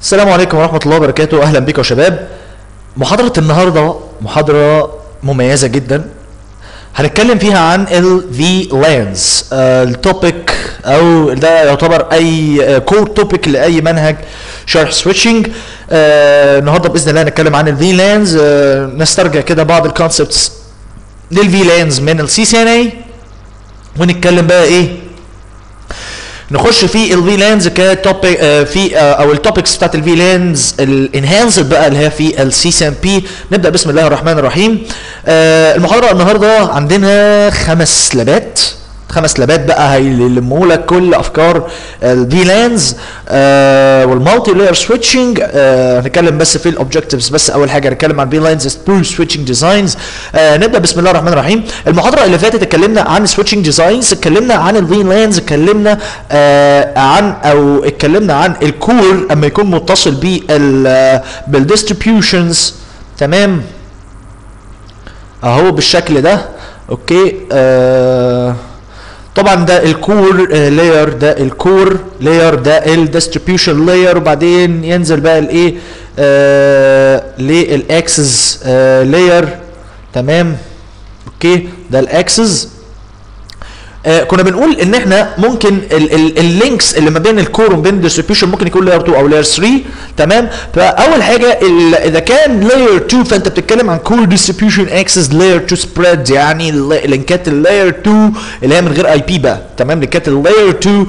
السلام عليكم ورحمة الله وبركاته أهلا بكم يا شباب محاضرة النهاردة محاضرة مميزة جدا هنتكلم فيها عن ال VLANs آه، التوبيك او ده يعتبر اي كور توبيك لاي منهج شرح سويتشنج النهارده باذن الله هنتكلم عن ال VLANs آه، نسترجع كده بعض الكونسبتس لل VLANs من ال CCNA ونتكلم بقى ايه نخش في الفي لانز كتوبيك في آه، او التوبكس بتاعت الفي لانز الانهانسد بقى اللي هي في السي سي ام بي نبدا بسم الله الرحمن الرحيم آه، المحاضره النهارده عندنا خمس لابات خمس لابات بقى هيلموا لك كل افكار الفي لانز والمالتي لاير سويتشنج هنتكلم بس في الاوبجكتيفز بس اول حاجه هنتكلم عن في لانز ثرو سويتشنج ديزاينز نبدا بسم الله الرحمن الرحيم المحاضره اللي فاتت اتكلمنا عن سويتشنج ديزاينز اتكلمنا عن الفي لانز اتكلمنا آه، عن او اتكلمنا عن الكور اما يكون متصل بال بالديستريبيوشنز تمام اهو بالشكل ده اوكي آه طبعا ده الكور لاير ده الكور لاير ده الديستريبيوشن لاير وبعدين ينزل بقى الايه آه للاكسس آه لاير تمام اوكي ده الاكسس آه كنا بنقول ان احنا ممكن اللينكس اللي ما بين الكور وما بين الديستريبيوشن ممكن يكون لاير 2 او لاير 3 تمام فاول حاجه ال- اذا كان لاير 2 فانت بتتكلم عن كور ديستريبيوشن اكسس لاير 2 سبريد يعني ال- لينكات اللاير 2 اللي هي من غير اي بي بقى تمام لينكات اللاير 2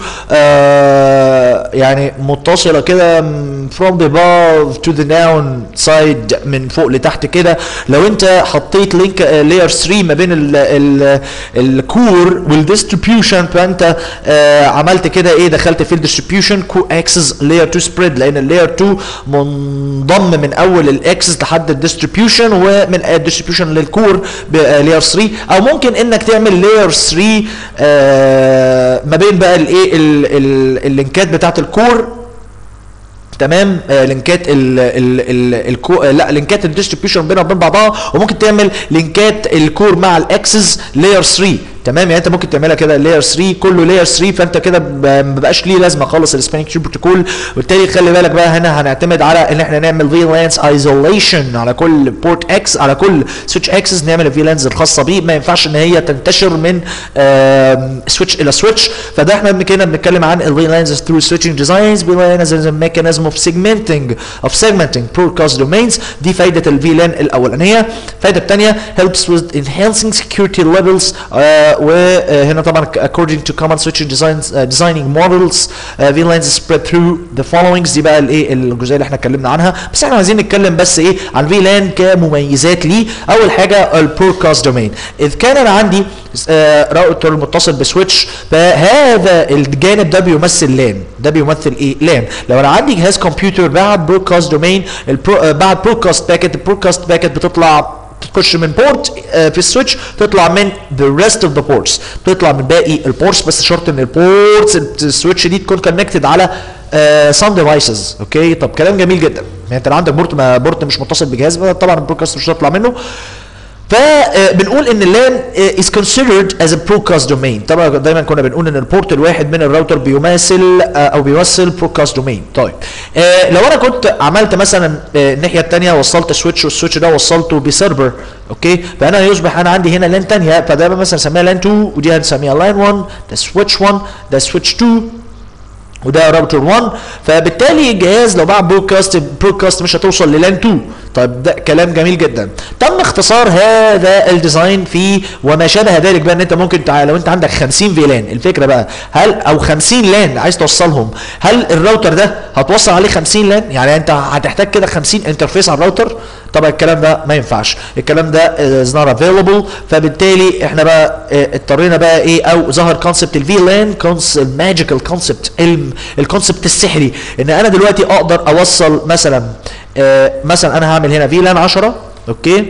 آه يعني متصله كده م- from the above to the down side من فوق لتحت كده لو انت حطيت لينك لاير 3 ما بين ال ال الكور والديستريبيوشن فانت آه عملت كده ايه دخلت في الديستريبيوشن كو اكسس لاير 2 سبريد لان اللاير 2 منضم من اول الاكسس لحد الديستريبيوشن ومن الديستريبيوشن للكور لاير 3 او ممكن انك تعمل لاير 3 آه ما بين بقى الايه ال- ال- اللينكات بتاعت الكور تمام آه لينكات ال ال ال الكو آه لا لينكات الديستريبيوشن بينها وبين بعضها وممكن تعمل لينكات الكور مع الاكسس لاير 3 تمام يعني انت ممكن تعملها كده لاير 3 كله لاير 3 فانت كده ب- ما بقاش ليه لازمه خالص السبانيك تيوب بروتوكول وبالتالي خلي بالك بقى هنا هنعتمد على ان احنا نعمل في لانس ايزوليشن على كل بورت اكس على كل سويتش اكسس نعمل الفي لانز الخاصه بيه ما ينفعش ان هي تنتشر من سويتش الى سويتش فده احنا بن- كده بنتكلم عن الفي لانز ثرو سويتشنج ديزاينز في لانز از ميكانيزم اوف سيجمنتنج اوف سيجمنتنج broadcast domains دي فايده الفي لان الاولانيه الفايده الثانيه helps with enhancing security levels آه وهنا طبعا according to common switching designs uh, designing models uh, VLANs spread through the followings دي بقى الايه الجزئيه اللي احنا اتكلمنا عنها بس احنا عايزين نتكلم بس ايه عن VLAN كمميزات ليه اول حاجه البرودكاست دومين اذ كان انا عندي آه راوتر متصل بسويتش فهذا الجانب ده بيمثل لان ده بيمثل ايه لان لو انا عندي جهاز كمبيوتر بعت برودكاست دومين بعت برودكاست باكيت البرودكاست باكيت بتطلع تخش من بورت في السويتش تطلع من the rest of the ports تطلع من باقي البورتس بس شرط ان البورتس السويتش دي تكون كونكتد على سام ديفايسز اوكي طب كلام جميل جدا يعني انت لو عندك بورت ما بورت مش متصل بجهاز طبعا البرودكاست مش هتطلع منه فبنقول ان اللان is considered as a broadcast domain طبعا دايما كنا بنقول ان البورت الواحد من الراوتر بيمثل او بيمثل broadcast domain طيب آه لو انا كنت عملت مثلا آه الناحيه الثانيه وصلت سويتش والسويتش ده وصلته بسيرفر اوكي فانا يصبح انا عندي هنا لان ثانيه فده مثلا نسميها لان 2 ودي هنسميها لاين 1 ده سويتش 1 ده سويتش 2 وده راوتر 1 فبالتالي الجهاز لو بعت برودكاست البرودكاست مش هتوصل للان 2 طيب ده كلام جميل جدا تم اختصار هذا الديزاين في وما شابه ذلك بقى ان انت ممكن تع... لو انت عندك 50 فيلان الفكره بقى هل او 50 لان عايز توصلهم هل الراوتر ده هتوصل عليه 50 لان يعني انت هتحتاج كده 50 انترفيس على الراوتر طبعا الكلام ده ما ينفعش الكلام ده از نوت افيلبل فبالتالي احنا بقى اه، اضطرينا بقى ايه او ظهر كونسبت الفي لان الماجيكال كونسبت الكونسبت السحري ان انا دلوقتي اقدر اوصل مثلا اه، مثلا انا هعمل هنا في لان 10 اوكي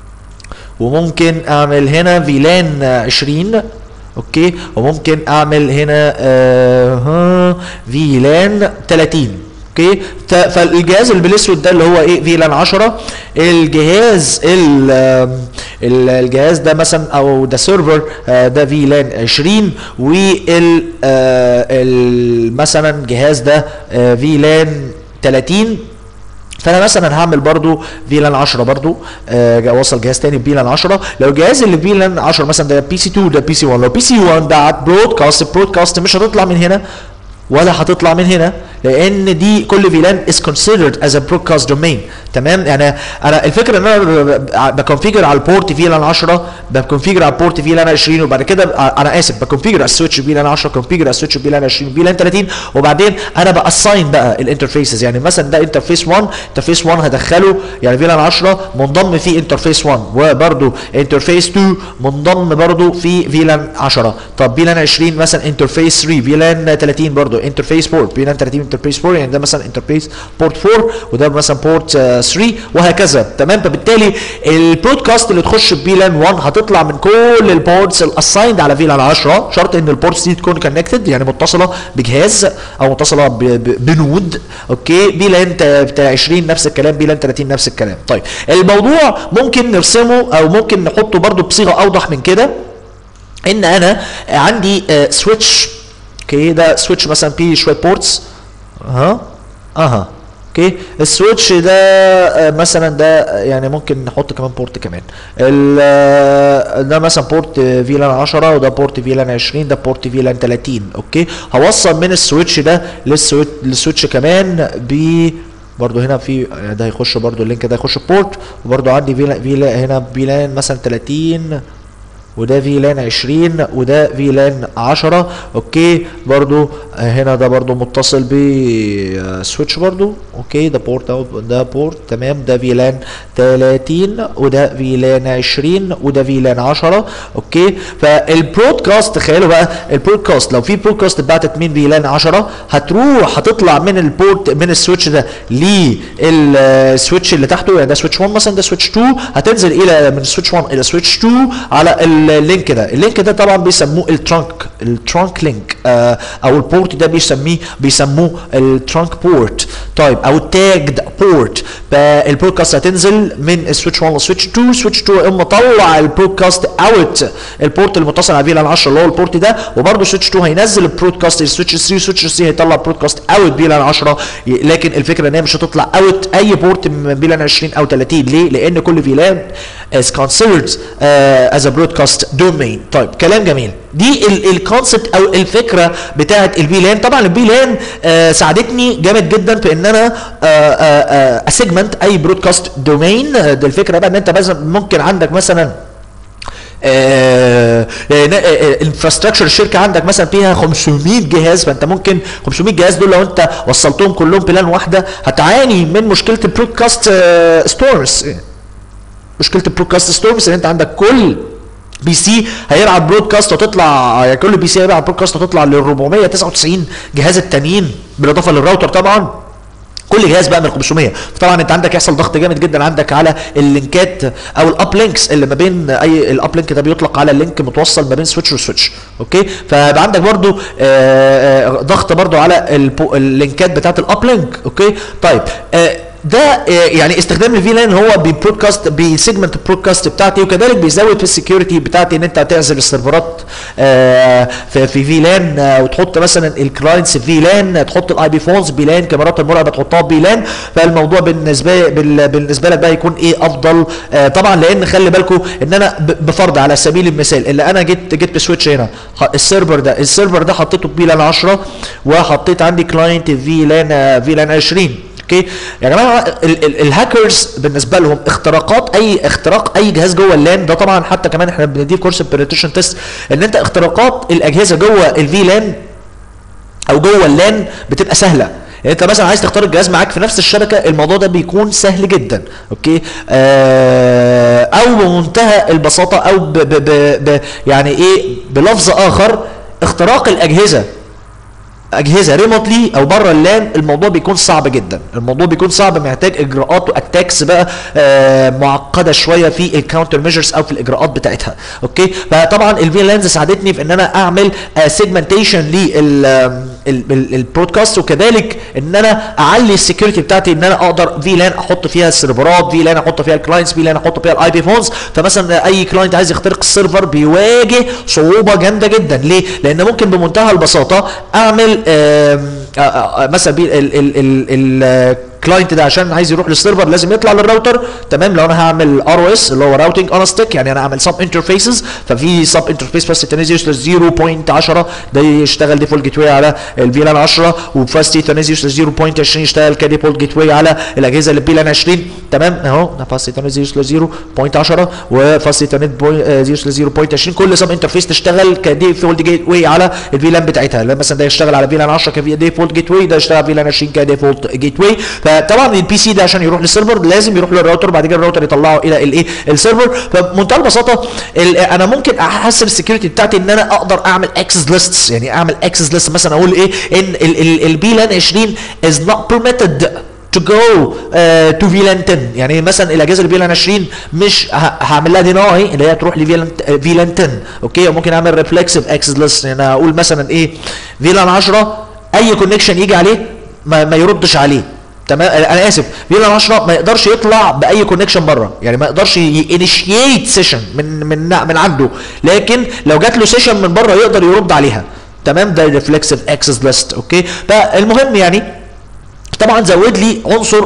وممكن اعمل هنا فيلان 20 اوكي وممكن اعمل هنا آه ها فيلان 30 اوكي ت- فالجهاز اللي بالاسود ده اللي هو ايه فيلان 10 الجهاز ال ال- الجهاز ده مثلا او ده سيرفر آه، ده فيلان 20 وال آه، ال- مثلا جهاز ده آه، فيلان 30 فانا مثلا هعمل برضو فيلان 10 برضو آه اوصل جهاز تاني بفيلان 10 لو الجهاز اللي فيلان 10 مثلا ده بي سي 2 ده بي سي 1 لو بي سي 1 ده برودكاست برودكاست مش هتطلع من هنا ولا هتطلع من هنا لان دي كل فيلان is considered as a broadcast domain تمام يعني انا الفكره ان انا بكونفيجر على البورت فيلان 10 بكونفيجر على البورت فيلان 20 وبعد كده انا اسف بكونفيجر على السويتش فيلان 10 كونفيجر على السويتش فيلان 20 فيلان 30 وبعدين انا باساين بقى الانترفيسز يعني مثلا ده انترفيس 1 انترفيس 1 هدخله يعني فيلان 10 منضم في انترفيس 1 وبرده انترفيس 2 منضم برده في فيلان 10 طب فيلان 20 مثلا انترفيس 3 فيلان 30 برده انترفيس بورت فيلان 30 انترفيس 4 يعني ده مثلا انترفيس بورت 4 وده مثلا بورت 3 وهكذا تمام فبالتالي البرودكاست اللي تخش في فيلان 1 هتطلع من كل البورتس الاسايند على فيلان 10 شرط ان البورتس دي تكون كونكتد يعني متصله بجهاز او متصله ب- ب- بنود اوكي فيلان ت- 20 نفس الكلام فيلان 30 نفس الكلام طيب الموضوع ممكن نرسمه او ممكن نحطه برده بصيغه اوضح من كده ان انا عندي سويتش اوكي ده سويتش مثلا فيه شويه بورتس اها اها اوكي السويتش ده آه، مثلا ده آه، يعني ممكن نحط كمان بورت كمان ال- آه، ده مثلا بورت فيلان 10 وده بورت فيلان 20 ده بورت فيلان 30 اوكي هوصل من السويتش ده للسويتش للسويتش كمان ب برضه هنا في يعني ده هيخش برضه اللينك ده هيخش بورت وبرضه عندي فيلان فيلا هنا فيلان مثلا 30 وده فيلان 20 وده فيلان 10 اوكي برضو آه، هنا ده برضو متصل بسويتش برضو اوكي ده بورت أو ده بورت تمام ده فيلان 30 وده فيلان 20 وده فيلان 10 اوكي فالبرودكاست تخيلوا بقى البرودكاست لو في برودكاست اتبعتت من فيلان 10 هتروح هتطلع من البورت من السويتش ده للسويتش اللي تحته يعني ده سويتش 1 مثلا ده سويتش 2 هتنزل الى من سويتش 1 الى سويتش 2 على اللينك ده اللينك ده طبعا بيسموه الترانك الترانك لينك آه او البورت ده بيسميه بيسموه الترانك بورت طيب او التاجد بورت فالبودكاست هتنزل من السويتش 1 لسويتش 2 سويتش 2 يقوم مطلع البودكاست اوت البورت المتصل على فيلان 10 اللي هو البورت ده وبرده سويتش 2 هينزل البرودكاست لسويتش 3 سويتش 3 هيطلع البرودكاست اوت فيلان 10 ي- لكن الفكره ان هي مش هتطلع اوت اي بورت من فيلان 20 او 30 ليه؟ لان كل فيلان is considered uh, as a broadcast domain طيب كلام جميل دي الكونسبت او الفكره بتاعه الفيلان طبعا الفيلان آه ساعدتني جامد جدا في ان انا اسيجمنت اي برودكاست دومين دي الفكره بقى ان انت مثلا ممكن عندك مثلا انفراستراكشر الشركه عندك مثلا فيها 500 جهاز فانت ممكن 500 جهاز دول لو انت وصلتهم كلهم بلان واحده هتعاني من مشكله البرودكاست ستورمز مشكله البرودكاست ستورمز ان انت عندك كل بي سي هيلعب برودكاست وتطلع يعني كل بي سي هيلعب برودكاست وتطلع لل 499 جهاز التانيين بالاضافه للراوتر طبعا كل جهاز بقى من 500 فطبعا انت عندك يحصل ضغط جامد جدا عندك على اللينكات او الاب لينكس اللي ما بين اي الاب لينك ده بيطلق على اللينك متوصل ما بين سويتش وسويتش اوكي فيبقى عندك برضو آه، آه، ضغط برضو على البو- اللينكات بتاعت الاب لينك اوكي طيب آه، ده آه، يعني استخدام الفيلان هو بيبرودكاست بيسيجمنت البرودكاست بتاعتي وكذلك بيزود في السكيورتي بتاعتي ان انت تعزل السيرفرات آه، في في فيلان آه، وتحط مثلا الكلاينتس في فيلان تحط الاي بي فونز بيلان كاميرات المراقبه تحطها بيلان فالموضوع بالنسبه بال- بالنسبه لك بقى يكون ايه افضل آه، طبعا لان خلي بالكم ان انا ب- بفرض على سبيل المثال اللي انا جيت جيت بسويتش هنا ح- السيرفر ده السيرفر ده حطيته بفيلان 10 وحطيت عندي كلاينت فيلان فيلان 20 اوكي يا جماعه ال- ال- الهاكرز بالنسبه لهم اختراقات اي اختراق اي جهاز جوه اللان ده طبعا حتى كمان احنا بنديه في كورس البريتيشن تيست ان انت اختراقات الاجهزه جوه الفي لان او جوه اللان بتبقى سهله يعني انت مثلا عايز تختار الجهاز معاك في نفس الشبكه الموضوع ده بيكون سهل جدا اوكي آه او بمنتهى البساطه او ب ب ب ب يعني ايه بلفظ اخر اختراق الاجهزه اجهزه ريموتلي او بره اللان الموضوع بيكون صعب جدا الموضوع بيكون صعب محتاج اجراءات واتاكس بقى آه معقده شويه في الكاونتر ميجرز او في الاجراءات بتاعتها اوكي فطبعا الفي لانز ساعدتني في ان انا اعمل سيجمنتيشن للبرودكاست وكذلك ان انا اعلي السكيورتي بتاعتي ان انا اقدر في لان احط فيها السيرفرات في لان احط فيها الكلاينتس في لان احط فيها الاي بي فونز فمثلا اي كلاينت عايز يخترق السيرفر بيواجه صعوبه جامده جدا ليه؟ لان ممكن بمنتهى البساطه اعمل آم آه، آه، مثلا بي ال ال ال ال الكلاينت ده عشان عايز يروح للسيرفر لازم يطلع للراوتر تمام لو انا هعمل ار او اس اللي هو راوتنج اون ستيك يعني انا اعمل سب انترفيسز ففي سب انترفيس فاست تنزيوس 0.10 ده يشتغل ديفولت جيت واي على الفيلان 10 وفاست تنزيوس 0.20 يشتغل كديفولت جيت واي على الاجهزه اللي بفيلان 20 تمام اهو فاست تنزيوس 0.10 وفاست تنزيوس 0.20 كل سب انترفيس تشتغل كديفولت جيت واي على الفيلان بتاعتها لما مثلا ده يشتغل على فيلان 10 كديفولت جيت واي ده يشتغل على فيلان 20 كديفولت جيت واي فطبعا البي سي ده عشان يروح للسيرفر لازم يروح للراوتر بعد كده الراوتر يطلعه الى الايه السيرفر فبمنتهى البساطه ال- انا ممكن احسن السكيورتي بتاعتي ان انا اقدر اعمل اكسس ليستس يعني اعمل اكسس ليست مثلا اقول ايه ان البي لان 20 is not permitted to go uh, to VLAN 10 يعني مثلا الاجهزه اللي VLAN 20 مش ه- هعمل لها ديناي اللي هي تروح ل VLAN 10 اوكي ممكن اعمل ريفلكسيف اكسس ليست يعني اقول مثلا ايه VLAN 10 اي كونكشن يجي عليه ما, ما يردش عليه تمام انا اسف فيلان 10 ما يقدرش يطلع باي كونكشن بره يعني ما يقدرش ينيشيت سيشن من من من عنده لكن لو جات له سيشن من بره يقدر يرد عليها تمام ده ريفلكسيف اكسس ليست اوكي فالمهم يعني طبعا زود لي عنصر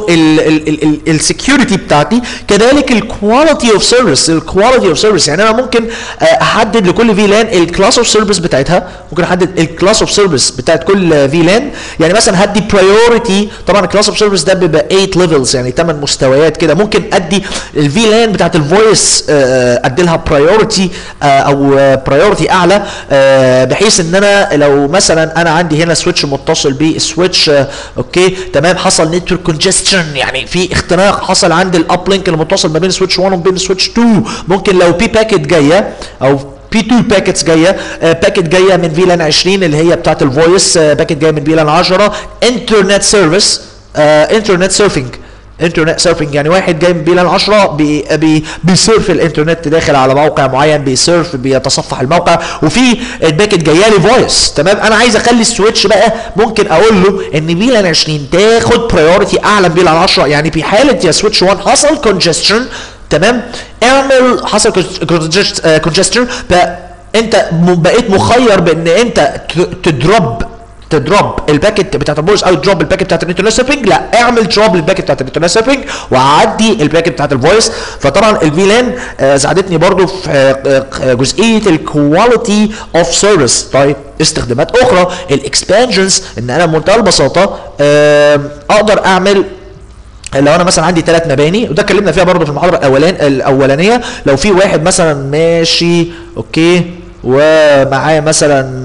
السكيورتي بتاعتي كذلك الكواليتي اوف سيرفيس الكواليتي اوف سيرفيس يعني انا ممكن آه، احدد لكل في لان الكلاس اوف سيرفيس بتاعتها ممكن احدد الكلاس اوف سيرفيس بتاعت كل في لان يعني مثلا هدي برايورتي طبعا الكلاس اوف سيرفيس ده بيبقى 8 ليفلز يعني 8 مستويات كده ممكن ادي الفي لان بتاعت الفويس ادي لها برايورتي او برايورتي اعلى آه، بحيث ان انا لو مثلا انا عندي هنا سويتش متصل بالسويتش اوكي تمام حصل نتورك كونجستشن يعني في اختراق حصل عند الاب لينك المتصل ما بين سويتش 1 وبين سويتش 2 ممكن لو بي باكيت جايه او بي 2 باكيتس جايه باكيت جايه من فيلان 20 اللي هي بتاعت الفويس باكيت جايه من فيلان 10 انترنت سيرفيس انترنت سيرفنج انترنت سيرفنج يعني واحد جاي من بيلان 10 بي بي بيسيرف الانترنت داخل على موقع معين بيسيرف بيتصفح الموقع وفي الباكت جايه لي فويس تمام انا عايز اخلي السويتش بقى ممكن اقول له ان بيلان 20 تاخد برايورتي اعلى من بيلان 10 يعني في حاله يا سويتش 1 حصل كونجستشن تمام اعمل حصل كونجستشن فانت م- بقيت مخير بان انت ت- تدروب تدروب الباكت بتاعت الفويس او تدروب الباكت بتاعت الانترنت سيرفنج لا اعمل دروب للباكت بتاعت الانترنت سيرفنج وعدي الباكت بتاعت الفويس فطبعا الفيلان آه ساعدتني برضو في آه آه جزئيه الكواليتي اوف سيرفيس طيب استخدامات اخرى الاكسبانجنز ان انا بمنتهى البساطه آه اقدر اعمل لو انا مثلا عندي ثلاث مباني وده اتكلمنا فيها برضه في المحاضره الاولان الاولانيه لو في واحد مثلا ماشي اوكي ومعاه مثلا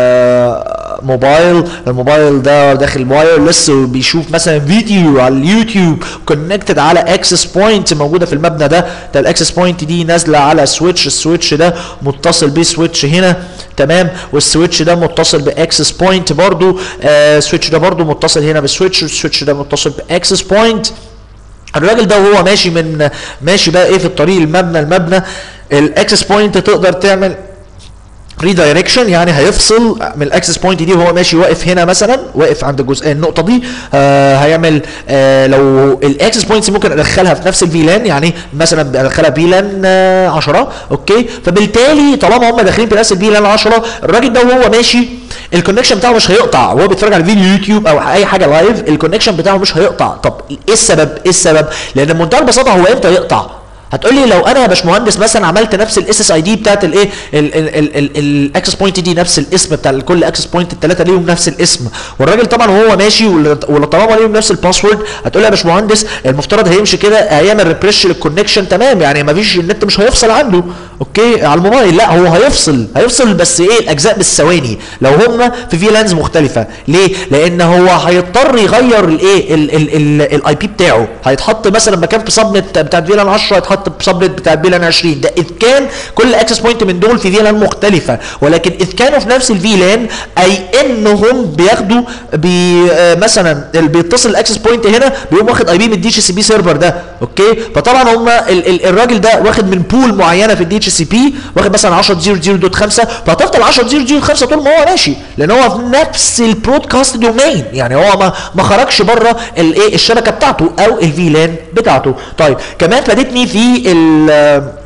آه، موبايل الموبايل ده داخل وايرلس وبيشوف مثلا فيديو على اليوتيوب كونكتد على اكسس بوينت موجوده في المبنى ده ده الاكسس بوينت دي نازله على سويتش السويتش ده متصل بيه سويتش هنا تمام والسويتش ده متصل باكسس بوينت برضو آه السويتش ده برضو متصل هنا بالسويتش والسويتش ده متصل باكسس بوينت الراجل ده وهو ماشي من ماشي بقى ايه في الطريق المبنى المبنى الاكسس بوينت تقدر تعمل ريدايركشن يعني هيفصل من الاكسس بوينت دي وهو ماشي واقف هنا مثلا واقف عند الجزء النقطه دي آه هيعمل آه لو الاكسس بوينتس ممكن ادخلها في نفس الفيلان يعني مثلا ادخلها فيلان آه 10 اوكي فبالتالي طالما هم داخلين في نفس الفيلان 10 الراجل ده وهو ماشي الكونكشن بتاعه مش هيقطع وهو بيتفرج على فيديو يوتيوب او اي حاجه لايف الكونكشن بتاعه مش هيقطع طب ايه السبب ايه السبب لان بمنتهى البساطه هو امتى يقطع هتقول لي لو انا يا باشمهندس مثلا عملت نفس الاس اس اي دي بتاعت الايه الاكسس بوينت دي نفس الاسم بتاع كل اكسس بوينت الثلاثه ليهم نفس الاسم والراجل طبعا وهو ماشي ولا ولا طالما ليهم نفس الباسورد هتقول لي يا باشمهندس المفترض هيمشي كده هيعمل ريفرش للكونكشن تمام يعني ما فيش النت مش هيفصل عنده اوكي على الموبايل لا هو هيفصل هيفصل بس ايه الاجزاء بالثواني لو هم في في لانز مختلفه ليه لان هو هيضطر يغير الايه الاي بي بتاعه هيتحط مثلا مكان في سبنت بتاعت فيلان 10 هيتحط في سبنت بتاعت فيلان 20 ده اذ كان كل اكسس بوينت من دول في فيلان مختلفه ولكن اذ كانوا في نفس الفيلان اي انهم بياخدوا بي آه مثلا اللي بيتصل الاكسس بوينت هنا بيقوم واخد اي بي من الدي اتش سي بي سيرفر ده اوكي فطبعا هم ال ال الراجل ده واخد من بول معينه في الدي اتش سي بي واخد مثلا 10.0.0.5 فهتفضل 10.0.0.5 طول ما هو ماشي لان هو في نفس البرودكاست دومين يعني هو ما ما خرجش بره الايه الشبكه بتاعته او الفيلان بتاعته طيب كمان فادتني في ال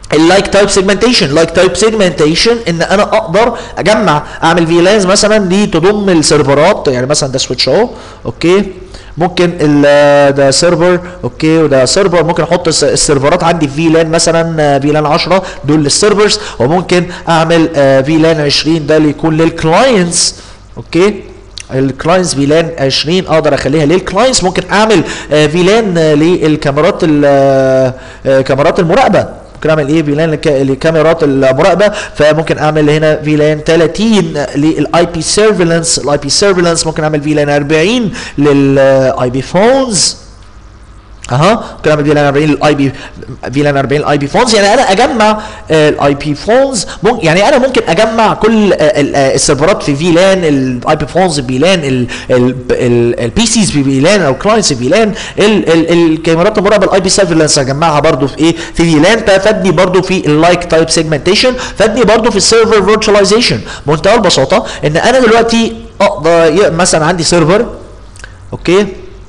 اللايك تايب سيجمنتيشن لايك تايب سيجمنتيشن ان انا اقدر اجمع اعمل فيلانز مثلا دي تضم السيرفرات يعني مثلا ده سويتش اهو اوكي ممكن ال- ده سيرفر اوكي وده سيرفر ممكن احط الس- السيرفرات عندي في لان مثلا في لان 10 دول للسيرفرز وممكن اعمل في لان 20 ده اللي يكون للكلاينتس اوكي الكلاينتس فيلان 20 اقدر اخليها للكلاينتس ممكن اعمل فيلان للكاميرات ال- آه، كاميرات المراقبه ممكن اعمل ايه فيلان لك- لكاميرات المراقبه فممكن اعمل هنا فيلان 30 للاي بي سيرفيلانس الاي بي سيرفيلانس ممكن اعمل فيلان 40 للاي بي فونز اها ممكن اعمل فيلان 40 للاي بي فيلان 40 الاي بي فونز يعني انا اجمع الاي بي فونز يعني انا ممكن اجمع كل آه، ال- آه، السيرفرات في فيلان الاي بي فونز فيلان البي سيز في فيلان او كلاينتس في فيلان ال- ال- الكاميرات المراقبه الاي بي سيرفيلانس اجمعها برضو في ايه في فيلان ففادني برضو في اللايك تايب سيجمنتيشن فادني برضو في السيرفر فيرتشواليزيشن بمنتهى البساطه ان انا دلوقتي اقدر ي- مثلا عندي سيرفر اوكي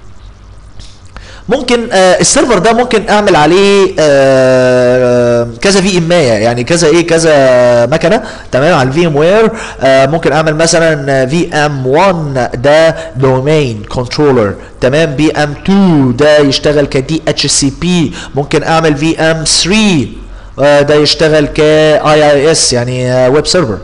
ممكن آه السيرفر ده ممكن اعمل عليه آه كذا في امايه يعني كذا ايه كذا مكنه تمام على الفي ام وير آه ممكن اعمل مثلا في ام 1 ده دومين كنترولر تمام بي ام 2 ده يشتغل كدي اتش سي بي ممكن اعمل في ام 3 آه ده يشتغل كاي اي اس يعني ويب سيرفر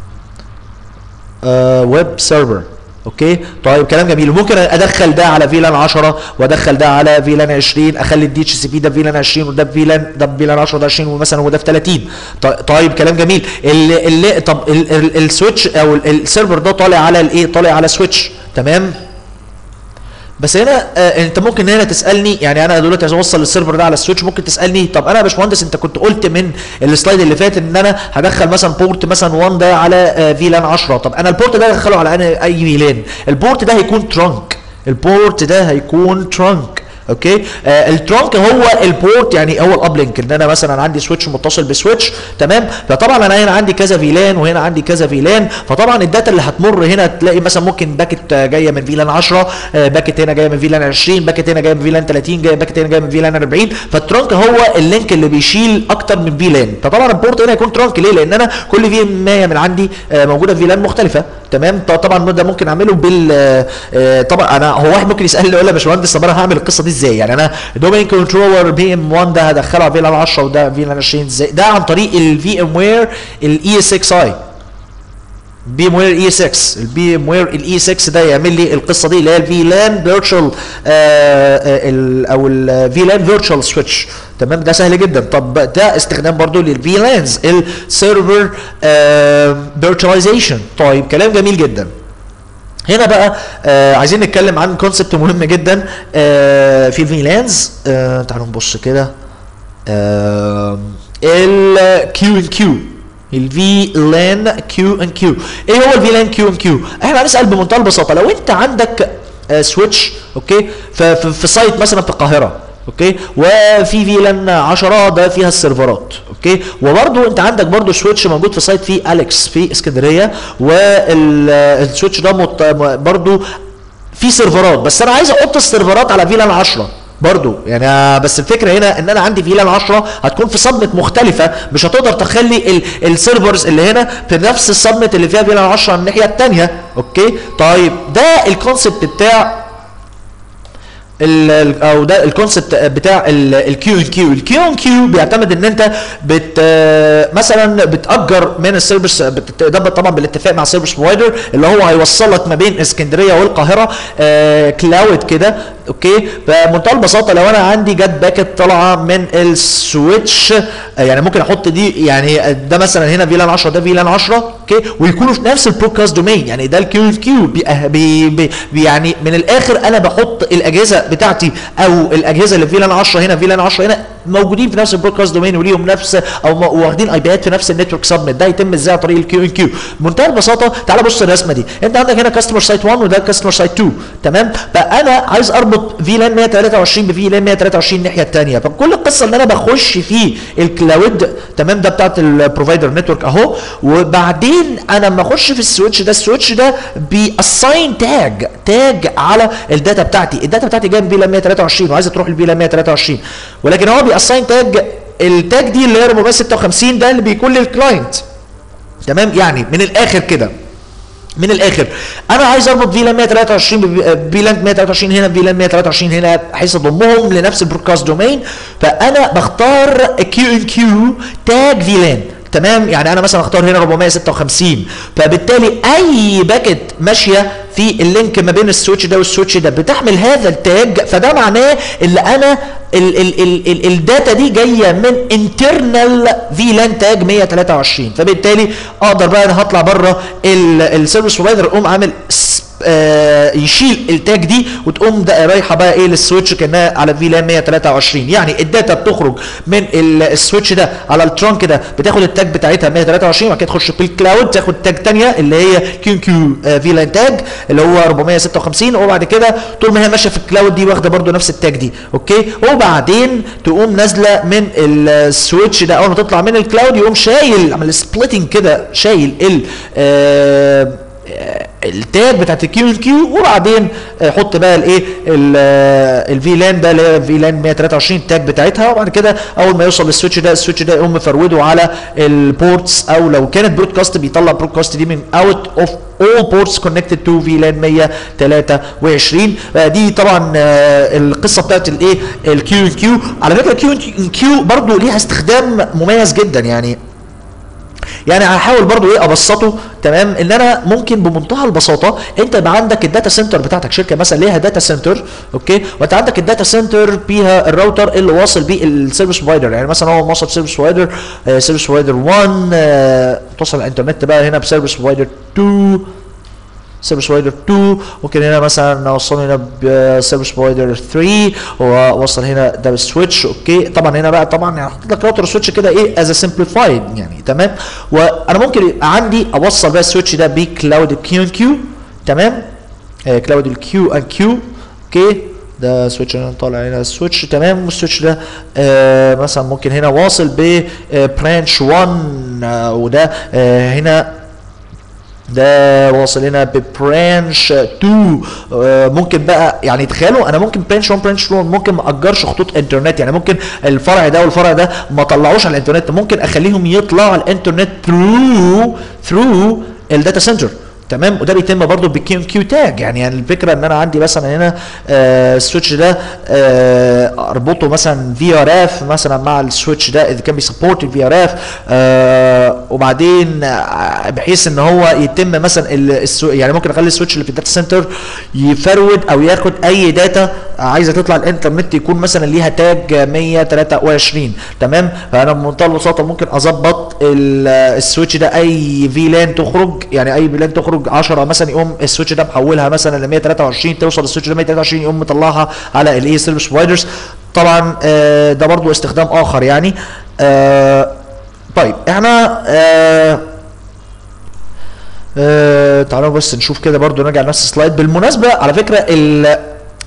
ويب سيرفر اوكي طيب كلام جميل ممكن ادخل ده على فيلان 10 وادخل ده على فيلان 20 اخلي الدي اتش سي بي ده فيلان 20 وده فيلان ده فيلان 10 ده 20 ومثلا وده في 30 ط- طيب كلام جميل اللي اللي طب ال- ال- السويتش او ال- السيرفر ده طالع على الايه طالع على سويتش تمام بس هنا آه انت ممكن هنا تسالني يعني انا دلوقتي عايز اوصل السيرفر ده على السويتش ممكن تسالني طب انا يا باشمهندس انت كنت قلت من السلايد اللي فات ان انا هدخل مثلا بورت مثلا 1 ده على آه فيلان 10 طب انا البورت ده هدخله على أنا- اي فيلان البورت ده هيكون ترانك البورت ده هيكون ترانك اوكي آه الترانك هو البورت يعني هو الابلينك ان انا مثلا عندي سويتش متصل بسويتش تمام فطبعا انا هنا عندي كذا فيلان وهنا عندي كذا فيلان فطبعا الداتا اللي هتمر هنا تلاقي مثلا ممكن باكت آه، جايه من فيلان 10 آه، باكت هنا جايه من فيلان 20 باكت هنا جايه من فيلان 30 جايه باكت هنا جايه من فيلان 40 فالترانك هو اللينك اللي بيشيل اكتر من فيلان فطبعا البورت هنا يكون ترانك ليه لان انا كل في مية من عندي آه، موجوده في فيلان مختلفه تمام ط- طبعا ده ممكن اعمله بال آه، آه، طبعا انا هو واحد ممكن يسالني يقول لي يا باشمهندس طب انا هعمل القصه دي ازاي يعني انا دومين كنترولر بي ام 1 ده هدخله على فيلان 10 وده فيلان 20 ازاي ده عن طريق الفي ام وير الاي اس 6 اي بي ام وير اي 6 البي ام وير الاي 6 ده يعمل لي القصه دي اللي هي الفي لان فيرتشوال او الفي لان فيرتشوال سويتش تمام ده سهل جدا طب ده استخدام برضو للفي لانز السيرفر فيرتشواليزيشن طيب كلام جميل جدا هنا بقى آه عايزين نتكلم عن كونسبت مهم جدا آه في الفي لانز آه تعالوا نبص كده الكيو ان كيو الفي لان كيو ان كيو ايه هو الفي لان كيو ان كيو احنا هنسال بمنتهى البساطه لو انت عندك آه سويتش اوكي ف- في في سايت مثلا في القاهره اوكي وفي فيلان 10 ده فيها السيرفرات اوكي وبرده انت عندك برده سويتش موجود في سايت فيه اليكس في اسكندريه والسويتش ده مت- برده في سيرفرات بس انا عايز احط السيرفرات على فيلان 10 برضو يعني آه، بس الفكره هنا ان انا عندي فيلان 10 هتكون في صدمه مختلفه مش هتقدر تخلي ال- السيرفرز اللي هنا في نفس الصدمه اللي فيها فيلان 10 على الناحيه الثانيه اوكي طيب ده الكونسبت بتاع ال- ال- او ده الكونسبت بتاع الكيو ان كيو الكيو ان كيو بيعتمد ان انت بت آه، مثلا بتاجر من السيرفيس بت- ده طبعا بالاتفاق مع السيرفيس بروفايدر اللي هو هيوصلك ما بين اسكندريه والقاهره آه، كلاود كده اوكي بمنتهى البساطه لو انا عندي جت باكت طالعه من السويتش آه، يعني ممكن احط دي يعني ده مثلا هنا فيلان 10 ده فيلان 10 اوكي ويكونوا في نفس البرودكاست دومين يعني ده الكيو كيو بي بي بي يعني من الاخر انا بحط الاجهزه بتاعتي او الاجهزه اللي في فيلان 10 هنا فيلان 10 هنا موجودين في نفس البرودكاست دومين وليهم نفس او م- واخدين اي بيات في نفس النتورك سبميت ده يتم ازاي عن طريق الكيو ان كيو بمنتهى البساطه تعال بص الرسمه دي انت عندك هنا كاستمر سايت 1 وده كاستمر سايت 2 تمام فانا عايز اربط فيلان 123 بفيلان 123 الناحيه الثانيه فكل القصه ان انا بخش في الكلاود تمام ده بتاعت البروفايدر نتورك اهو وبعدين انا لما اخش في السويتش ده السويتش ده بيأساين تاج تاج على الداتا بتاعتي الداتا بتاعتي جايه من فيلان 123 وعايزه تروح لفيلان 123 ولكن هو بيأساين تاج التاج دي اللي هي 456 ده اللي بيكون للكلاينت تمام يعني من الاخر كده من الاخر انا عايز اربط فيلان 123 بفيلان 123 هنا فيلان 123 هنا بحيث اضمهم لنفس البرودكاست دومين فانا بختار كيو ان كيو تاج فيلان تمام يعني انا مثلا اختار هنا 456 فبالتالي اي باكت ماشيه في اللينك ما بين السويتش ده والسويتش ده بتحمل هذا التاج فده معناه ان انا ال ال ال ال الداتا دي جايه من انترنال فيلان تاج 123 فبالتالي اقدر بقى انا هطلع بره السيرفيس بروفايدر اقوم عامل آه يشيل التاج دي وتقوم ده رايحه بقى ايه للسويتش كانها على فيلان 123 يعني الداتا بتخرج من السويتش ده على الترانك ده بتاخد التاج بتاعتها 123 وبعد كده تخش في الكلاود تاخد تاج ثانيه اللي هي كيو كيو آه فيلان تاج اللي هو 456 وبعد كده طول ما هي ماشيه في الكلاود دي واخده برده نفس التاج دي اوكي وبعدين تقوم نازله من السويتش ده اول ما تطلع من الكلاود يقوم شايل عمل سبليتنج كده شايل ال آه التاج بتاعت الكيو ان كيو وبعدين حط بقى الايه الفي لان ده اللي هي في لان 123 التاج بتاعتها وبعد كده اول ما يوصل للسويتش ده السويتش ده يقوم مفروده على البورتس او لو كانت برودكاست بيطلع برودكاست دي من اوت اوف all ports connected to VLAN 123 دي طبعا القصه بتاعت الايه الكيو ان كيو على فكره الكيو ان كيو برضه ليها استخدام مميز جدا يعني يعني هحاول برضو ايه ابسطه تمام ان انا ممكن بمنتهى البساطه انت يبقى عندك الداتا سنتر بتاعتك شركه مثلا ليها داتا سنتر اوكي وانت عندك الداتا سنتر فيها الراوتر اللي واصل بيه السيرفيس بروفايدر يعني مثلا هو موصل سيرفيس بروفايدر سيرفيس بروفايدر 1 آه توصل الانترنت بقى هنا بسيرفيس بروفايدر 2 سيرفيس بروفايدر 2 ممكن هنا مثلا اوصل هنا بسيرفيس بروفايدر 3 واوصل هنا ده بالسويتش اوكي طبعا هنا بقى طبعا يعني حطيت لك راوتر سويتش كده ايه از سمبليفايد يعني تمام وانا ممكن يبقى عندي اوصل بقى السويتش ده بكلاود كيو ان كيو تمام آه كلاود الكيو ان كيو اوكي ده سويتش انا طالع هنا السويتش تمام والسويتش ده آه مثلا ممكن هنا واصل ببرانش 1 آه وده آه هنا ده واصل هنا ببرانش 2 آه ممكن بقى يعني تخيلوا انا ممكن برانش 1 برانش 2 ممكن ما اجرش خطوط انترنت يعني ممكن الفرع ده والفرع ده ما طلعوش على الانترنت ممكن اخليهم يطلعوا على الانترنت ثرو ثرو الداتا سنتر تمام وده بيتم برضه بالكيو كيو تاج يعني, يعني الفكره ان انا عندي مثلا هنا آه السويتش ده آه اربطه مثلا في ار اف مثلا مع السويتش ده اذا كان بيسبورت الفي ار اف آه وبعدين بحيث ان هو يتم مثلا يعني ممكن اخلي السويتش اللي في الداتا سنتر يفرود او ياخد اي داتا عايزه تطلع الانترنت يكون مثلا ليها تاج 123 تمام فانا بمنتهى البساطه ممكن اظبط السويتش ده اي في لان تخرج يعني اي في لان تخرج 10 مثلا يقوم السويتش ده محولها مثلا ل 123 توصل السويتش ده 123 يقوم مطلعها على الايه سيرفيس بروفايدرز طبعا آه ده برضو استخدام اخر يعني آه طيب احنا آه آه تعالوا بس نشوف كده برضو نرجع لنفس السلايد بالمناسبه على فكره ال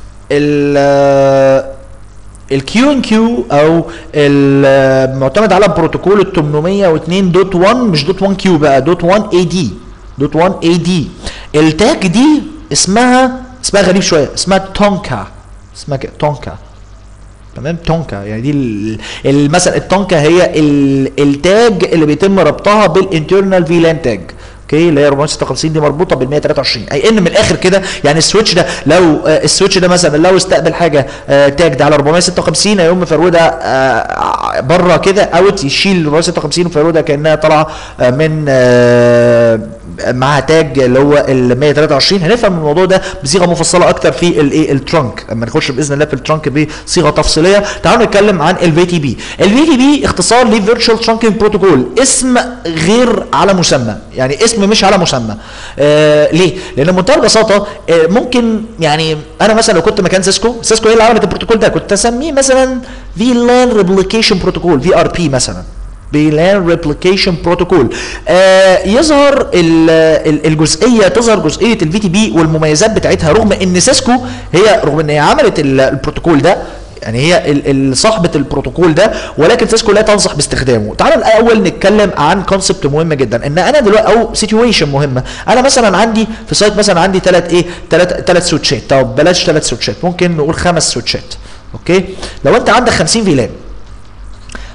ال الكيو ان كيو او المعتمد على بروتوكول ال 802.1 مش دوت 1 كيو بقى دوت 1 اي دي دوت 1 اي دي التاج دي اسمها اسمها غريب شويه اسمها تونكا اسمها كده تونكا تمام تونكا يعني دي مثلا التونكا هي التاج اللي بيتم ربطها بالانترنال فيلان تاج اوكي اللي هي 456 دي مربوطه بال 123 اي ان من الاخر كده يعني السويتش ده لو آه السويتش ده مثلا لو استقبل حاجه آه تاج ده على 456 هيقوم مفرودها آه بره كده اوت يشيل 456 ويفرودها كانها طالعه آه من آه معاها تاج اللي هو ال 123 هنفهم الموضوع ده بصيغه مفصله اكتر في الايه الترانك اما نخش باذن الله في الترانك بصيغه تفصيليه تعالوا نتكلم عن الفي تي بي الفي تي بي اختصار لفيرتشوال ترانكينج بروتوكول اسم غير على مسمى يعني اسم مش على مسمى آه ليه لان بمنتهى البساطه آه ممكن يعني انا مثلا لو كنت مكان سيسكو سيسكو هي اللي عملت البروتوكول ده كنت اسميه مثلا في لان ريبليكيشن بروتوكول في ار بي مثلا بلان ريبليكيشن بروتوكول يظهر الجزئيه تظهر جزئيه الفي تي بي والمميزات بتاعتها رغم ان سيسكو هي رغم ان هي عملت البروتوكول ده يعني هي صاحبه البروتوكول ده ولكن سيسكو لا تنصح باستخدامه تعال الاول نتكلم عن كونسبت مهم جدا ان انا دلوقتي او سيتويشن مهمه انا مثلا عندي في سايت مثلا عندي ثلاث ايه ثلاث ثلاث سويتشات طب بلاش ثلاث سويتشات ممكن نقول خمس سويتشات اوكي لو انت عندك 50 فيلان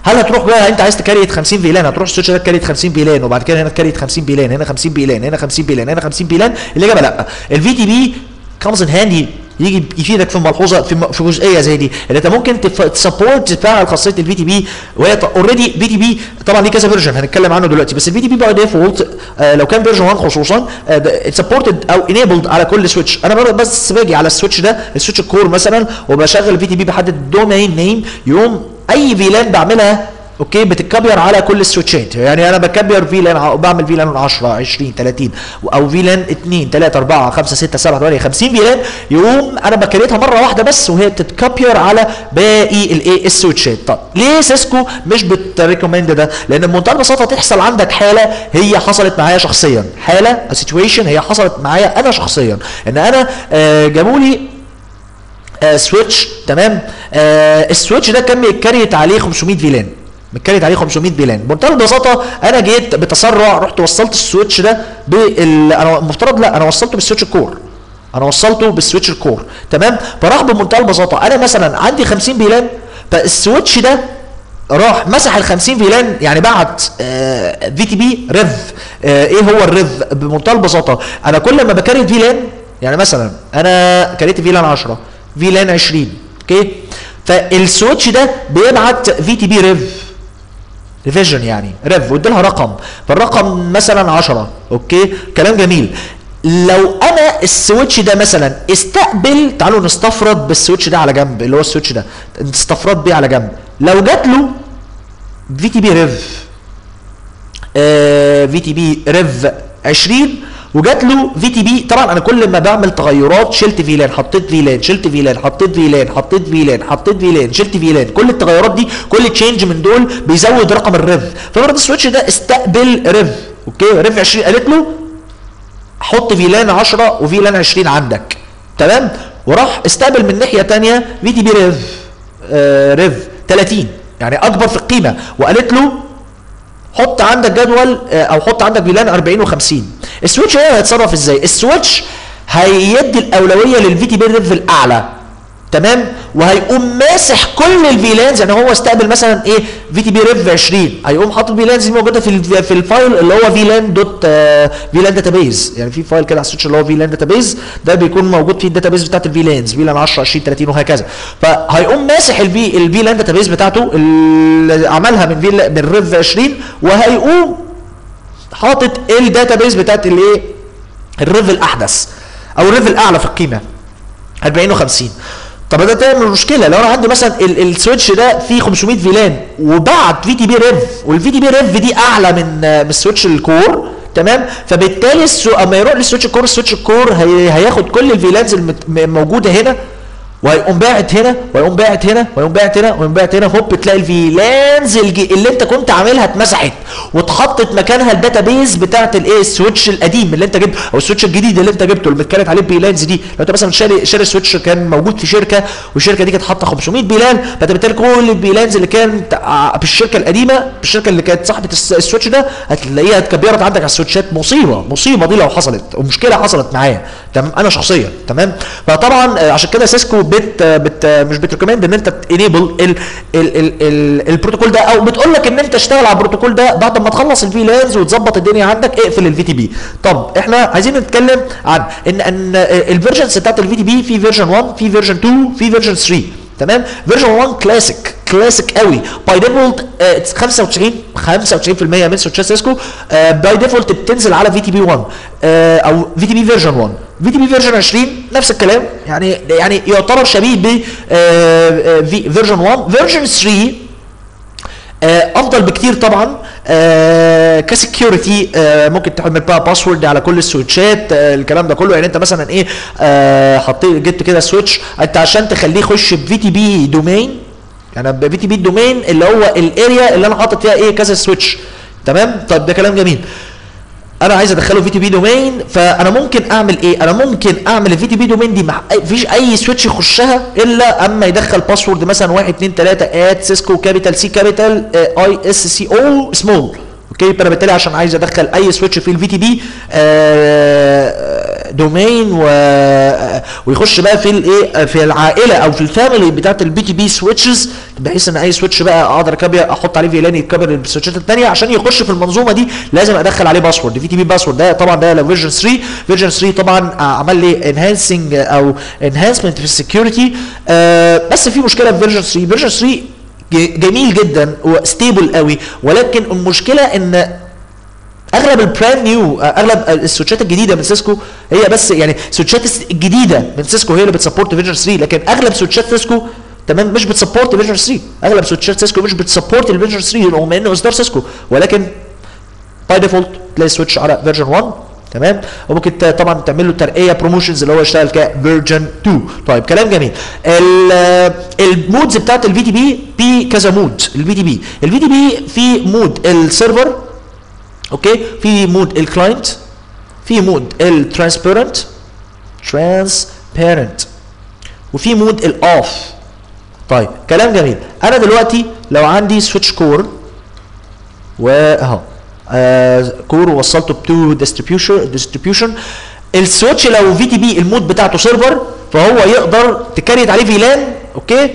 هل هتروح بقى انت عايز تكريت 50 فيلان هتروح السويتش ده تكريت 50 فيلان وبعد كده هنا تكريت 50 فيلان هنا 50 فيلان هنا 50 فيلان هنا 50 فيلان الاجابه لا الفي تي بي كمز ان هاندي يجي يفيدك في ملحوظه في م- في جزئيه زي دي ان انت ممكن تسبورت تفعل خاصيه الفي تي بي وهي اوريدي في تي بي طبعا ليه كذا فيرجن هنتكلم عنه دلوقتي بس الفي تي بي باي ديفولت لو كان فيرجن 1 خصوصا سبورتد او انيبلد على كل سويتش انا بر- بس باجي على السويتش ده السويتش الكور مثلا وبشغل الفي تي بي بحدد الدومين نيم يقوم اي فيلان بعملها اوكي بتتكبر على كل السويتشات يعني انا بكبر فيلان ع- بعمل فيلان 10 20 30 او فيلان 2 3 4 5 6 7 8 50 فيلان يقوم انا بكريتها مره واحده بس وهي بتتكبر على باقي الايه السويتشات طب ليه سيسكو مش بتريكومند ده لان بمنتهى البساطه تحصل عندك حاله هي حصلت معايا شخصيا حاله سيتويشن هي حصلت معايا انا شخصيا ان انا آه جابوا لي آه سويتش تمام آه السويتش ده كان بيتكريت عليه 500 فيلان متكريت عليه 500 فيلان بمنتهى البساطه انا جيت بتسرع رحت وصلت السويتش ده بال انا المفترض لا انا وصلته بالسويتش الكور انا وصلته بالسويتش الكور تمام فراح بمنتهى البساطه انا مثلا عندي 50 فيلان فالسويتش ده راح مسح ال 50 فيلان يعني بعت في تي بي ريف آه ايه هو الريف بمنتهى البساطه انا كل ما بكريت فيلان يعني مثلا انا كريت فيلان 10 فيلان 20 اوكي فالسويتش ده بيبعت في تي بي ريف ريفيجن يعني ريف وادي لها رقم فالرقم مثلا 10 اوكي كلام جميل لو انا السويتش ده مثلا استقبل تعالوا نستفرد بالسويتش ده على جنب اللي هو السويتش ده نستفرد بيه على جنب لو جات له في تي بي ريف في تي بي ريف 20 وجات له في تي بي طبعا انا كل ما بعمل تغيرات شلت فيلان حطيت فيلان شلت فيلان حطيت فيلان حطيت فيلان حطيت فيلان شلت فيلان كل التغيرات دي كل تشينج من دول بيزود رقم الريف فبرضه السويتش ده استقبل ريف اوكي ريف 20 قالت له حط فيلان 10 وفيلان 20 عندك تمام وراح استقبل من ناحيه ثانيه في تي بي ريف آه ريف 30 يعني اكبر في القيمه وقالت له حط عندك جدول آه، او حط عندك فيلان 40 و50 السويتش هنا هيتصرف ازاي السويتش هيدي الاولويه للفي تي بي ريف الاعلى تمام وهيقوم ماسح كل الفيلانز يعني هو استقبل مثلا ايه في تي بي ريف 20 هيقوم حاطط الفيلانز دي موجوده في ال- في الفايل اللي هو فيلان دوت آه، فيلان داتابيز يعني في فايل كده على السويتش اللي هو فيلان داتابيز ده بيكون موجود فيه الداتابيز بتاعت الفيلانز فيلان 10 20 30 وهكذا فهيقوم ماسح الفي الفيلان داتابيز بتاعته اللي عملها من فيل من ريف 20 وهيقوم حاطط الداتابيز بتاعت الايه الريف الاحدث او الريف الاعلى في القيمه 40 و50 طب ده تعمل مشكله لو انا عندي مثلا ال- السويتش ده فيه 500 فيلان وبعت في تي بي ريف والفي تي بي ريف دي اعلى من من السويتش الكور تمام فبالتالي السو... اما يروح للسويتش الكور السويتش الكور هي... هياخد كل الفيلانز الموجوده هنا وهيقوم باعت هنا وهيقوم باعت هنا وهيقوم باعت هنا وهيقوم باعت هنا هوب تلاقي الفيلانز الجي... اللي انت كنت عاملها اتمسحت واتحطت مكانها الداتابيز بتاعت الايه السويتش القديم اللي انت جبته او السويتش الجديد اللي انت جبته اللي كانت عليه الفيلانز دي لو انت مثلا شاري شاري سويتش كان موجود في شركه والشركه دي كانت حاطه 500 فيلان فانت بالتالي كل الفيلانز اللي كانت ع- في الشركه القديمه في الشركه اللي كانت صاحبه الس- السويتش ده هتلاقيها اتكبرت عندك على السويتشات مصيبه مصيبه دي لو حصلت ومشكله حصلت معايا تمام انا شخصيا تمام فطبعا آه، عشان كده سيسكو بت بت مش بتريكومند ان انت تنيبل ال ال ال ال البروتوكول ده او بتقول لك ان انت اشتغل على البروتوكول ده بعد ما تخلص الفي لانز وتظبط الدنيا عندك اقفل الفي تي بي طب احنا عايزين نتكلم عن ان ان الفيرجنز بتاعت الفي تي بي في فيرجن 1 في فيرجن 2 في فيرجن 3 تمام فيرجن 1 كلاسيك كلاسيك قوي باي ديفولت 95 95% من سويتشات سيسكو باي ديفولت بتنزل على في تي بي 1 آه، او في تي بي فيرجن 1 في تي بي فيرجن 20 نفس الكلام يعني يعني يعتبر شبيه ب في فيرجن 1 فيرجن 3 آه، افضل بكتير طبعا آه كسكيورتي آه ممكن تعمل بقى باسورد على كل السويتشات آه الكلام ده كله يعني انت مثلا ايه آه حطيت جبت كده سويتش انت عشان تخليه يخش بفي تي بي دومين يعني في تي بي دومين اللي هو الاريا اللي انا حاطط فيها ايه كذا سويتش تمام طيب ده كلام جميل انا عايز ادخله في تي بي دومين فانا ممكن اعمل ايه انا ممكن اعمل الفي تي بي دومين دي مع فيش اي سويتش يخشها الا اما يدخل باسورد مثلا 1 2 3 ات سيسكو كابيتال سي كابيتال اي اس سي او سمول اوكي يبقى انا بالتالي عشان عايز ادخل اي سويتش في الفي تي بي دومين و... ويخش بقى في الايه في العائله او في الفاميلي بتاعت البي تي بي سويتشز بحيث ان اي سويتش بقى اقدر أكبر احط عليه فيلان يتكبر السويتشات الثانيه عشان يخش في المنظومه دي لازم ادخل عليه باسورد في تي بي باسورد ده طبعا ده لو فيرجن 3 فيرجن 3 طبعا عمل لي انهانسنج او انهانسمنت في السكيورتي آه بس في مشكله في فيرجن 3 فيرجن 3 ج- جميل جدا وستيبل قوي ولكن المشكله ان اغلب البراند نيو اغلب السويتشات الجديده من سيسكو هي بس يعني السويتشات الس- الجديده من سيسكو هي اللي بتسبورت فيرجن 3 لكن اغلب سويتشات سيسكو تمام مش بتسبورت فيرجن 3 اغلب سويتشات سيسكو مش بتسبورت الفيرجن 3 رغم انه اصدار سيسكو ولكن باي ديفولت تلاقي سويتش على فيرجن 1 تمام وممكن ت- طبعا تعمل له ترقيه بروموشنز اللي هو يشتغل كفيرجن 2 طيب كلام جميل ال- المودز بتاعت الفي تي بي في كذا مود الفي تي بي الفي تي بي في مود السيرفر اوكي في مود الكلاينت في مود الترانسبيرنت ترانسبيرنت وفي مود الاوف طيب كلام جميل انا دلوقتي لو عندي سويتش كور واهو آه كور ووصلته بتو ديستريبيوشن ديستريبيوشن السويتش لو في تي بي المود بتاعته سيرفر فهو يقدر تكريت عليه فيلان اوكي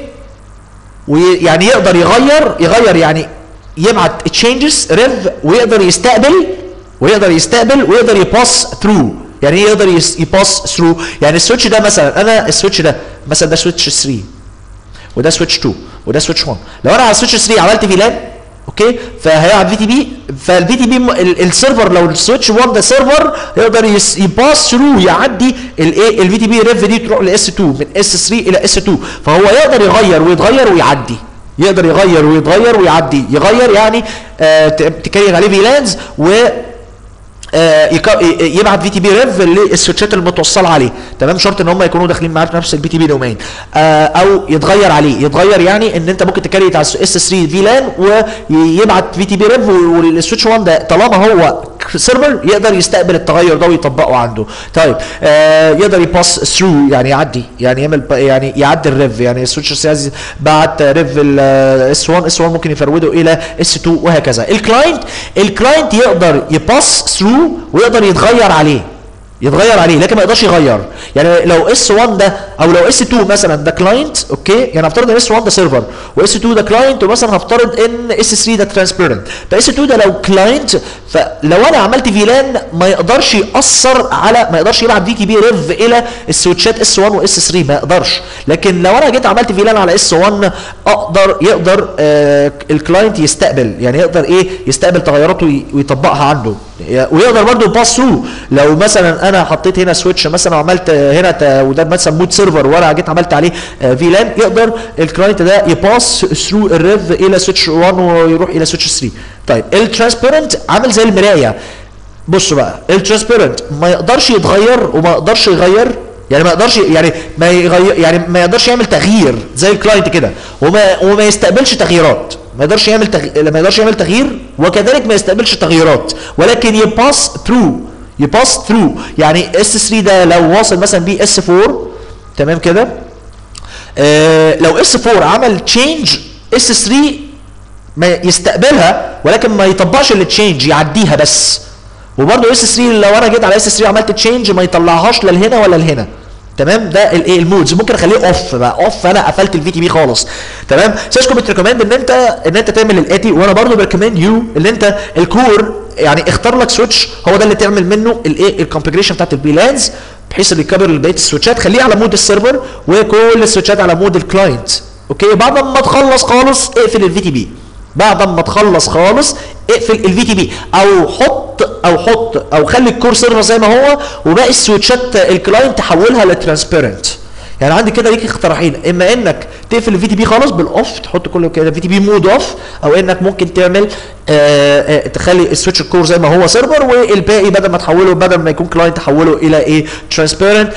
ويعني يقدر يغير يغير يعني يبعت تشينجز ريف ويقدر يستقبل ويقدر يستقبل ويقدر يباس ثرو يعني ايه يقدر يس- يباس ثرو يعني السويتش ده مثلا انا السويتش ده مثلا ده سويتش 3 وده سويتش 2 وده سويتش 1 لو انا على سويتش 3 عملت فيلان اوكي فهيلعب في تي بي فالفي تي بي السيرفر لو السويتش 1 ده سيرفر يقدر يس- يباس ثرو يعدي الايه الفي تي بي ريف دي تروح لاس 2 من اس 3 الى اس 2 فهو يقدر يغير ويتغير ويعدي يقدر يغير ويتغير ويعدي يغير يعني آه ت- تكرر عليه فيلانز و آه، يك- ي- يبعت في تي بي ريف للسويتشات المتوصله عليه تمام شرط ان هم يكونوا داخلين معاه في نفس البي تي بي دومين آه، او يتغير عليه يتغير يعني ان انت ممكن تكريت على اس 3 في لان ويبعت في تي بي ريف والسويتش 1 ده طالما هو سيرفر يقدر يستقبل التغير ده ويطبقه عنده طيب آه يقدر يباس ثرو يعني يعدي يعني يعمل ب- يعني يعدي الريف يعني السويتش سيازي بعت ريف الاس 1 اس 1 ممكن يفروده الى اس 2 وهكذا الكلاينت الكلاينت يقدر يباس ثرو ويقدر يتغير عليه يتغير عليه لكن ما يقدرش يغير يعني لو اس 1 ده او لو اس 2 مثلا ده كلاينت اوكي يعني هفترض ان اس 1 ده سيرفر واس 2 ده كلاينت ومثلا هفترض ان اس 3 ده ترانسبيرنت فاس 2 ده لو كلاينت فلو انا عملت فيلان ما يقدرش ياثر على ما يقدرش يلعب في تي بي ريف الى السويتشات اس 1 واس 3 ما يقدرش لكن لو انا جيت عملت فيلان على اس 1 اقدر يقدر آه الكلاينت يستقبل يعني يقدر ايه يستقبل تغيراته وي- ويطبقها عنده ويقدر برضه باس ثرو لو مثلا انا حطيت هنا سويتش مثلا وعملت هنا ت- وده مثلا مود سيرفر وانا جيت عملت عليه في لان يقدر الكلاينت ده يباس ثرو الريف الى سويتش 1 ويروح الى سويتش 3 طيب الترانسبيرنت عامل زي المرايه بصوا بقى الترانسبيرنت ما يقدرش يتغير وما يقدرش يغير يعني ما يقدرش يعني ما يغير يعني ما يقدرش يعمل تغيير زي الكلاينت كده وما وما يستقبلش تغييرات ما يقدرش يعمل تغ... ما يقدرش يعمل تغيير وكذلك ما يستقبلش تغييرات ولكن يباس ثرو يباس ثرو يعني اس 3 ده لو واصل مثلا بيه اس 4 تمام كده آه لو اس 4 عمل تشينج اس 3 ما يستقبلها ولكن ما يطبقش التشينج يعديها بس وبرده اس 3 لو انا جيت على اس 3 عملت تشينج ما يطلعهاش لا لهنا ولا لهنا تمام ده الايه المودز ممكن اخليه اوف بقى اوف انا قفلت الفي تي بي خالص تمام سيسكو بتريكومند ان انت ان انت تعمل الاتي وانا برضو بريكومند يو ان انت الكور يعني اختار لك سويتش هو ده اللي تعمل منه الايه الكونفجريشن بتاعت البيلانز بحيث اللي يكبر بقيه السويتشات خليه على مود السيرفر وكل السويتشات على مود الكلاينت اوكي بعد ما تخلص خالص اقفل الفي تي بي بعد ما تخلص خالص اقفل الفي تي بي او حط او حط او خلي الكور سيرفر زي ما هو وباقي السويتشات الكلاينت تحولها لترانسبيرنت يعني عندي كده ليك اقتراحين اما انك تقفل الفي تي بي خالص بالاوف تحط كله كده في تي بي مود اوف او انك ممكن تعمل آآ آآ تخلي السويتش الكور زي ما هو سيرفر والباقي بدل ما تحوله بدل ما يكون كلاينت تحوله الى ايه ترانسبيرنت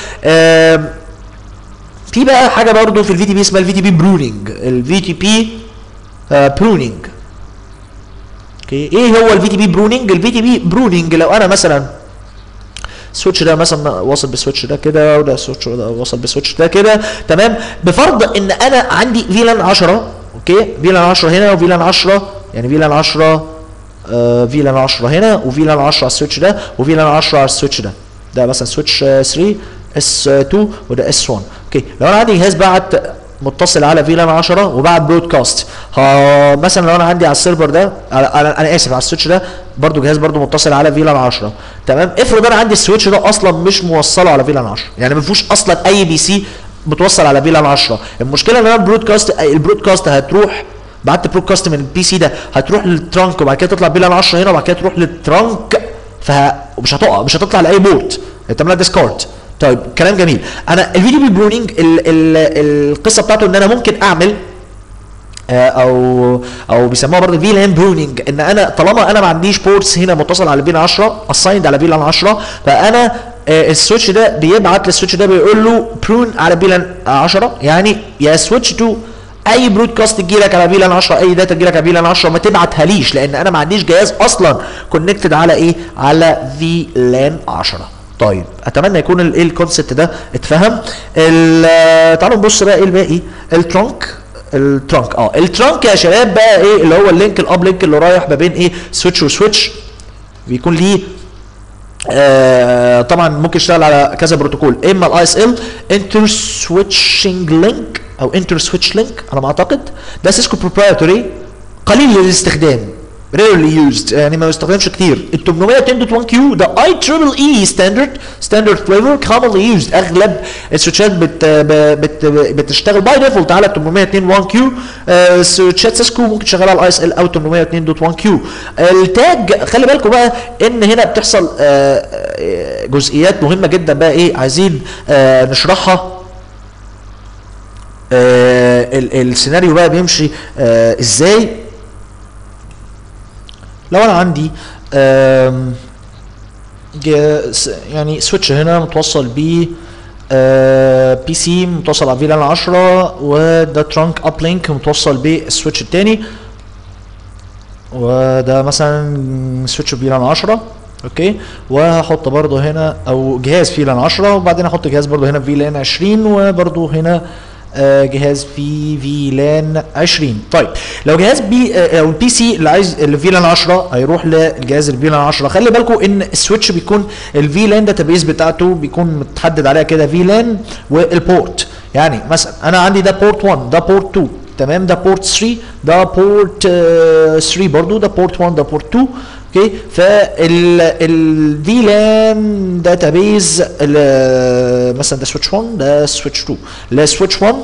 في بقى حاجه برضو في الفي تي بي اسمها الفي تي بي برونينج الفي تي بي برونينج اوكي ايه هو الفي تي بي برونينج الفي تي بي برونينج لو انا مثلا السويتش ده مثلا واصل بالسويتش ده كده وده السويتش ده واصل بالسويتش ده كده تمام بفرض ان انا عندي فيلان 10 اوكي فيلان 10 هنا وفيلان 10 يعني فيلان 10 آه فيلان 10 هنا وفيلان 10 على السويتش ده وفيلان 10 على السويتش ده ده مثلا سويتش 3 اس 2 وده اس 1 اوكي لو انا عندي جهاز بعت متصل على فيلان 10 وبعت برودكاست ها مثلا لو انا عندي على السيرفر ده انا انا اسف على السويتش ده برضو جهاز برضو متصل على فيلان 10 تمام افرض انا عندي السويتش ده اصلا مش موصله على فيلان 10 يعني ما فيهوش اصلا اي بي سي متوصل على فيلان 10 المشكله ان انا البرودكاست البرودكاست هتروح بعت برودكاست من البي سي ده هتروح للترانك وبعد كده تطلع فيلان 10 هنا وبعد كده تروح للترانك فمش هتقع مش هتطلع لاي بورت هتعملها ديسكارد طيب كلام جميل انا الفيديو بي برونينج ال ال القصه بتاعته ان انا ممكن اعمل آه، او او بيسموها برضه في لان برونينج ان انا طالما انا ما عنديش بورتس هنا متصل على فيلان 10 اسايند على فيلان 10 فانا آه، السويتش ده بيبعت للسويتش ده بيقول له برون على فيلان 10 يعني يا سويتش تو اي برودكاست تجي لك على فيلان 10 اي داتا تجي لك على فيلان 10 ما تبعتها ليش لان انا ما عنديش جهاز اصلا كونكتد على ايه على في لان 10 طيب اتمنى يكون الايه الكونسبت ده اتفهم ال- تعالوا نبص بقى ايه الباقي الترانك الترانك اه الترانك يا شباب بقى ايه اللي هو اللينك الاب لينك اللي رايح ما بين ايه سويتش وسويتش بيكون ليه آه طبعا ممكن يشتغل على كذا بروتوكول اما الاي اس ال انتر سويتشنج لينك او انتر سويتش لينك على ما اعتقد ده سيسكو بروبرايتوري قليل الاستخدام rarely used يعني ما يستخدمش كتير ال 810.1 كيو ده اي تريبل اي ستاندرد ستاندرد فليفر commonly used اغلب السويتشات بت بت بتشتغل باي ديفولت على 802.1 كيو آه، سويتشات سيسكو ممكن تشغلها على الاي اس ال او 802.1 كيو التاج خلي بالكم بقى ان هنا بتحصل آه، آه، جزئيات مهمه جدا بقى ايه عايزين آه، نشرحها آه، ال- السيناريو بقى بيمشي آه، ازاي لو انا عندي آم، جا- س- يعني سويتش هنا متوصل ب بي سي متوصل على فيلان 10 وده ترانك اب لينك متوصل بالسويتش التاني وده مثلا سويتش فيلان 10 اوكي وهحط برضه هنا او جهاز فيلان 10 وبعدين احط جهاز برضه هنا فيلان 20 وبرضه هنا آه، جهاز في فيلان 20 طيب لو جهاز بي آه، او البي سي اللي عايز الفيلان 10 هيروح للجهاز الفيلان 10 خلي بالكم ان السويتش بيكون الفيلان داتابيز بتاعته بيكون متحدد عليها كده فيلان والبورت يعني مثلا انا عندي ده بورت 1 ده بورت 2 تمام ده بورت 3 ده بورت 3 برضو ده بورت 1 ده بورت 2 اوكي فال الفيلان داتابيز مثلا ده سويتش 1 ده سويتش 2 لا سويتش 1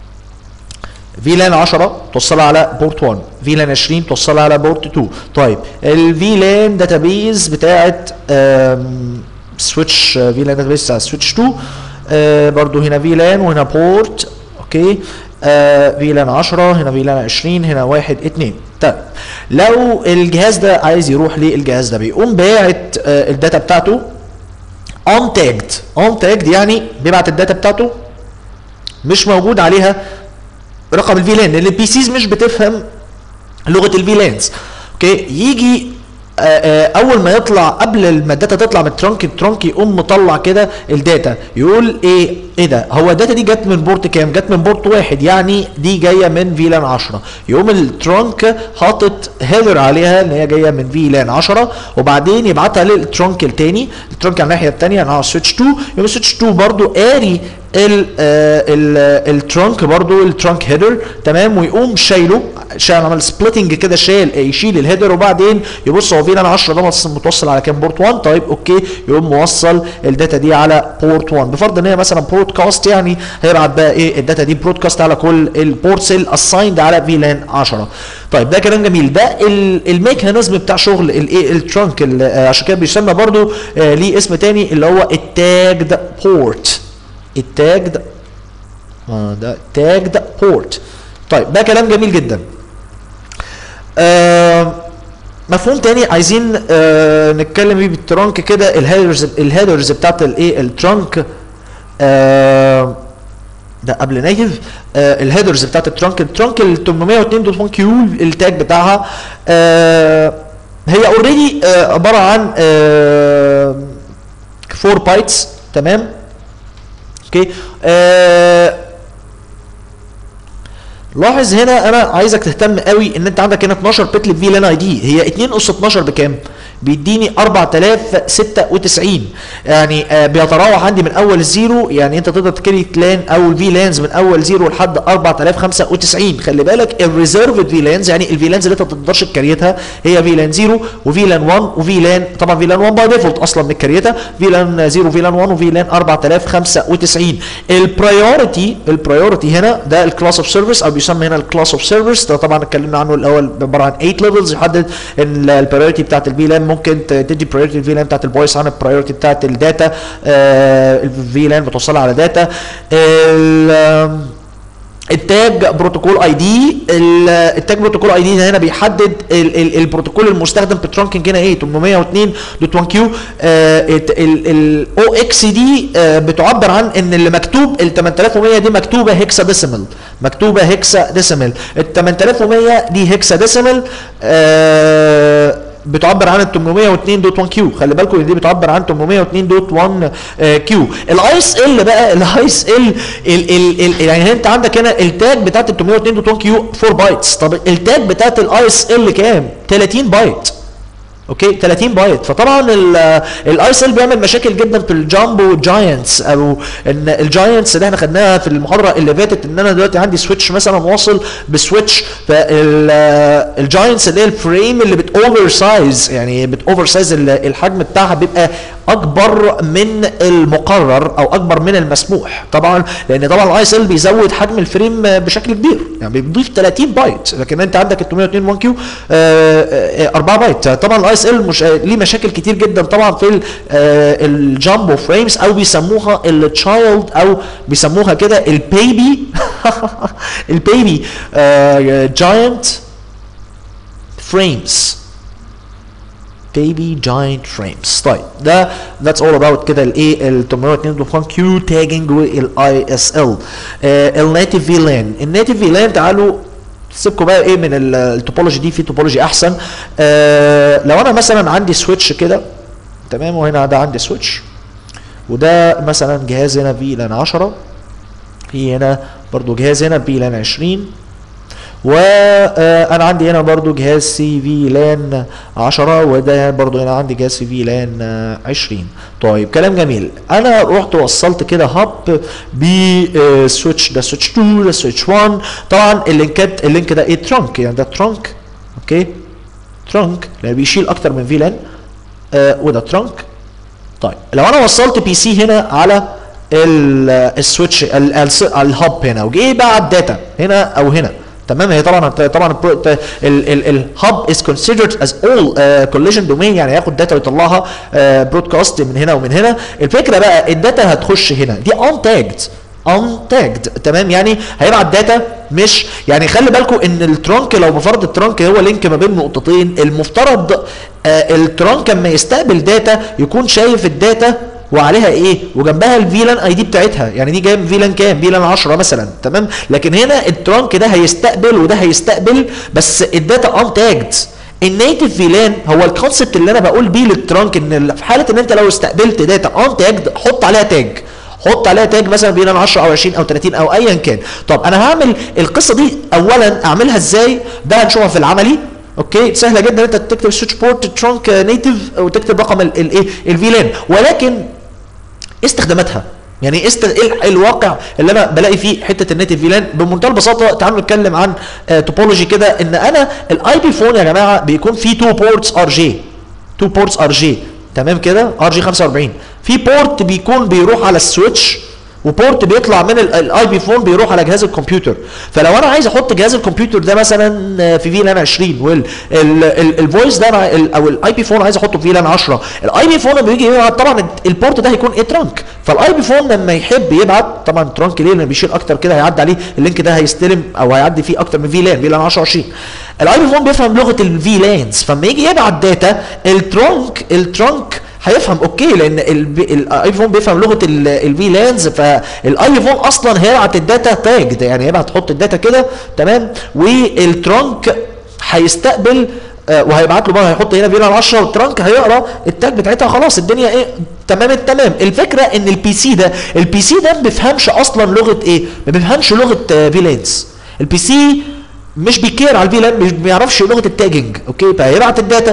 فيلان 10 توصلها على بورت 1 فيلان 20 توصلها على بورت 2 طيب الفيلان داتابيز بتاعت آم، سويتش فيلان داتابيز بتاع سويتش 2 آه، برضو هنا فيلان وهنا بورت اوكي آه فيلان 10 هنا فيلان 20 هنا 1 2 طيب لو الجهاز ده عايز يروح للجهاز ده بيقوم باعت آه الداتا بتاعته اون تاجد اون تاجد يعني بيبعت الداتا بتاعته مش موجود عليها رقم الفيلان لان البي سيز مش بتفهم لغه الفيلانز اوكي يجي آه، آه، اول ما يطلع قبل ما الداتا تطلع من الترانك الترانك يقوم مطلع كده الداتا يقول ايه ايه ده هو الداتا دي جت من بورت كام جت من بورت واحد يعني دي جايه من فيلان 10 يقوم الترانك حاطط هيدر عليها ان هي جايه من فيلان 10 وبعدين يبعتها للترانك التاني الترانك على الناحيه الثانيه على سويتش 2 يقوم سويتش 2 برضو قاري ال ال الترانك برضو الترانك هيدر تمام ويقوم شايله شايل عمل سبليتنج كده شايل يشيل الهيدر وبعدين يبص هو فين انا 10 ده متص- متوصل على كام بورت 1 طيب اوكي يقوم موصل الداتا دي على بورت 1 بفرض ان هي مثلا برودكاست يعني هيبعت بقى ايه الداتا دي برودكاست على كل البورتس الاسايند على فيلان 10 طيب ده كلام جميل ده ال- الميكانيزم بتاع شغل الايه الترانك ال- آه، عشان كده بيسمى برضو آه، ليه اسم تاني اللي هو التاجد بورت التاجد اه ده تاجد بورت طيب ده كلام جميل جدا آه مفهوم تاني عايزين آه نتكلم بيه بالترانك كده الهيدرز الهيدرز بتاعت الايه الترانك آه ده قبل نيف آه الهيدرز بتاعت الترانك الترانك ال 802.1 كيو التاج بتاعها آه هي اوريدي آه عباره عن آه 4 بايتس تمام اوكي آه لاحظ هنا انا عايزك تهتم قوي ان انت عندك هنا 12 بت في لان اي دي هي 2 اس 12 بكام بيديني 4096 يعني آه بيتراوح عندي من اول الزيرو يعني انت تقدر تكريت لان او الفي لانز من اول زيرو لحد 4095 خلي بالك الريزيرفد في لانز يعني الفي لانز اللي انت ما تقدرش تكريتها هي في لان 0 وفي لان 1 وفي لان طبعا في لان 1 باي ديفولت اصلا متكريتها في لان 0 وفي لان 1 وفي لان 4095 البرايورتي البرايورتي هنا ده الكلاس اوف سيرفيس او بيسمى هنا الكلاس اوف سيرفيس ده طبعا اتكلمنا عنه الاول عباره عن 8 ليفلز يحدد ان البرايورتي بتاعت الفي لان ممكن تدي برايورتي الفي لان بتاعت الفويس عن البرايورتي بتاعت الداتا الفي لان بتوصلها على داتا التاج بروتوكول اي دي التاج بروتوكول اي دي هنا بيحدد ال ال البروتوكول المستخدم في الترانكينج هنا ايه 802.1 كيو الاو اكس دي آه بتعبر عن ان اللي مكتوب ال 8100 دي مكتوبه هيكسا ديسيمال مكتوبه هيكسا ديسيمال ال 8100 دي هيكسا ديسيمال آه بتعبر عن 802.1 كيو خلي بالكم دي بتعبر عن 802.1 كيو الاي اس ال بقى الاي اس ال يعني انت عندك هنا التاج بتاعت 802.1 كيو 4 بايتس طب التاج بتاعت الاي اس ال كام 30 بايت اوكي 30 بايت فطبعا الاي اس ال بيعمل مشاكل جدا في الجامبو جاينتس او ان الجاينتس اللي احنا خدناها في المحاضره اللي فاتت ان انا دلوقتي عندي سويتش مثلا واصل بسويتش فالجاينتس اللي هي الفريم اللي بت اوفر سايز يعني بت اوفر سايز الحجم بتاعها بيبقى اكبر من المقرر او اكبر من المسموح طبعا لان طبعا الاي اس ال بيزود حجم الفريم بشكل كبير يعني بيضيف 30 بايت لكن انت عندك ال 802 كيو 4 بايت طبعا الاي اس ال مش ليه مشاكل كتير جدا طبعا في الجامبو فريمز او بيسموها التشايلد او بيسموها كده البيبي البيبي جاينت فريمز baby giant frames طيب ده that's all about كده الايه ال 802.1 كيو تاجنج والاي اس ال الناتيف في لان الناتيف في لان تعالوا سيبكم بقى ايه من التوبولوجي دي في توبولوجي احسن آه لو انا مثلا عندي سويتش كده تمام وهنا ده عندي سويتش وده مثلا جهاز هنا في لان 10 في هنا برضو جهاز هنا في لان 20 وانا عندي هنا برضو جهاز سي في لان 10 وده برضو هنا عندي جهاز سي في لان 20 طيب كلام جميل انا رحت وصلت كده هاب بسويتش ده سويتش 2 ده سويتش 1 طبعا اللينكات اللينك ده ايه ترانك يعني ده ترانك اوكي ترانك اللي بيشيل اكتر من في لان آه وده ترانك طيب لو انا وصلت بي سي هنا على السويتش الهاب هنا وجه بقى الداتا هنا او هنا تمام هي طبعا طبعا الهاب از كونسيدرد از اول كوليجن دومين يعني هياخد داتا ويطلعها برودكاست من هنا ومن هنا الفكره بقى الداتا هتخش هنا دي ان تاجد ان تاجد تمام يعني هيبعت داتا مش يعني خلي بالكم ان الترانك لو بفرض الترانك هو لينك ما بين نقطتين المفترض آه الترانك لما يستقبل داتا يكون شايف الداتا وعليها ايه وجنبها الفيلان اي دي بتاعتها يعني دي جايه فيلان كام فيلان 10 مثلا تمام لكن هنا الترانك ده هيستقبل وده هيستقبل بس الداتا ان تاجد النيتف فيلان هو الكونسبت اللي انا بقول بيه للترانك ان في حاله ان انت لو استقبلت داتا ان تاجد حط عليها تاج حط عليها تاج مثلا فيلان 10 او 20 او 30 او ايا كان طب انا هعمل القصه دي اولا اعملها ازاي ده هنشوفها في العملي اوكي سهله جدا انت تكتب سويتش بورت ترانك نيتف وتكتب رقم الايه الفيلان ولكن استخداماتها يعني ايه است... ايه الواقع اللي انا بلاقي فيه حته النيتف فيلان بمنتهى البساطه تعالوا نتكلم عن آه توبولوجي كده ان انا الاي بي فون يا جماعه بيكون فيه تو بورتس ار جي تو بورتس ار جي تمام كده ار جي 45 في بورت بيكون بيروح على السويتش وبورت بيطلع من الاي بي فون بيروح على جهاز الكمبيوتر فلو انا عايز احط جهاز الكمبيوتر ده مثلا في فيلان 20 والفويس ده او الاي بي فون عايز احطه في فيلان 10 الاي بي فون لما بيجي يبعت طبعا البورت ده هيكون ايه ترانك فالاي بي فون لما يحب يبعت طبعا ترانك ليه لان بيشيل اكتر كده هيعدي عليه اللينك ده هيستلم او هيعدي فيه اكتر من فيلان فيلان 10 20 الاي بي فون بيفهم لغه الفيلانز فلما يجي يبعت داتا الترانك الترانك هيفهم اوكي لان الايفون بيفهم لغه الفي لانز فالايفون اصلا هيبعت الداتا تاج يعني هيبعت تحط الداتا كده تمام والترانك هيستقبل آه وهيبعت له بقى هيحط هنا فيلان 10 والترانك هيقرا التاج بتاعتها خلاص الدنيا ايه تمام التمام الفكره ان البي سي ده البي سي ده ما بيفهمش اصلا لغه ايه ما بيفهمش لغه آه فيلانز البي سي مش بيكير على الفيلان مش بيعرفش لغه التاجنج اوكي فهيبعت الداتا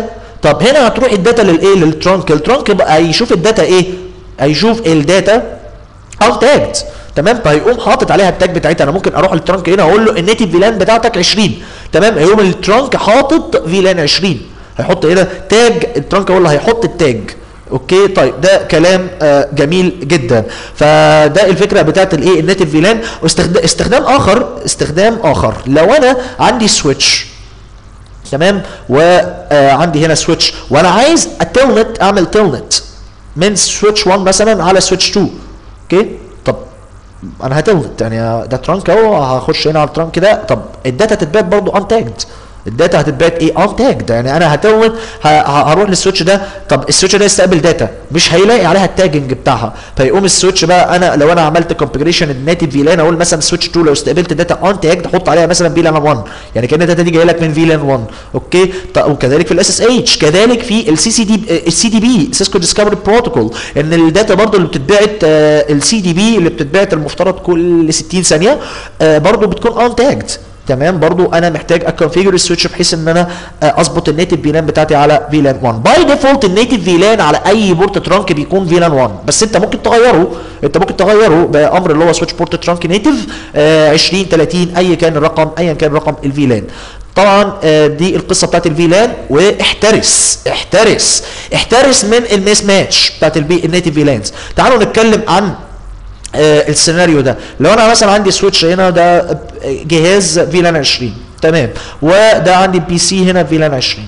طب هنا هتروح الداتا للايه للترانك الترانك بقى هيشوف الداتا ايه هيشوف الداتا untagged تمام فهيقوم حاطط عليها التاج بتاعتها انا ممكن اروح الترانك هنا اقول له النيتيف فيلان بتاعتك 20 تمام هيقوم الترانك حاطط فيلان 20 هيحط هنا تاج الترانك هو اللي هيحط التاج اوكي طيب ده كلام آه جميل جدا فده الفكره بتاعت الايه النيتيف فيلان واستخدام استخدام اخر استخدام اخر لو انا عندي سويتش تمام وعندي هنا سويتش وانا عايز اتلنت اعمل تلنت من سويتش 1 مثلا على سويتش 2 اوكي طب انا هتلنت يعني ده ترانك اهو هخش هنا على الترانك ده طب الداتا تتبات برضو انتاجد الداتا هتتبات ايه انتاجد يعني انا هتلنت هروح للسويتش ده طب السويتش ده يستقبل داتا مش هيلاقي عليها التاجنج بتاعها فيقوم السويتش بقى انا لو انا عملت كونفجريشن الناتيف فيلان اقول مثلا سويتش 2 لو استقبلت داتا انتاجد احط عليها مثلا فيلان 1 يعني كان الداتا دي جايه لك من فيلان 1 اوكي طب وكذلك في الاس اس اتش كذلك في السي سي دي السي دي بي سيسكو ديسكفري بروتوكول ان الداتا برضو اللي بتتبعت السي دي بي اللي بتتبعت المفترض كل 60 ثانيه آه برضو بتكون انتاجد تمام برضو انا محتاج اكونفيجر السويتش بحيث ان انا اظبط النيتف فيلان بتاعتي على فيلان 1 باي ديفولت النيتف فيلان على اي بورت ترانك بيكون فيلان 1 بس انت ممكن تغيره انت ممكن تغيره بامر اللي هو سويتش بورت ترانك نيتف 20 30 اي كان الرقم ايا كان رقم الفيلان طبعا دي القصه بتاعت الفيلان واحترس احترس احترس من الميس ماتش بتاعت النيتف فيلانز تعالوا نتكلم عن آه السيناريو ده لو انا مثلا عندي سويتش هنا ده جهاز فيلان 20 تمام وده عندي بي سي هنا فيلان 20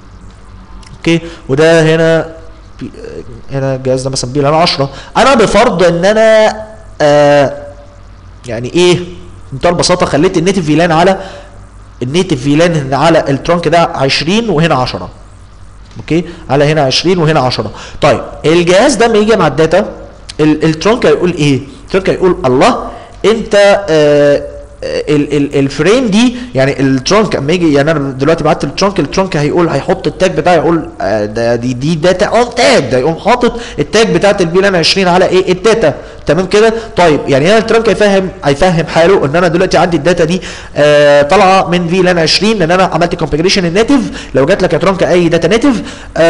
اوكي وده هنا هنا الجهاز ده مثلا فيلان 10 انا بفرض ان انا آه يعني ايه بمنتهى البساطه خليت النيتف فيلان على النيتف فيلان على الترانك ده 20 وهنا 10 اوكي على هنا 20 وهنا 10 طيب الجهاز ده لما يجي مع الداتا الترانك هيقول ايه؟ الترانك هيقول الله انت آه ال ال الفريم دي يعني الترانك اما يجي يعني انا دلوقتي بعت الترانك الترانك هيقول هيحط التاج بتاعي يقول آه ده دي دي داتا اون تاج ده يقوم حاطط التاج بتاعت الفيلان 20 على ايه الداتا تمام كده طيب يعني هنا الترانك هيفهم هيفهم حاله ان انا دلوقتي عندي الداتا دي آه طالعه من فيلان 20 لان انا عملت كونفجريشن الناتيف لو جات لك يا ترانك اي داتا ناتيف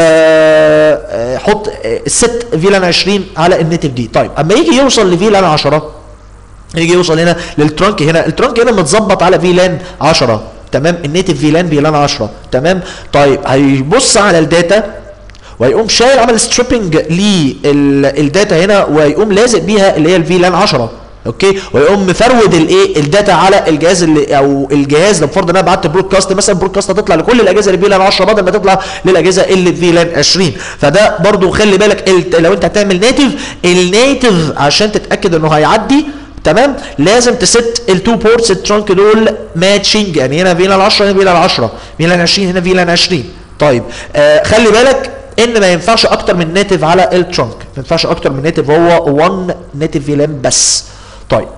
آه حط الست فيلان 20 على الناتيف دي طيب اما يجي يوصل لفيلان 10 يجي يوصل هنا للترانك هنا الترانك هنا متظبط على فيلان 10 تمام النيتف فيلان فيلان 10 تمام طيب هيبص على الداتا ويقوم شايل عمل ستريبنج للداتا هنا ويقوم لازق بيها اللي هي الفيلان 10 اوكي ويقوم مفرود الايه الداتا على الجهاز اللي او الجهاز لو فرض ان انا بعت برودكاست مثلا برودكاست هتطلع لكل الاجهزه اللي فيلان 10 بدل ما تطلع للاجهزه اللي فيلان 20 فده برضو خلي بالك لو انت هتعمل نيتف النيتف عشان تتاكد انه هيعدي تمام لازم تست التو بورتس الترانك دول ماتشنج يعني هنا فيلان 10 هنا فيلان 10 فيلان 20 هنا فيلان 20 طيب آه خلي بالك ان ما ينفعش اكتر من نيتف على الترانك ما ينفعش اكتر من نيتف هو 1 نيتف فيلان بس طيب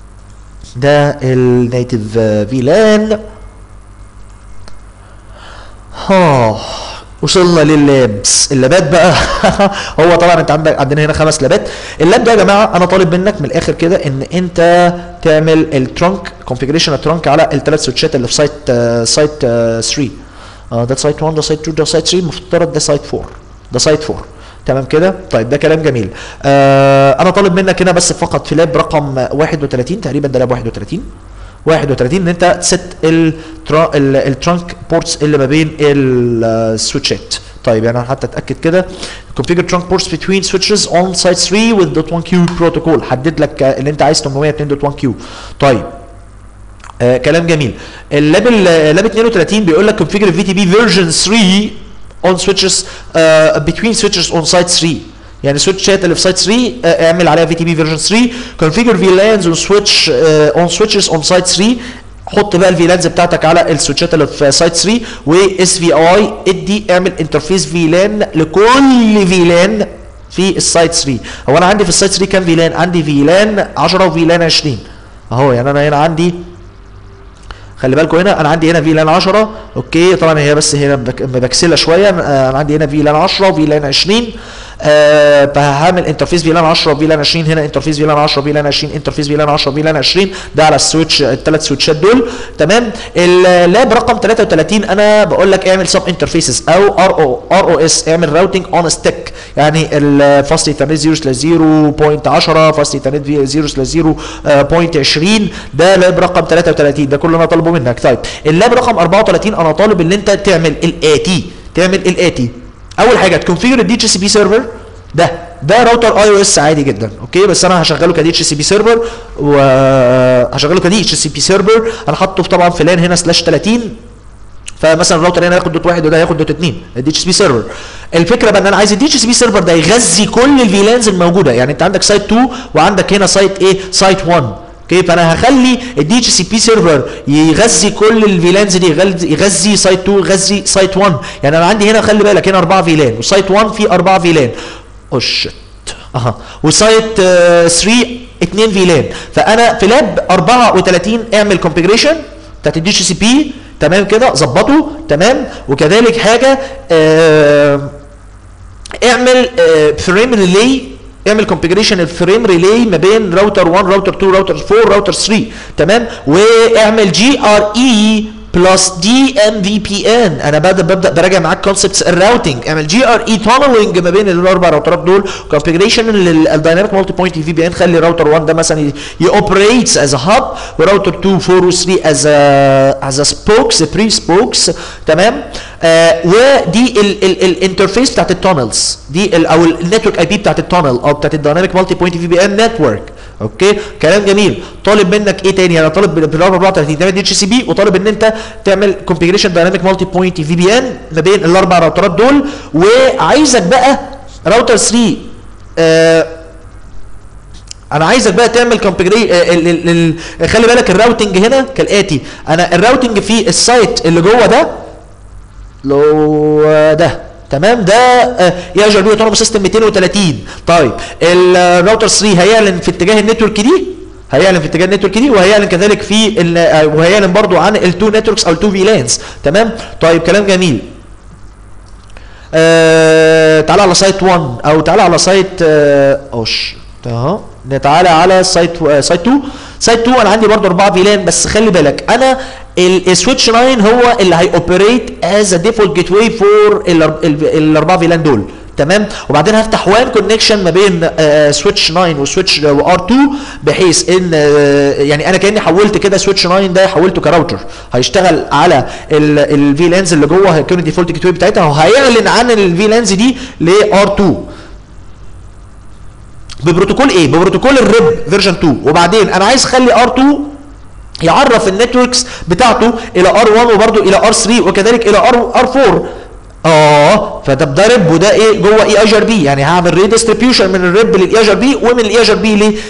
ده النيتف فيلان ها وصلنا لللابس اللابات بقى هو طبعا انت عندك عندنا هنا خمس لابات اللاب ده يا جماعه انا طالب منك من الاخر كده ان انت تعمل الترانك كونفيجريشن الترانك على الثلاث سويتشات اللي في سايت آه سايت آه 3 آه ده سايت 1 ده سايت 2 ده سايت 3 المفترض ده سايت 4 ده سايت 4 تمام كده طيب ده كلام جميل آه انا طالب منك هنا بس فقط في لاب رقم 31 تقريبا ده لاب 31 31 ان انت تست الترانك بورتس اللي ما بين السويتشات طيب يعني حتى اتاكد كده configure trunk ports between switches on site 3 with .1q protocol حدد لك اللي انت عايز 802.1q طيب آه كلام جميل اللاب اللاب 32 بيقول لك configure VTP version 3 on switches uh, between switches on site 3 يعني السويتشات اللي في سايت 3 اه اعمل عليها في تي بي فيرجن 3 كونفيجر فيلانز اون سويتش اون سويتشز اون سايت 3 حط بقى الفيلانز بتاعتك على السويتشات اللي في سايت 3 واس في اي ادي اعمل انترفيس فيلان لكل فيلان في السايت 3 هو انا عندي في السايت 3 كام فيلان عندي فيلان 10 وفيلان 20 اهو يعني انا هنا عندي خلي بالكم هنا انا عندي هنا فيلان 10 اوكي طبعا هي بس هنا مبكسله شويه انا عندي هنا فيلان 10 وفيلان 20 آه فهعمل انترفيس فيلان 10 وفيلان 20 هنا انترفيس فيلان 10 وفيلان 20 انترفيس فيلان 10 وفيلان 20 ده على السويتش الثلاث سويتشات دول تمام اللاب رقم 33 انا بقول لك اعمل سب انترفيسز او ار او ار او اس اعمل راوتنج اون ستيك يعني الفاست ايثرنت 0 سلاش 0.10 فاست ايثرنت 0 سلاش 0.20 ده لاب رقم 33 ده كل اللي انا طالبه منك طيب اللاب رقم 34 انا طالب ان انت تعمل الاتي تعمل الاتي اول حاجه تكونفيجر الدي اتش سي بي سيرفر ده ده راوتر اي او اس عادي جدا اوكي بس انا هشغله كدي اتش سي بي سيرفر وهشغله كدي اتش سي بي سيرفر انا حاطه في طبعا في لان هنا سلاش 30 فمثلا الراوتر هنا هياخد دوت واحد وده هياخد دوت اثنين الدي اتش سي بي سيرفر الفكره بقى ان انا عايز الدي اتش سي بي سيرفر ده يغذي كل الفيلانز الموجوده يعني انت عندك سايت 2 وعندك هنا سايت ايه سايت 1 اوكي فانا هخلي الدي اتش سي بي سيرفر يغذي كل الفيلانز دي يغذي, يغذي سايت 2 يغذي سايت 1 يعني انا عندي هنا خلي بالك هنا اربعه فيلان وسايت 1 فيه اربعه فيلان اوه شت اها وسايت 3 2 فيلان فانا في لاب 34 اعمل كونفيجريشن بتاعت الدي اتش سي بي تمام كده ظبطه تمام وكذلك حاجه آه اعمل آه فريم ريلي اعمل كونفيجريشن الفريم ريلي ما بين راوتر 1 راوتر 2 راوتر 4 راوتر 3 تمام واعمل جي ار اي بلس دي ام في بي ان انا ببدا ببدا براجع معاك كونسبتس الراوتنج اعمل جي ار اي تانلنج ما بين الاربع راوترات دول كونفيجريشن للدايناميك مالتي بوينت في بي ان خلي راوتر 1 ده مثلا يوبريتس از هاب وراوتر 2 4 و 3 از از سبوكس بري سبوكس تمام آه ودي الانترفيس بتاعت التونلز دي ال او النتورك اي بي بتاعت التونل او بتاعت الدايناميك مالتي بوينت في بي ان نتورك اوكي كلام جميل طالب منك ايه تاني انا طالب بال 34 تعمل دي اتش سي بي وطالب ان انت تعمل كونفيجريشن دايناميك مالتي بوينت في بي ان ما بين الاربع راوترات دول وعايزك بقى راوتر 3 آه انا عايزك بقى تعمل كونفيجري آه خلي بالك الراوتنج هنا كالاتي انا الراوتنج في السايت اللي جوه ده لو ده تمام ده يا جربيه اوتونوم سيستم 230 طيب الراوتر 3 هيعلن في اتجاه النتورك دي هيعلن في اتجاه النتورك دي وهيعلن كذلك في وهيعلن برضو عن التو نتوركس او التو فيلانز تمام طيب كلام جميل آه تعالى على سايت 1 او تعالى على سايت آه اوش اهو تعالى على سايت سايت 2 سايت 2 انا عندي برضو اربعه فيلان بس خلي بالك انا السويتش 9 هو اللي هيوبريت از ا ديفولت جيت واي فور الاربعه فيلان دول تمام وبعدين هفتح وان كونكشن ما بين سويتش 9 وسويتش وار 2 بحيث ان يعني انا كاني حولت كده سويتش 9 ده حولته كراوتر هيشتغل على الفي لانز اللي جوه هيكون الديفولت جيت واي بتاعتها وهيعلن عن الفي لانز دي لار 2 ببروتوكول ايه ببروتوكول الريب فيرجن 2 وبعدين انا عايز اخلي ار 2 يعرف النتوركس بتاعته الى ار 1 وبرده الى ار 3 وكذلك الى ار ار 4 اه فده ده ريب وده ايه جوه اي اجر بي يعني هعمل ريديستريبيوشن من الريب للاي اجر بي ومن الاي اجر بي لل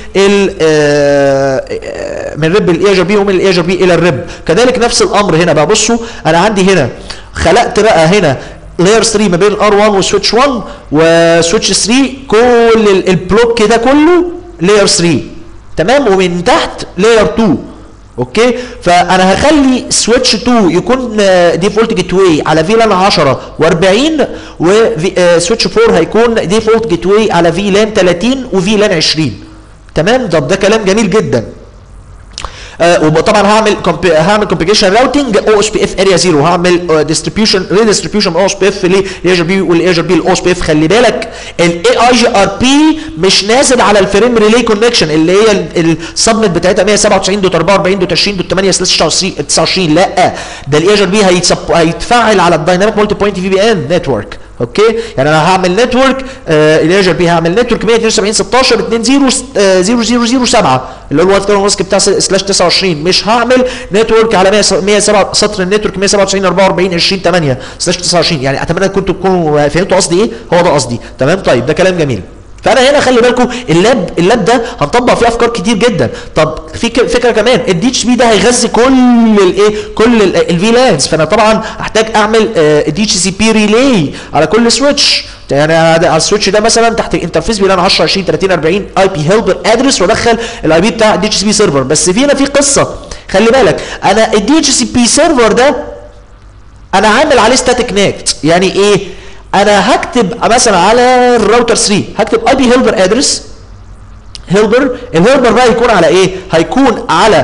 من الريب للاي اجر بي ومن الاي اجر بي الى الريب كذلك نفس الامر هنا بقى بصوا انا عندي هنا خلقت بقى هنا لاير 3 ما بين ار 1 وسويتش 1 وسويتش 3 كل البلوك ده كله لاير 3 تمام ومن تحت لاير 2 اوكي فانا هخلي سويتش 2 يكون ديفولت جيت واي على فيلان 10 و40 وسويتش 4 هيكون ديفولت جيت واي على فيلان 30 وفيلان 20 تمام ده ده كلام جميل جدا آه وطبعا هعمل كومبي هعمل كومبيجيشن راوتنج او اس بي اف اريا زيرو هعمل ديستريبيوشن ريديستريبيوشن او اس بي اف للاي بي والاي بي الاو اس بي اف خلي بالك الاي اي جي ار بي مش نازل على الفريم ريلي كونكشن اللي هي السبنت بتاعتها 197 دوت 44 دوت 20 دوت 8 سلاش 29 لا ده الاي بي هيتفعل على الدايناميك مالتي بوينت في بي ان نتورك اوكي يعني انا هعمل نتورك آه الاجر بي هعمل نتورك 172 16 20 0007 اللي هو الواتر ماسك بتاع سلاش 29 مش هعمل نتورك على 107 سطر النتورك 197 44 20 8 سلاش 29 يعني اتمنى كنتوا تكونوا فهمتوا قصدي ايه هو ده قصدي تمام طيب ده كلام جميل فانا هنا خلي بالكم اللاب اللاب ده هنطبق فيه افكار كتير جدا طب في فكره كمان الدي اتش بي ده هيغذي كل الايه كل الفي لانز فانا طبعا احتاج اعمل دي اتش سي بي ريلي على كل سويتش يعني على السويتش ده مثلا تحت انترفيس فيلان 10 20 30 40 اي بي هيلبر ادرس وادخل الاي بي بتاع الدي اتش سي بي سيرفر بس في هنا في قصه خلي بالك انا الدي اتش سي بي سيرفر ده انا عامل عليه ستاتيك نكت يعني ايه انا هكتب مثلا على الراوتر 3 هكتب اي بي هيلبر ادرس هيلبر الهيلبر بقى هيكون على ايه هيكون على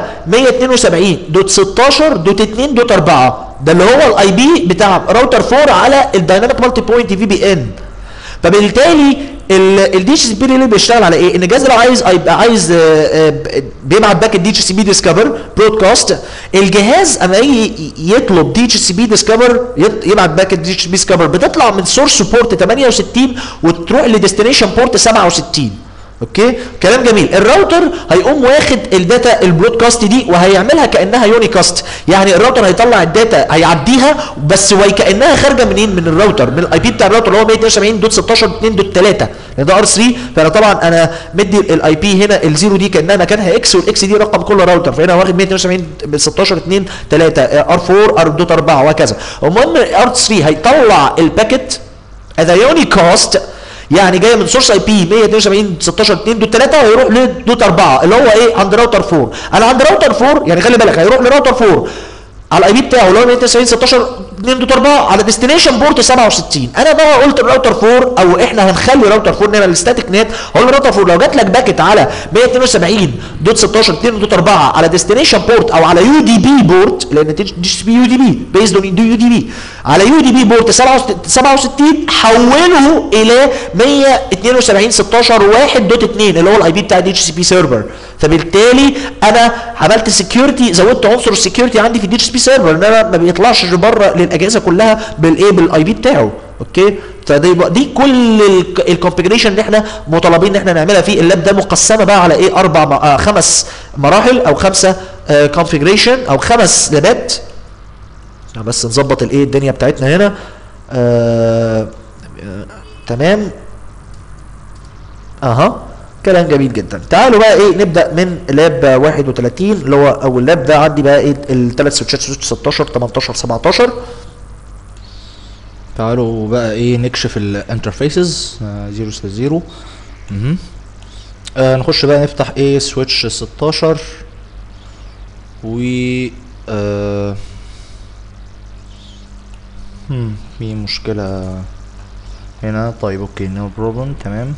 172.16.2.4 ده اللي هو الاي بي بتاع راوتر 4 على الدايناميك مالتي بوينت في بي ان فبالتالي الدي اتش سي بي اللي بيشتغل على ايه؟ ان الجهاز لو عايز يبقى عايز آه، آه، بيبعت باك الدي اتش سي بي ديسكفر برودكاست الجهاز اما يجي يطلب دي اتش سي بي ديسكفر يبعت باك الدي اتش سي بي ديسكفر بتطلع من سورس بورت 68 وتروح لديستنيشن بورت 67 اوكي كلام جميل الراوتر هيقوم واخد الداتا البرودكاست دي وهيعملها كانها يونيكاست يعني الراوتر هيطلع الداتا هيعديها بس وهي كانها خارجه منين من الراوتر من الاي بي بتاع الراوتر اللي هو 172.16.2.3 لان ده ار 3 فانا طبعا انا مدي الاي بي هنا الزيرو دي كانها مكانها اكس والاكس دي رقم كل راوتر فهنا واخد 172.16.2.3 ار 4 ار دوت 4 وهكذا المهم ار 3 هيطلع الباكت از يونيكاست يعني جايه من سورس اي بي 172 16 2 دوت 3 ويروح لدوت 4 اللي هو ايه عند راوتر 4 انا عند راوتر 4 يعني خلي بالك هيروح لراوتر 4 على الاي بي بتاعه اللي هو 192 16 2 دوت 4 على ديستنيشن بورت 67 انا بقى قلت الراوتر 4 او احنا هنخلي راوتر 4 نعمل الستاتيك نت هقول راوتر 4 لو جات لك باكت على 172 دوت 16 2 دوت 4 على ديستنيشن بورت او على يو دي بي بورت لان دي بي يو دي بي بيزد اون يو دي بي على يو دي بي بورت 67 حوله الى 172 16 1 دوت 2 اللي هو الاي بي بتاع دي اتش سي بي سيرفر فبالتالي انا عملت سكيورتي زودت عنصر السكيورتي عندي في الدي اتش بي سيرفر ان انا ما بيطلعش بره للاجهزه كلها بالايه بالاي بي بتاعه اوكي فدي دي كل الكونفجريشن اللي احنا مطالبين ان احنا نعملها في اللاب ده مقسمه بقى على ايه اربع آه خمس مراحل او خمسه كونفجريشن او خمس لابات بس نظبط الايه الدنيا بتاعتنا هنا آه آه تمام اها كلام جميل جدا تعالوا بقى ايه نبدا من لاب 31 اللي هو اول لاب ده عندي بقى ايه الثلاث سويتشات سويتش 16 18 17 تعالوا بقى ايه نكشف الانترفيسز 0 سلاش 0 آه نخش بقى نفتح ايه سويتش 16 و آه هم، في مشكلة هنا طيب اوكي نو بروبلم تمام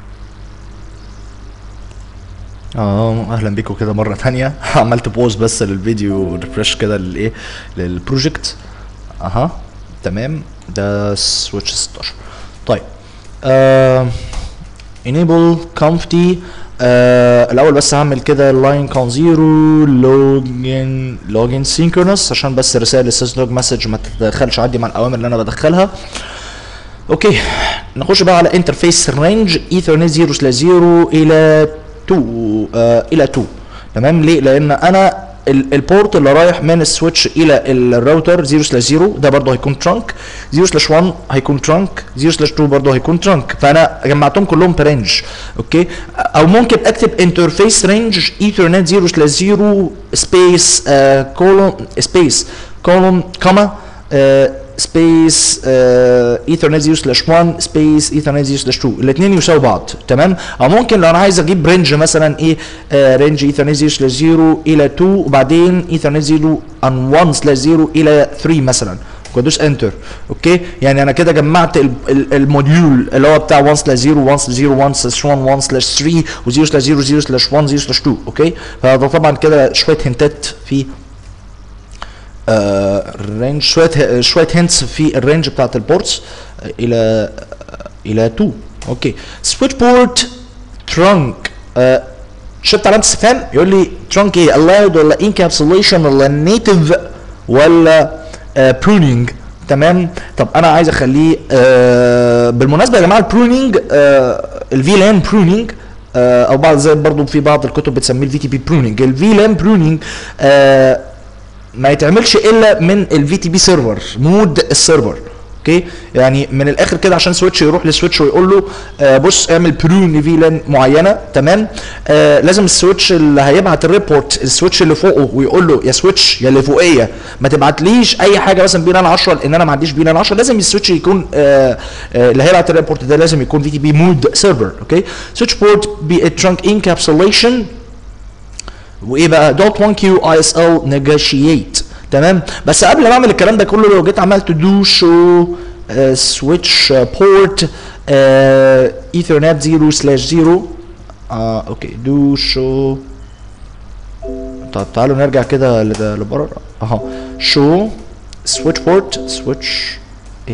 اه اهلا بيكم كده مره تانية عملت بوز بس للفيديو ريفرش كده للايه للبروجكت اها تمام ده سويتش 16 طيب آه enable conftي آه الاول بس هعمل كده لاين كون زيرو لوجن لوجن سينكرونس عشان بس رسائل السيس لوج مسج ما تتدخلش عندي مع الاوامر اللي انا بدخلها اوكي نخش بقى على انترفيس رينج ايثرنت 0 سلاش 0 الى 2 آه الى 2 تمام ليه لان انا ال- البورت اللي رايح من السويتش الى الراوتر 0 سلاش 0 ده برضه هيكون ترانك 0 سلاش 1 هيكون ترانك 0 سلاش 2 برضه هيكون ترانك فانا جمعتهم كلهم برينج اوكي او ممكن اكتب انترفيس رينج ايثرنت 0 سلاش 0 سبيس كولوم سبيس كولوم كوما سبيس ايثرنت 0 سلاش 1 سبيس ايثرنت 0 سلاش 2 الاثنين يساووا بعض تمام او ممكن لو انا عايز اجيب رينج مثلا ايه رينج ايثرنت 0 سلاش 0 الى 2 وبعدين ايثرنت 0 ان 1 سلاش 0 الى 3 مثلا وادوس انتر اوكي يعني انا كده جمعت ال- ال- الموديول اللي هو بتاع 1 سلاش 0 1 سلاش 0 1 سلاش 1 1 سلاش 3 و0 سلاش 0 0 سلاش 1 0 سلاش 2 اوكي فده طبعا كده شويه هنتات في رينج شويه شويه هنتس في الرينج بتاعت البورتس آه، الى آه، الى 2 اوكي سويتش بورت ترانك شفت علامه استفهام يقول لي ترانك ايه allowed ولا انكابسوليشن ولا نيتف ولا برونينج تمام طب انا عايز اخليه آه بالمناسبه يا جماعه البرونينج آه الفي لان برونينج آه او بعض زي برضو في بعض الكتب بتسميه الفي تي بي برونينج الفي لان برونينج آه ما يتعملش الا من الفي تي بي سيرفر مود السيرفر اوكي يعني من الاخر كده عشان سويتش يروح لسويتش ويقول له آه بص اعمل برون فيلان معينه تمام آه لازم السويتش اللي هيبعت الريبورت السويتش اللي فوقه ويقول له يا سويتش يا اللي فوقيه ما تبعتليش اي حاجه مثلا بيلان 10 لان انا ما عنديش بيلان 10 لازم السويتش يكون آه آه اللي هيبعت الريبورت ده لازم يكون في تي بي مود سيرفر اوكي سويتش بورت بي ترانك انكابسوليشن وايه بقى دوت 1 كيو اي اس ال نيجوشيت تمام بس قبل ما اعمل الكلام ده كله لو جيت عملت دو شو سويتش بورت ايثرنت 0 سلاش 0 اه اوكي دو شو طب تعالوا نرجع كده لد- لبره اهو شو سويتش بورت سويتش ايه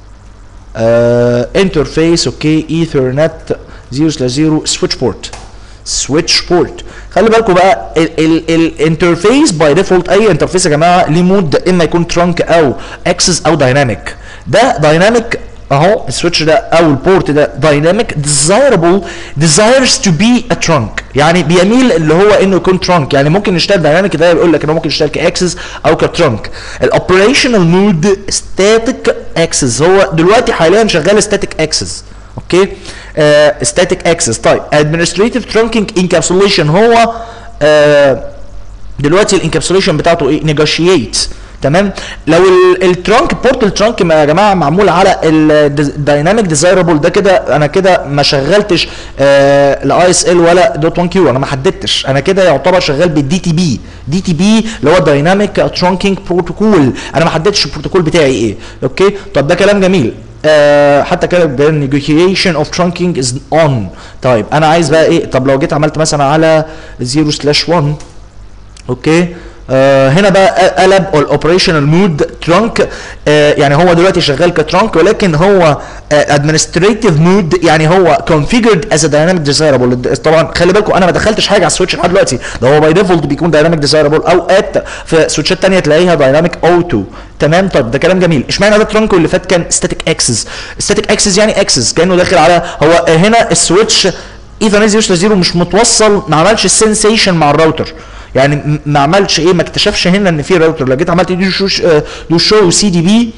انترفيس اوكي ايثرنت 0 سلاش 0 سويتش بورت سويتش بورت خلي بالكم بقى الانترفيس باي ديفولت اي انترفيس يا جماعه ليه مود اما يكون ترانك او اكسس او دايناميك ده دايناميك اهو السويتش ده او البورت ده دايناميك desirable desires to be a trunk يعني بيميل اللي هو انه يكون ترانك يعني ممكن يشتغل دايناميك ده يقول لك انه ممكن يشتغل كاكسس او كترانك الاوبريشنال مود ستاتيك اكسس هو دلوقتي حاليا شغال ستاتيك اكسس اوكي ستاتيك اكسس طيب administrative trunking encapsulation هو آه دلوقتي الانكابسوليشن بتاعته ايه نيجوشيت تمام لو الترانك بورتال ترانك يا جماعه معمول على الدايناميك ديزايربل ده كده انا كده ما شغلتش الاي اس ال ولا دوت 1 كيو انا ما حددتش انا كده يعتبر شغال بالدي تي بي دي تي بي اللي هو دايناميك ترانكينج بروتوكول انا ما حددتش البروتوكول بتاعي ايه اوكي طب ده كلام جميل آه حتى كده negotiation of trunking is on طيب انا عايز بقى ايه طب لو جيت عملت مثلا على 0 سلاش 1 اوكي آه هنا بقى قلب الاوبريشنال مود ترانك آه يعني هو دلوقتي شغال كترانك ولكن هو ادمنستريتيف مود يعني هو configured as a dynamic desirable طبعا خلي بالكم انا ما دخلتش حاجه على السويتش لحد دلوقتي ده هو باي ديفولت بيكون دايناميك desirable اوقات في سويتشات ثانيه تلاقيها دايناميك اوتو تمام طب ده كلام جميل اشمعنى ده ترانك واللي فات كان ستاتيك اكسس ستاتيك اكسس يعني اكسس كانه داخل على هو هنا السويتش ايثرنت 0 0 مش متوصل ما عملش السنسيشن مع الراوتر يعني م- ما عملش ايه ما اكتشفش هنا ان في راوتر لو جيت عملت دي شو دو شو سي دي بي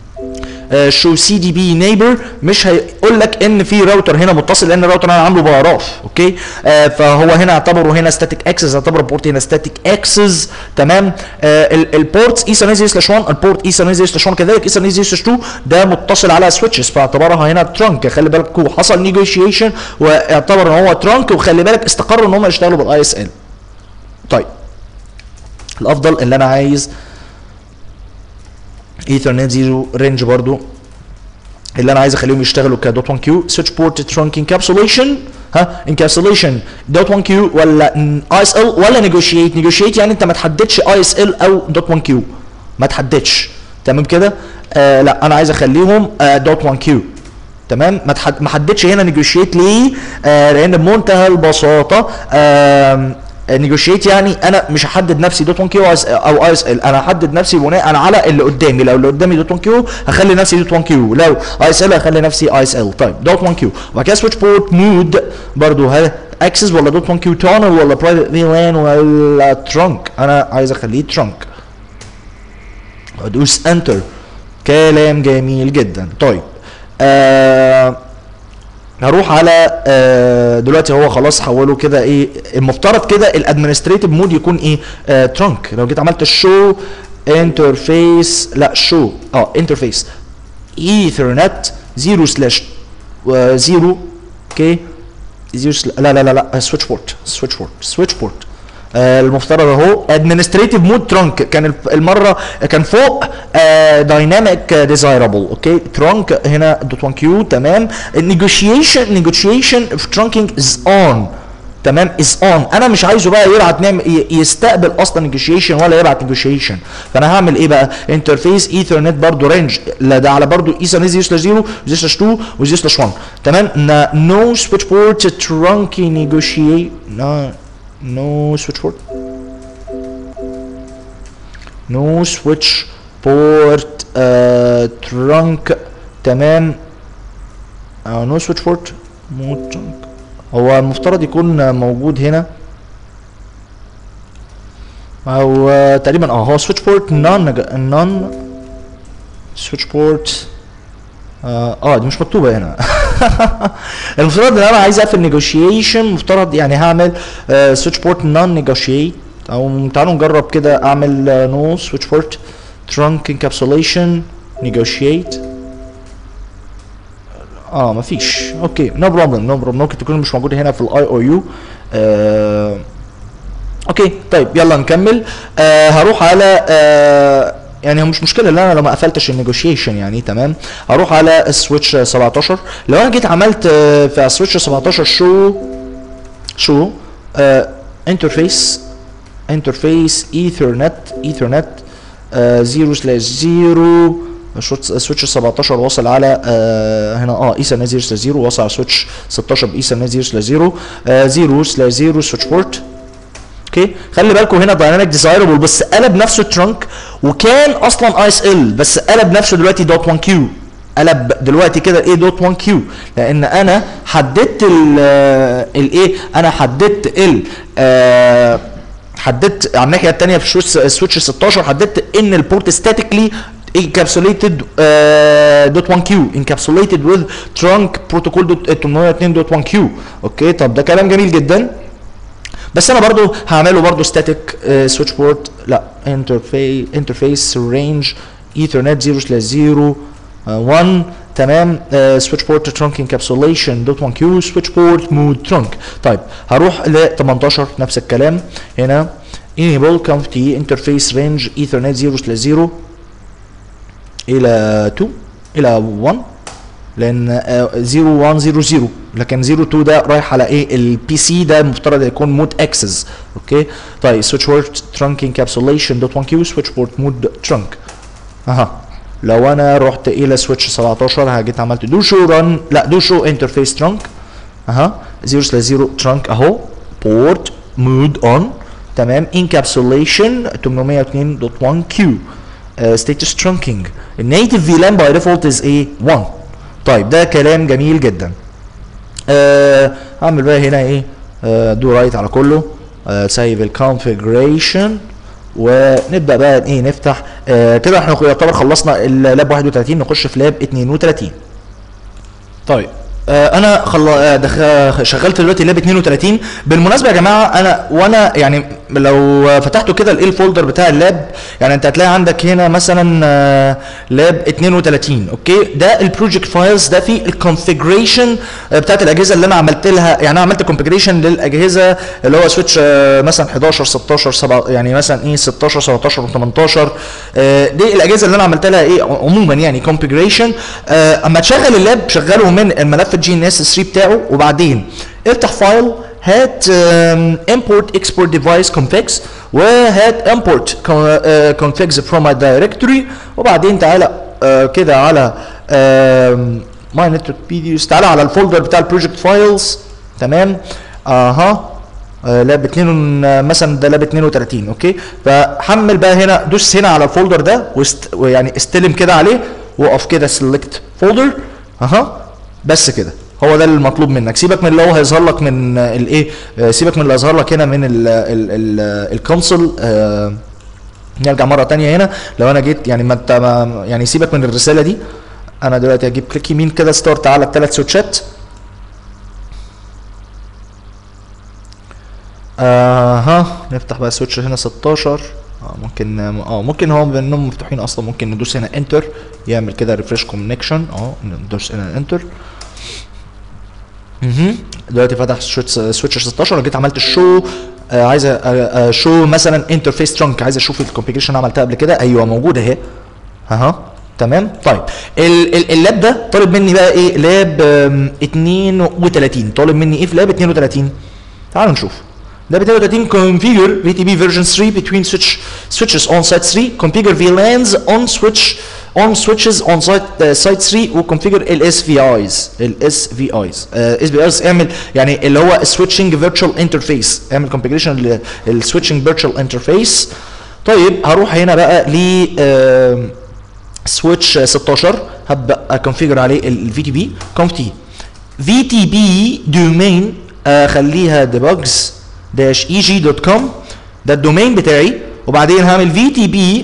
شو سي دي بي نيبر مش هيقول لك ان في راوتر هنا متصل لان الراوتر انا عامله باراف اوكي آه فهو هنا اعتبره هنا ستاتيك اكسس اعتبر البورت هنا ستاتيك اكسس تمام آه البورتس ايثرنت سلاش 1 البورت ايثرنت سلاش 1 كذلك ايثرنت سلاش 2 ده متصل على سويتشز فاعتبرها هنا ترانك خلي بالك حصل نيجوشيشن واعتبر ان هو ترانك وخلي بالك استقروا ان هم يشتغلوا بالاي اس ال طيب الافضل اللي انا عايز ايثرنت زيرو رينج برضو اللي انا عايز اخليهم يشتغلوا كدوت 1 كيو سويتش بورت ترانك انكابسوليشن ها انكابسوليشن دوت 1 كيو ولا اي اس ال ولا نيجوشيت نيجوشيت يعني انت ما تحددش اي اس ال او دوت 1 كيو ما تحددش تمام كده آه لا انا عايز اخليهم آه دوت 1 كيو تمام ما تحد... ما حددش هنا نيجوشيت ليه آه لان بمنتهى البساطه آه نيجوشيت يعني انا مش هحدد نفسي دوت 1 كيو او اي اس ال انا هحدد نفسي بناء على اللي قدامي لو اللي قدامي دوت 1 كيو هخلي نفسي دوت 1 كيو لو اي اس ال هخلي نفسي اي اس ال طيب دوت 1 كيو وبعد كده سويتش بورت مود برضو هل اكسس ولا دوت 1 كيو تانل ولا برايفت في لان ولا ترانك انا عايز اخليه ترانك ادوس انتر كلام جميل جدا طيب آه هروح على آه دلوقتي هو خلاص حوله كده ايه المفترض كده الادمنستريتيف مود يكون ايه آه ترانك لو جيت عملت الشو انترفيس لا شو اه انترفيس ايثرنت 0 سلاش 0 اوكي 0 لا لا لا لا سويتش بورت سويتش بورت سويتش بورت آه المفترض اهو ادمنستريتيف مود ترانك كان المره كان فوق دايناميك ديزايربل اوكي ترانك هنا دوت 1 كيو تمام النيجوشيشن نيجوشيشن في ترانكينج از اون تمام از اون انا مش عايزه بقى يبعت نعمل يستقبل اصلا نيجوشيشن ولا يبعت نيجوشيشن فانا هعمل ايه بقى انترفيس ايثرنت برضو رينج لا ده على برضو ايثرنت 0 سلاش 0 و 0 سلاش 2 و 0 سلاش 1 تمام نو سويتش بورت ترانكي نيجوشيت نو no switch port no switch port uh, trunk تمام uh, no switch port mode trunk هو المفترض يكون موجود هنا او uh, تقريبا اه هو switch port none none switch port اه, آه دي مش مكتوبه هنا المفترض ان انا عايز اقفل نيجوشيشن مفترض يعني هعمل سويتش بورت نون نيجوشيت او تعالوا نجرب كده اعمل نو سويتش بورت ترانك انكابسوليشن نيجوشيت اه مفيش اوكي نو بروبلم نو بروبلم ممكن تكون مش موجوده هنا في الاي او يو اوكي طيب يلا نكمل آه هروح على آه يعني هو مش مشكله ان انا لو ما قفلتش النيجوشيشن يعني تمام اروح على السويتش 17 لو انا جيت عملت آه، في السويتش 17 شو شو انترفيس انترفيس ايثرنت ايثرنت 0 سلاش 0 سويتش 17 واصل على آه هنا اه ايثرنت 0 سلاش 0 واصل على سويتش 16 بايثرنت 0 سلاش 0 0 سلاش 0 سويتش بورت اوكي خلي بالكم هنا دايناميك ديزايربل بس قلب نفسه ترانك وكان اصلا اي اس ال بس قلب نفسه دلوقتي دوت 1 كيو قلب دلوقتي كده ايه دوت 1 كيو لان انا حددت الايه انا حددت ال آه حددت على الناحيه الثانيه في سويتش 16 حددت ان البورت ستاتيكلي encapsulated uh, dot 1 q encapsulated with trunk protocol dot 802 dot 1 q اوكي طب ده كلام جميل جدا بس انا برضو هعمله برضو static سويتش uh, بورت لا انترفيس انترفيس رينج ايثرنت 0 سلاش 0 1 تمام سويتش بورت ترانك انكابسوليشن دوت 1 كيو سويتش بورت مود ترانك طيب هروح ل 18 نفس الكلام هنا enable CompT interface range ethernet 0 سلاش 0 الى 2 الى 1 لان 0 1 0 0 لكن 0 2 ده رايح على ايه البي سي ده المفترض يكون مود اكسس اوكي طيب سويتش بورت ترانك انكابسوليشن دوت 1 كيو سويتش بورت مود ترانك اها لو انا رحت الى سويتش 17 هجيت عملت دو شو رن لا دو شو انترفيس ترانك اها 0 سلاش 0 ترانك اهو بورت مود اون تمام انكابسوليشن 802.1 كيو ستيتس ترانكينج النيتف فيلان باي ديفولت از ايه 1 طيب ده كلام جميل جدا آه هعمل بقى هنا ايه آه دو رايت على كله آه سيف الكونفيجريشن ونبدا بقى ايه نفتح آه كده احنا يعتبر خلصنا اللاب 31 نخش في لاب 32 طيب آه انا خل... آه دخ... شغلت دلوقتي لاب 32 بالمناسبه يا جماعه انا وانا يعني لو فتحتوا كده الايه الفولدر بتاع اللاب يعني انت هتلاقي عندك هنا مثلا آه لاب 32 اوكي ده البروجكت فايلز ده فيه الكونفيجريشن بتاعت الاجهزه اللي انا عملت لها يعني انا عملت كونفيجريشن للاجهزه اللي هو سويتش آه مثلا 11 16 7 يعني مثلا ايه 16 17 و18 آه دي الاجهزه اللي انا عملت لها ايه عموما يعني كونفيجريشن آه اما تشغل اللاب شغله من الملف الجي ان اس 3 بتاعه وبعدين افتح فايل هات import export device configs وهات import configs from a directory وبعدين تعالى uh, كده على uh, my network videos تعالى على الفولدر بتاع البروجكت فايلز تمام اها uh, لاب 2 مثلا ده لاب 32 اوكي فحمل بقى هنا دوس هنا على الفولدر ده وست ويعني استلم كده عليه وقف كده سيلكت فولدر اها بس كده هو ده المطلوب منك سيبك من اللي هو هيظهر لك من الايه سيبك من اللي هيظهر لك هنا من الكونسول نرجع مره تانية هنا لو انا جيت يعني ما انت يعني سيبك من الرساله دي انا دلوقتي هجيب كليك يمين كده ستارت على الثلاث سويتشات اها آه نفتح بقى سويتش هنا 16 اه ممكن اه ممكن هو بانهم مفتوحين اصلا ممكن ندوس هنا انتر يعمل كده ريفرش كونكشن اه ندوس هنا انتر اها دلوقتي فتح سويتش 16 جيت عملت الشو آه عايز آه شو مثلا انترفيس ترانك عايز اشوف الكونفيجريشن عملتها قبل كده ايوه موجوده اهي اها تمام طيب ال ال اللاب ده طالب مني بقى ايه لاب 32 طالب مني ايه في لاب 32 تعالوا نشوف ده 32 configure VTP version 3 between switch switches on site 3 configure VLANs on switch on switches on site uh, site 3 وconfigure ال SVIs ال SVIs uh, SVIs اعمل يعني اللي هو switching virtual interface اعمل configuration لل switching virtual interface طيب هروح هنا بقى ل uh, switch 16 هبدا اكونفيجر عليه ال VTP conft VTP domain اخليها debugs داش اي جي دوت كوم ده الدومين بتاعي وبعدين هعمل في تي بي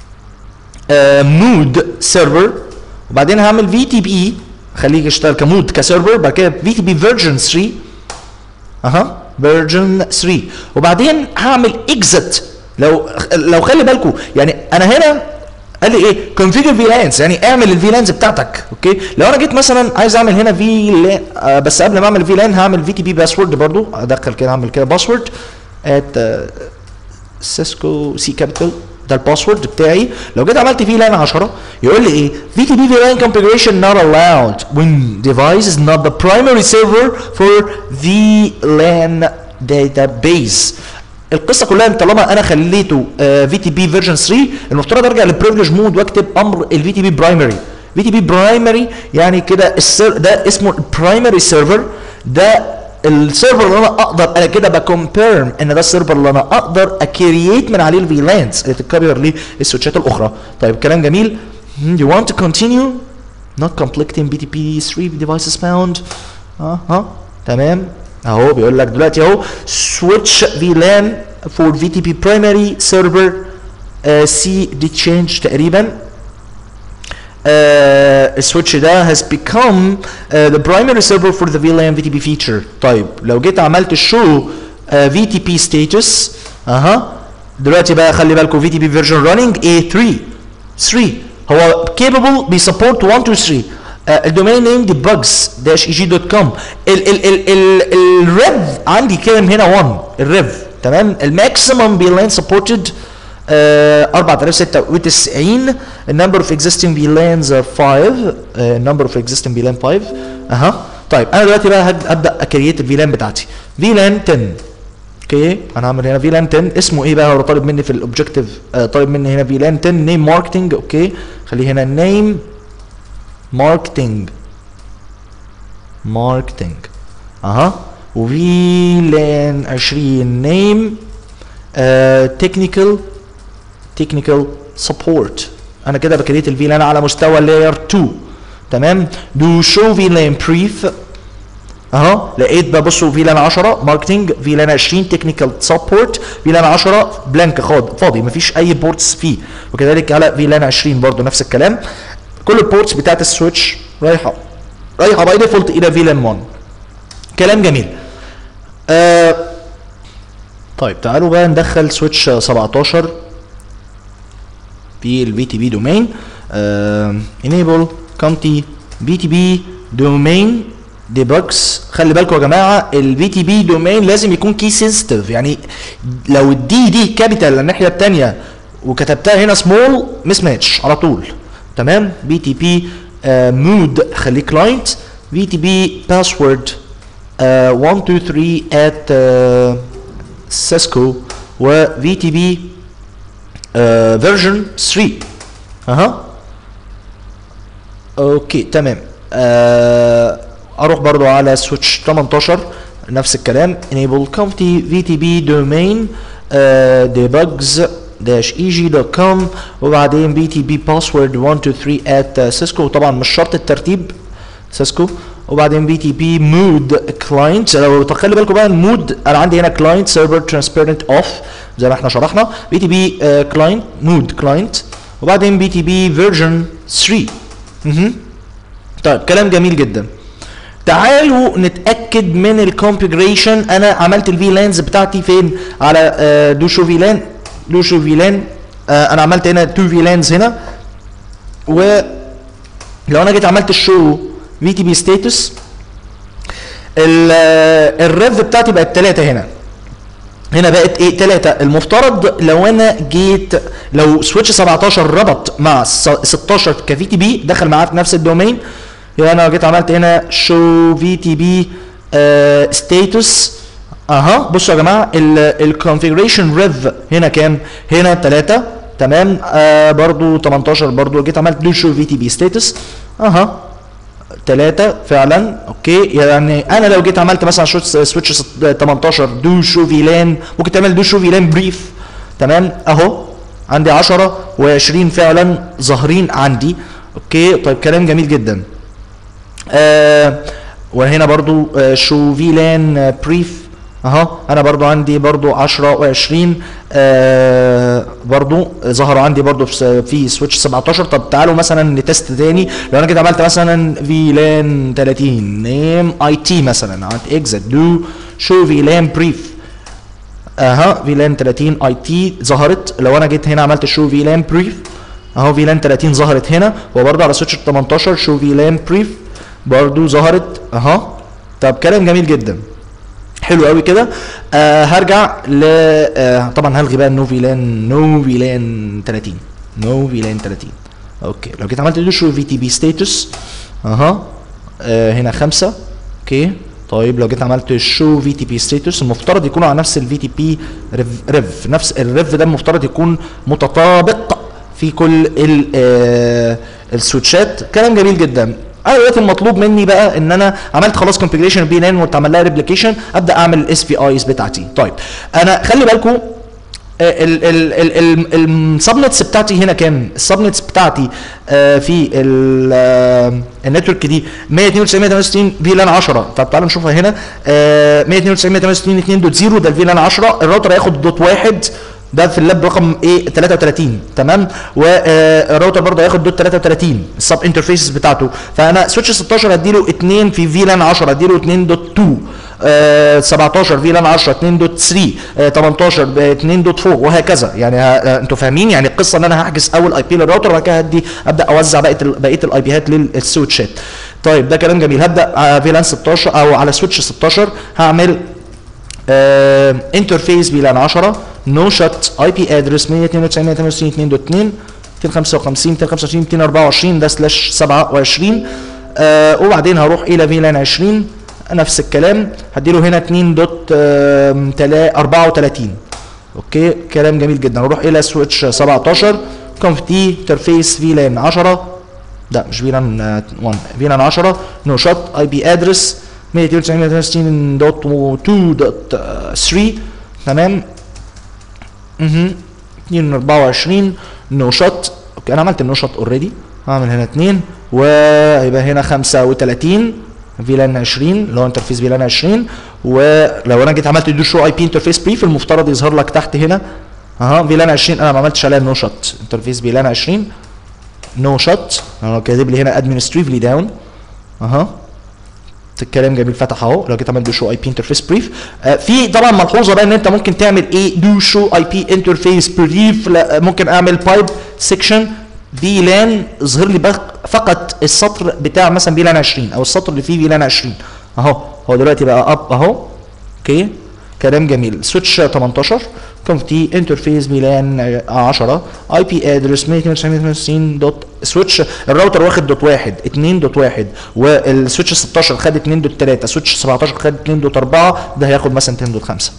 مود سيرفر وبعدين هعمل في تي بي خليه يشتغل كمود كسيرفر بعد كده في تي بي فيرجن 3 اها فيرجن 3 وبعدين هعمل اكزت لو لو خلي بالكم يعني انا هنا قال لي ايه كونفيجر في لانز يعني اعمل الفي لانز بتاعتك اوكي لو انا جيت مثلا عايز اعمل هنا في لان آه بس قبل ما اعمل في لان هعمل في تي بي باسورد برضو ادخل كده اعمل كده باسورد ات سيسكو سي كابيتال ده الباسورد بتاعي لو جيت عملت فيه لان 10 يقول لي ايه VTP VLAN configuration not allowed when device is not the primary server for VLAN database القصه كلها ان طالما انا خليته في تي بي فيرجن 3 المفترض ارجع للبريفليج مود واكتب امر الفي تي بي برايمري في تي بي برايمري يعني كده السير ده اسمه البرايمري سيرفر ده السيرفر اللي انا اقدر انا كده بكمبيرم ان ده السيرفر اللي انا اقدر اكرييت من عليه الفي لانس اللي تتكرر للسويتشات الاخرى طيب كلام جميل you want to continue not conflicting BTP 3 devices found اه ها تمام اهو بيقول لك دلوقتي اهو switch VLAN for VTP primary server uh, C دي change تقريبا uh, السويتش ده has become uh, the primary server for the VLAN VTP feature طيب لو جيت عملت show uh, VTP status اها دلوقتي بقى خلي بالكم VTP version running A3 3 هو capable بيسبورت 1 2 3 الدومين نيم دي bugs dash eg دوت كوم ال ال ال ال الريف عندي كام هنا 1 الريف تمام الماكسيمم VLAN supported uh, 4096 النمبر اوف existing VLANs are 5 النمبر اوف existing VLAN 5 اها طيب انا دلوقتي بقى هب- هبدا اكريت الفيلان بتاعتي فيلان 10 اوكي انا هعمل هنا فيلان 10 اسمه ايه بقى هو طالب مني في الاوبجكتيف آه طالب مني هنا فيلان 10 نيم ماركتنج اوكي خليه هنا نيم ماركتنج ماركتنج اها وفيلان 20 نيم تكنيكال تكنيكال سبورت انا كده بكريت الفيلان على مستوى لاير 2 تمام دو شو فيلان بريف اهو لقيت بقى بصوا فيلان 10 ماركتنج فيلان 20 تكنيكال سبورت فيلان 10 بلانك خاض فاضي مفيش اي بورتس فيه وكذلك على فيلان 20 برضو نفس الكلام كل البورتس بتاعت السويتش رايحه رايحه باي ديفولت الى فيلان 1 كلام جميل آه طيب تعالوا بقى ندخل سويتش 17 في الفي تي بي دومين enable كونتي بي تي بي دومين ديباجز خلي بالكم يا جماعه الفي تي بي دومين لازم يكون كي سنسيتيف يعني لو الدي دي كابيتال الناحيه الثانيه وكتبتها هنا سمول مس ماتش على طول تمام بي تي بي مود خليه كلاينت في تي بي باسورد 1 2 3 at سيسكو وفي تي بي فيرجن 3 اها اوكي تمام آه اروح برضو على سويتش 18 نفس الكلام enable company vtb domain uh, debugs dash eg.com وبعدين btb password 123 at uh, cisco طبعا مش شرط الترتيب سيسكو وبعدين بي تي بي مود كلاينت لو تخلي بالكم بقى المود انا عندي هنا كلاينت سيرفر ترانسبيرنت اوف زي ما احنا شرحنا بي تي بي كلاينت مود كلاينت وبعدين بي تي بي فيرجن 3 مهم. طيب كلام جميل جدا تعالوا نتاكد من الكونفيجريشن انا عملت الفي لانز بتاعتي فين على آه، دوشو في لان دوشو في لان آه، انا عملت هنا تو في لانز هنا و لو انا جيت عملت الشو في تي بي ستاتس الريف بتاعتي بقت 3 هنا هنا بقت ايه 3 المفترض لو انا جيت لو سويتش 17 ربط مع س- 16 كفي تي بي دخل معاه في نفس الدومين يبقى انا لو جيت عملت هنا شو في تي بي ستاتس اها بصوا يا جماعه الكونفيجريشن ريف هنا كام هنا 3 تمام آه برضو 18 برضو جيت عملت دو شو في تي بي ستاتس اها ثلاثة فعلا اوكي يعني انا لو جيت عملت مثلا شوت سويتش ست- 18 دو شو فيلان ممكن تعمل دو شو فيلان بريف تمام اهو عندي 10 و20 فعلا ظاهرين عندي اوكي طيب كلام جميل جدا آه وهنا برضو آه شو فيلان آه بريف اهو انا برضو عندي برضو 10 و20 آه برضو ظهروا عندي برضو في, س- في سويتش 17 طب تعالوا مثلا نتست تاني لو انا كده عملت مثلا فيلان 30 نيم اي تي مثلا عملت اكزت دو شو فيلان بريف اها فيلان 30 اي تي ظهرت لو انا جيت هنا عملت شو فيلان بريف اهو فيلان 30 ظهرت هنا وبرضه على سويتش 18 شو فيلان بريف برضه ظهرت اها طب كلام جميل جدا حلو قوي كده آه هرجع ل آه طبعا هلغي بقى النو فيلان نو فيلان 30 نو فيلان 30 اوكي لو جيت عملت شو في تي بي ستاتس اها آه هنا خمسة اوكي طيب لو جيت عملت شو في تي بي ستاتس المفترض يكونوا على نفس الفي تي بي ريف نفس الريف ده المفترض يكون متطابق في كل ال آه السويتشات كلام جميل جدا انا دلوقتي المطلوب مني بقى ان انا عملت خلاص كونفجريشن بي لان واتعمل لها ريبليكيشن ابدا اعمل الاس بي ايز بتاعتي طيب انا خلي بالكم السبنتس بتاعتي هنا كام؟ السبنتس بتاعتي آه في النتورك دي 192 في لان 10 طب تعالوا نشوفها هنا آه 192 2.0 ده الفي لان 10 الراوتر هياخد دوت واحد ده في اللاب رقم ايه 33 تمام والراوتر برضه هياخد دوت 33 السب انترفيسز بتاعته فانا سويتش 16 هديله 2 في في لان 10 هديله 2.2 آه 17 في لان 10 2.3 آه 18 2.4 وهكذا يعني آه انتوا فاهمين يعني القصه ان انا هحجز اول اي بي للراوتر وبعد كده هدي ابدا اوزع بقيه بقيه الاي بيهات للسويتشات طيب ده كلام جميل هبدا على في لان 16 او على سويتش 16 هعمل انترفيس فيلان 10 نو شوت اي بي ادرس 192 2.2 255 225 224 ده سلاش 27 آه وبعدين هروح الى فيلان 20 نفس الكلام هديله هنا 2.34 اوكي كلام جميل جدا اروح الى سويتش 17 كونف تي انترفيس فيلان 10 لا مش فيلان 1 فيلان 10 نو شوت اي بي ادرس 192.2.3 تمام اها 224 نو شوت اوكي انا عملت النو شوت اوريدي هعمل هنا 2 ويبقى هنا 35 فيلان 20 اللي هو انترفيس فيلان 20 ولو انا جيت عملت دو شو اي بي انترفيس بريف المفترض يظهر لك تحت هنا اها فيلان 20 انا ما عملتش عليها نو شوت انترفيس فيلان 20 نو شوت انا كاتب لي هنا ادمنستريفلي داون اها الكلام جميل فتح اهو لو جيت عملت دو شو اي بي انترفيس بريف آه في طبعا ملحوظه بقى ان انت ممكن تعمل ايه دو شو اي بي انترفيس بريف ممكن اعمل بايب سيكشن في لان اظهر لي فقط السطر بتاع مثلا في لان 20 او السطر اللي فيه في لان 20 اهو هو دلوقتي بقى اب اهو اوكي كلام جميل سويتش 18 كونف تي انترفيس ميلان 10 اي بي ادرس 192 دوت سويتش الراوتر واخد دوت واحد 2 دوت واحد والسويتش 16 خد 2 دوت 3 سويتش 17 خد 2 دوت 4 ده هياخد مثلا 2 دوت 5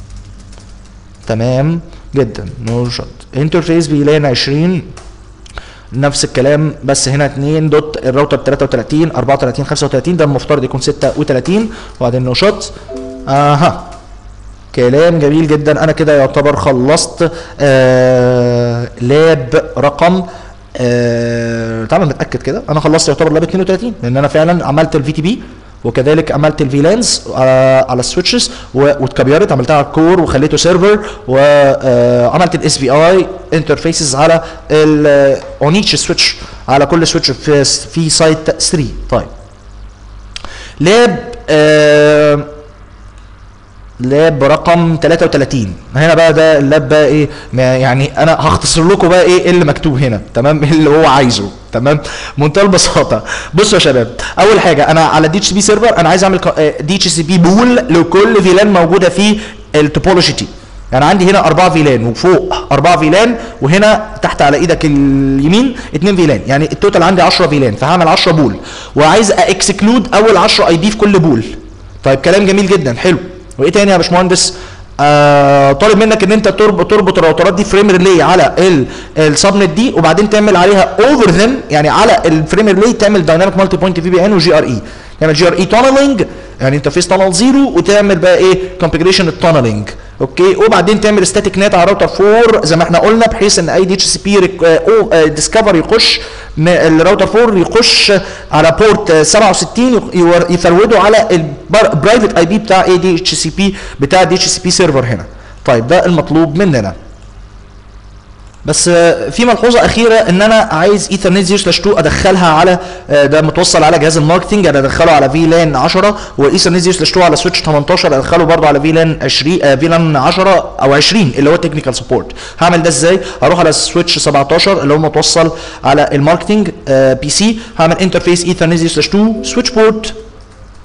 تمام جدا نو شوت انترفيس ميلان 20 نفس الكلام بس هنا 2 دوت الراوتر 33 34 35 ده المفترض يكون 36 وبعدين نو شوت اها كلام جميل جدا انا كده يعتبر خلصت آه لاب رقم آه تعالى نتاكد كده انا خلصت يعتبر لاب 32 لان انا فعلا عملت الفي تي بي وكذلك عملت الفيلانز على على السويتشز واتكبرت عملتها على الكور وخليته سيرفر وعملت الاس بي اي انترفيسز على اون ايتش سويتش على كل سويتش في في سايت 3 طيب لاب آه لاب رقم 33 هنا بقى ده اللاب بقى ايه يعني انا هختصر لكم بقى ايه اللي مكتوب هنا تمام اللي هو عايزه تمام منتهى البساطه بصوا يا شباب اول حاجه انا على دي اتش بي سيرفر انا عايز اعمل دي اتش سي بي بول لكل فيلان موجوده في التوبولوجي تي يعني عندي هنا أربعة فيلان وفوق أربعة فيلان وهنا تحت على إيدك اليمين اتنين فيلان يعني التوتال عندي 10 فيلان فهعمل 10 بول وعايز اكسكلود أول 10 أي بي في كل بول طيب كلام جميل جدا حلو وايه تاني يا باشمهندس آه طالب منك ان انت تربط تربط الراوترات دي فريم ريلي على السبنت دي وبعدين تعمل عليها اوفر ذم يعني على الفريم ريلي تعمل دايناميك مالتي بوينت في بي ان وجي ار اي تعمل جي ار اي تانلنج يعني انترفيس تانل زيرو وتعمل بقى ايه كونفجريشن التانلنج اوكي وبعدين تعمل ستاتيك نت على راوتر 4 زي ما احنا قلنا بحيث ان اي دي اتش سي بي ديسكفر يخش الراوتر 4 يخش على بورت 67 يفروده على البرايفت اي بي بتاع اي دي اتش سي بي بتاع دي اتش سي بي سيرفر هنا طيب ده المطلوب مننا بس في ملحوظه اخيره ان انا عايز ايثرنت 0 سلاش 2 ادخلها على ده متوصل على جهاز الماركتنج انا ادخله على في لان 10 وايثرنت 0 سلاش 2 على سويتش 18 ادخله برضه على في لان 20 في لان 10 او 20 اللي هو تكنيكال سبورت هعمل ده ازاي؟ هروح على سويتش 17 اللي هو متوصل على الماركتنج بي سي هعمل انترفيس ايثرنت 0 سلاش 2 سويتش بورت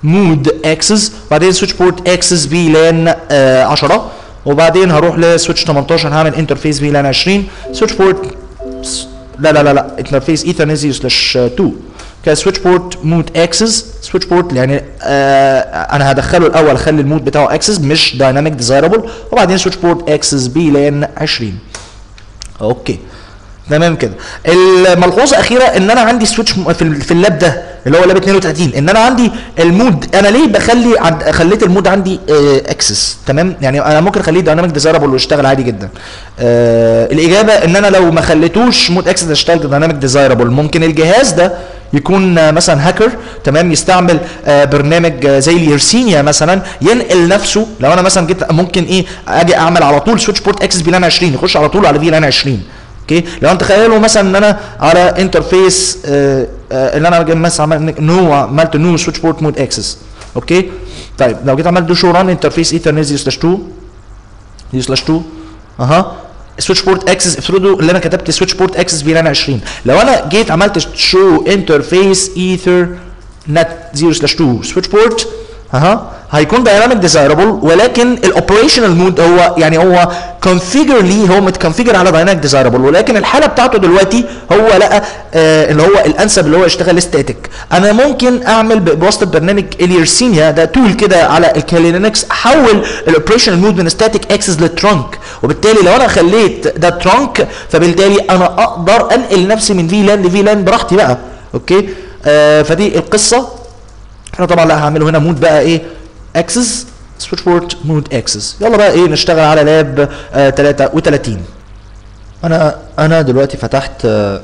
مود اكسس بعدين سويتش بورت اكسس في لان آه 10 وبعدين هروح لسويتش 18 هعمل انترفيس في لان 20 سويتش بورت لا لا لا لا انترفيس ايثرنت سلاش 2 كده سويتش بورت مود اكسس سويتش بورت يعني آه انا هدخله الاول اخلي المود بتاعه اكسس مش دايناميك ديزايربل وبعدين سويتش بورت اكسس بي لان 20 اوكي تمام كده الملحوظه الاخيره ان انا عندي سويتش في ال- في اللاب ده اللي هو لاب 32 ان انا عندي المود انا ليه بخلي عند خليت المود عندي اكسس تمام يعني انا ممكن اخليه دايناميك ديزايربل ويشتغل عادي جدا آه الاجابه ان انا لو ما خليتوش مود اكسس يشتغل دايناميك ديزايربل ممكن الجهاز ده يكون آه، مثلا هاكر تمام يستعمل آه، برنامج آه، زي اليرسينيا مثلا ينقل نفسه لو انا مثلا جيت ممكن ايه اجي اعمل على طول سويتش بورت اكسس فيلان 20 يخش على طول على فيلان 20 اوكي لو انت تخيلوا مثلا ان انا على انترفيس آه آه اللي انا جاي مثلا عملت نو عملت نو سويتش بورت مود اكسس اوكي طيب لو جيت عملت شو ران انترفيس ايثرنت سلاش 2 دي سلاش 2 اها سويتش بورت اكسس افرضوا اللي انا كتبت سويتش بورت اكسس في 20 لو انا جيت عملت شو انترفيس ايثر نت 0 سلاش 2 سويتش بورت اها هيكون دايناميك ديزايربل ولكن الاوبريشنال مود هو يعني هو كونفيجر ليه هو متكونفيجر على دايناميك ديزايربل ولكن الحاله بتاعته دلوقتي هو لقى آه اللي هو الانسب اللي هو يشتغل ستاتيك انا ممكن اعمل ب- بواسطه برنامج اليرسينيا ده تول كده على الكالينكس احول الاوبريشنال مود من ستاتيك اكسس للترانك وبالتالي لو انا خليت ده ترانك فبالتالي انا اقدر انقل نفسي من في لان لفي لان براحتي بقى اوكي آه فدي القصه احنا طبعا لا هعمله هنا مود بقى ايه اكسس سويتش بورت مود اكسس يلا بقى ايه نشتغل على لاب آه 33 انا انا دلوقتي فتحت آه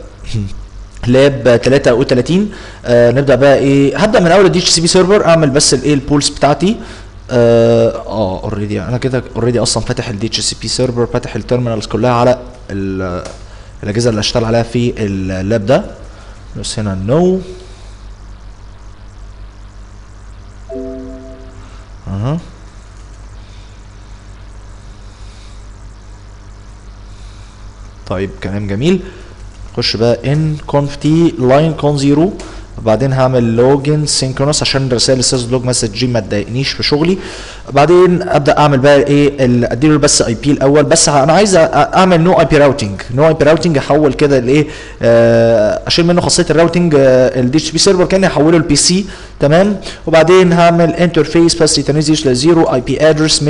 لاب 33 آه نبدا بقى ايه هبدا من اول الدي اتش سي بي سيرفر اعمل بس الايه البولز بتاعتي اه اوريدي انا كده اوريدي اصلا فاتح الدي اتش سي بي سيرفر فاتح التيرمينالز كلها على ال- الاجهزه اللي هشتغل عليها في اللاب ده بس هنا نو اها طيب كلام جميل خش بقى ان conf تي لاين كون زيرو وبعدين هعمل لوجن سينكرونس عشان رسائل السيرفر لوج مسج جي ما تضايقنيش في شغلي بعدين ابدا اعمل بقى ايه ال- اديله بس اي بي الاول بس ه- انا عايز أ- اعمل نو اي بي راوتنج نو اي بي راوتنج احول كده لايه آه، اشيل منه خاصيه الراوتنج الدي اتش بي سيرفر كاني احوله البي سي تمام وبعدين هعمل انترفيس بس يتنزل سلاش 0 اي بي ادرس 172.16.1.2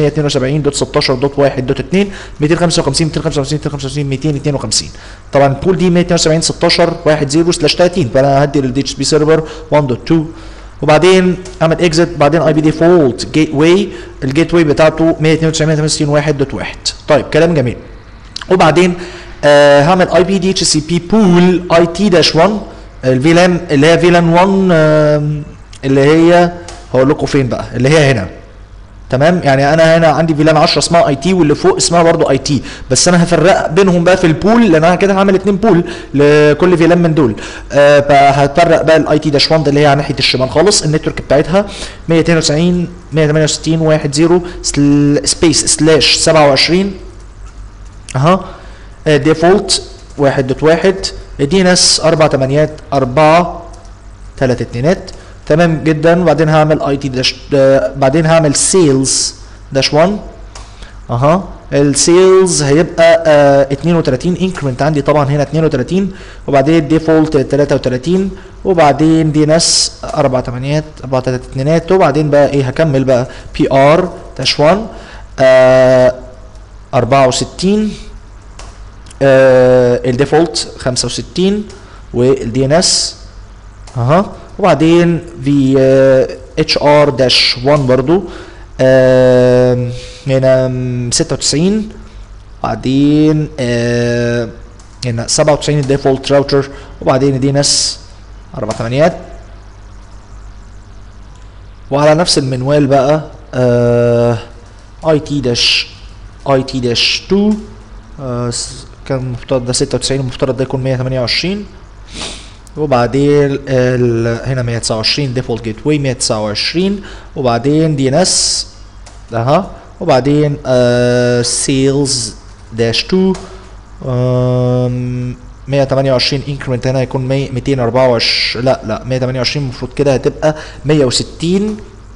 255 255 255 252 طبعا البول دي 172 16 1 سلاش 30 فانا هدي للدي اتش بي سيرفر 1.2 وبعدين اعمل اكزit بعدين اي بي ديفولت جيت واي الجيت واي بتاعته 192 168 1.1 طيب كلام جميل وبعدين آه هعمل اي بي دي اتش سي بي بول اي تي داش 1 الفيلان اللي هي فيلان 1 آه اللي هي هقول لكم فين بقى اللي هي هنا تمام يعني انا هنا عندي فيلان 10 اسمها اي تي واللي فوق اسمها برضو اي تي بس انا هفرق بينهم بقى في البول لان انا كده هعمل اتنين بول لكل فيلان من دول آه فهفرق بقى الاي تي داش 1 ده اللي هي على ناحيه الشمال خالص النتورك بتاعتها 192 168 1 0 سبيس سلاش 27 اها ديفولت واحد دوت واحد دي ناس اربع تمانيات اربعة تلات اتنينات تمام جدا وبعدين هعمل اي تي داش آه، بعدين هعمل سيلز داش 1 اها السيلز هيبقى آه 32 انكريمنت عندي طبعا هنا 32 وبعدين ديفولت 33 وبعدين دي ناس اربع تمانيات اربع تلات اتنينات وبعدين بقى ايه هكمل بقى بي ار داش 1 آه 64 آه الديفولت 65 والدي ان اس اها وبعدين في اتش ار داش 1 برضو آه هنا م- 96 بعدين آه هنا 97 الديفولت راوتر وبعدين دي ان اس اربع ثمانيات وعلى نفس المنوال بقى اي تي داش اي تي داش 2 آه، س- كان المفترض ده 96 المفترض ده يكون 128 وبعدين ال... هنا 129 ديفولت جيت واي 129 وبعدين دي ان اس اها وبعدين سيلز داش 2 آم، 128 انكريمنت هنا هيكون 100 224 لا لا 128 المفروض كده هتبقى 160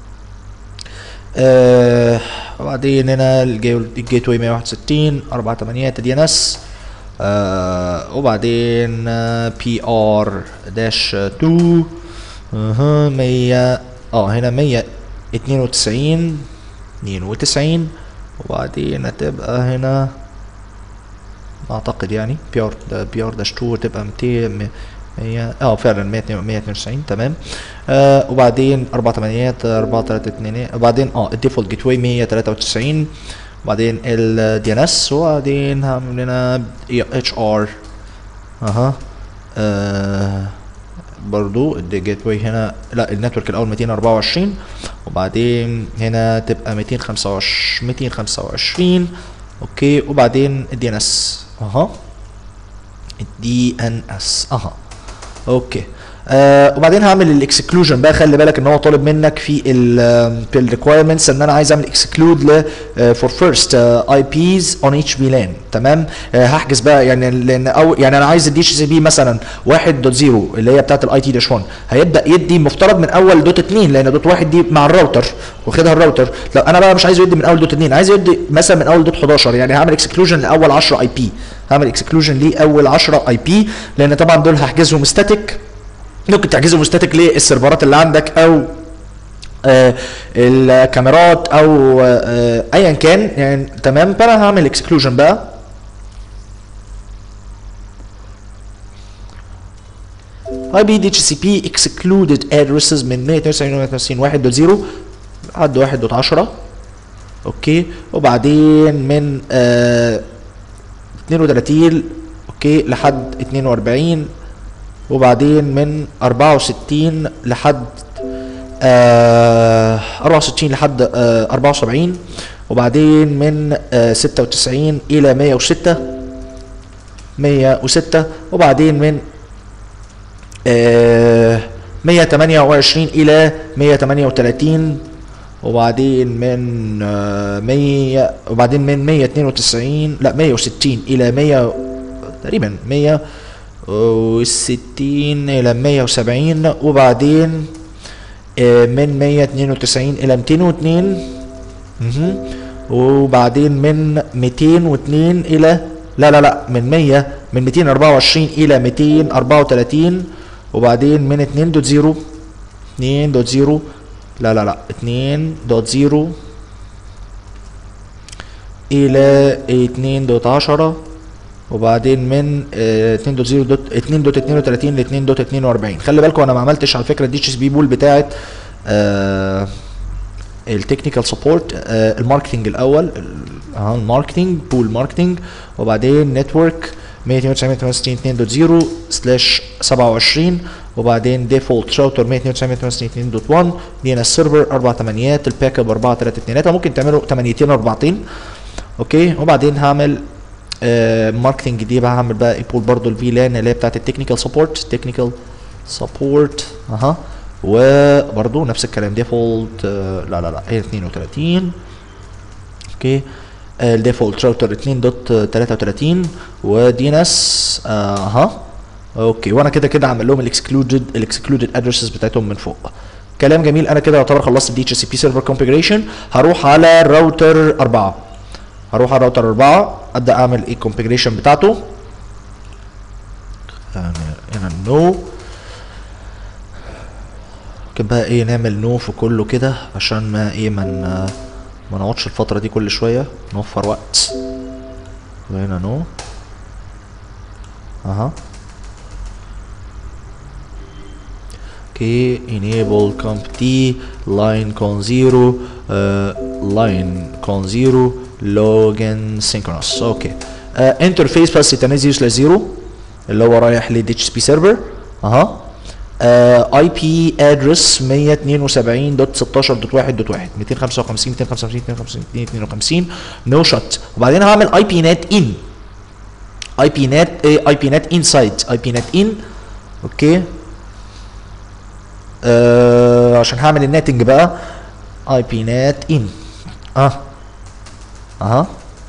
آه وبعدين هنا الجيت واي 161 4 8 دي ان اس آه وبعدين بي ار داش 2 اها 100 اه هنا 192 92 وبعدين هتبقى هنا اعتقد يعني بي ار بي ار داش 2 تبقى 200 100 اه فعلا 192 تمام آه وبعدين 4 8 4 3 2 وبعدين اه الديفولت جيت واي 193 وبعدين الدي ان اس وبعدين هعمل لنا اتش ار اها آه برضو الجيت واي هنا لا النتورك الاول 224 وبعدين هنا تبقى 225 225 اوكي وبعدين الدي ان اس اها الدي ان اس اها اوكي آه وبعدين هعمل الاكسكلوجن بقى خلي بالك ان هو طالب منك في ال في الريكويرمنتس ان انا عايز اعمل اكسكلود ل فور فيرست اي بيز اون اتش بي لان تمام آه هحجز بقى يعني لان او يعني انا عايز الدي اتش سي بي مثلا 1.0 اللي هي بتاعت الاي تي داش 1 هيبدا يدي مفترض من اول دوت 2 لان دوت 1 دي مع الراوتر واخدها الراوتر لو انا بقى مش عايز يدي من اول دوت 2 عايز يدي مثلا من اول دوت 11 يعني هعمل اكسكلوجن لاول 10 اي بي هعمل اكسكلوجن لاول 10 اي بي لان طبعا دول هحجزهم ستاتيك ممكن تحجزهم ستاتيك للسيرفرات اللي عندك او آه الكاميرات او آه ايا كان يعني تمام فانا هعمل اكسكلوجن بقى اي بي دي اتش سي بي اكسكلودد ادرسز من 192 1.0 لحد 1.10 اوكي وبعدين من آه 32 اوكي لحد 42 وبعدين من 64 لحد آه 64 لحد آه 74 وبعدين من آه 96 الى 106 106 وبعدين من آه 128 الى 138 وبعدين من آه 100 وبعدين من 192 لا 160 الى 100 تقريبا 100 وستين إلى مية وسبعين وبعدين من مية اتنين وتسعين إلى ميتين واتنين وبعدين من ميتين واتنين إلى لا لا لا من مية من ميتين أربعة وعشرين إلى ميتين أربعة وتلاتين وبعدين من اتنين دوت زيرو اتنين دوت زيرو لا لا لا اتنين دوت زيرو إلى اتنين دوت عشرة وبعدين من 2 دوت 0 دوت 2 دوت 32 ل 2 دوت 42 خلي بالكم انا ما عملتش على فكره الدي اتش اس بي بول بتاعه آه التكنيكال سبورت آه الماركتنج الاول اه الماركتنج بول ماركتنج وبعدين نتورك 192.168.2.0 سلاش 27 وبعدين ديفولت راوتر 192.168.2.1 دي ان اس سيرفر 4 8 الباك اب 4 3 2 ممكن تعملوا 8 4 اوكي وبعدين هعمل ماركتنج آه دي بقى هعمل بقى ايبول برضو الفي لان اللي هي بتاعت التكنيكال سبورت تكنيكال سبورت اها وبرضو نفس الكلام ديفولت آه لا لا لا هي 32 اوكي آه الديفولت راوتر 2.33 ودي ان اس اها اوكي وانا كده كده عامل لهم الاكسكلودد الاكسكلودد ادرسز بتاعتهم من فوق كلام جميل انا كده يعتبر خلصت الدي اتش سي بي سيرفر كونفيجريشن هروح على الراوتر 4 هروح على الراوتر 4 ابدا اعمل ايه الكونفيجريشن بتاعته هنا نو ممكن بقى ايه نعمل نو في كله كده عشان ما ايه من ما نقعدش الفتره دي كل شويه نوفر وقت وهنا نو اها اوكي enable comp t line con 0 uh, line con 0 login synchronous اوكي انترفيس بس يتنزل سلاش زيرو اللي هو رايح للدي اتش بي سيرفر اها اي بي ادرس 172.16.1.1 255 255 255 252 نو شوت وبعدين هعمل اي بي نت ان اي بي نت اي بي نت انسايد اي بي نت ان اوكي آه عشان هعمل الناتنج بقى اي بي نت ان اه اها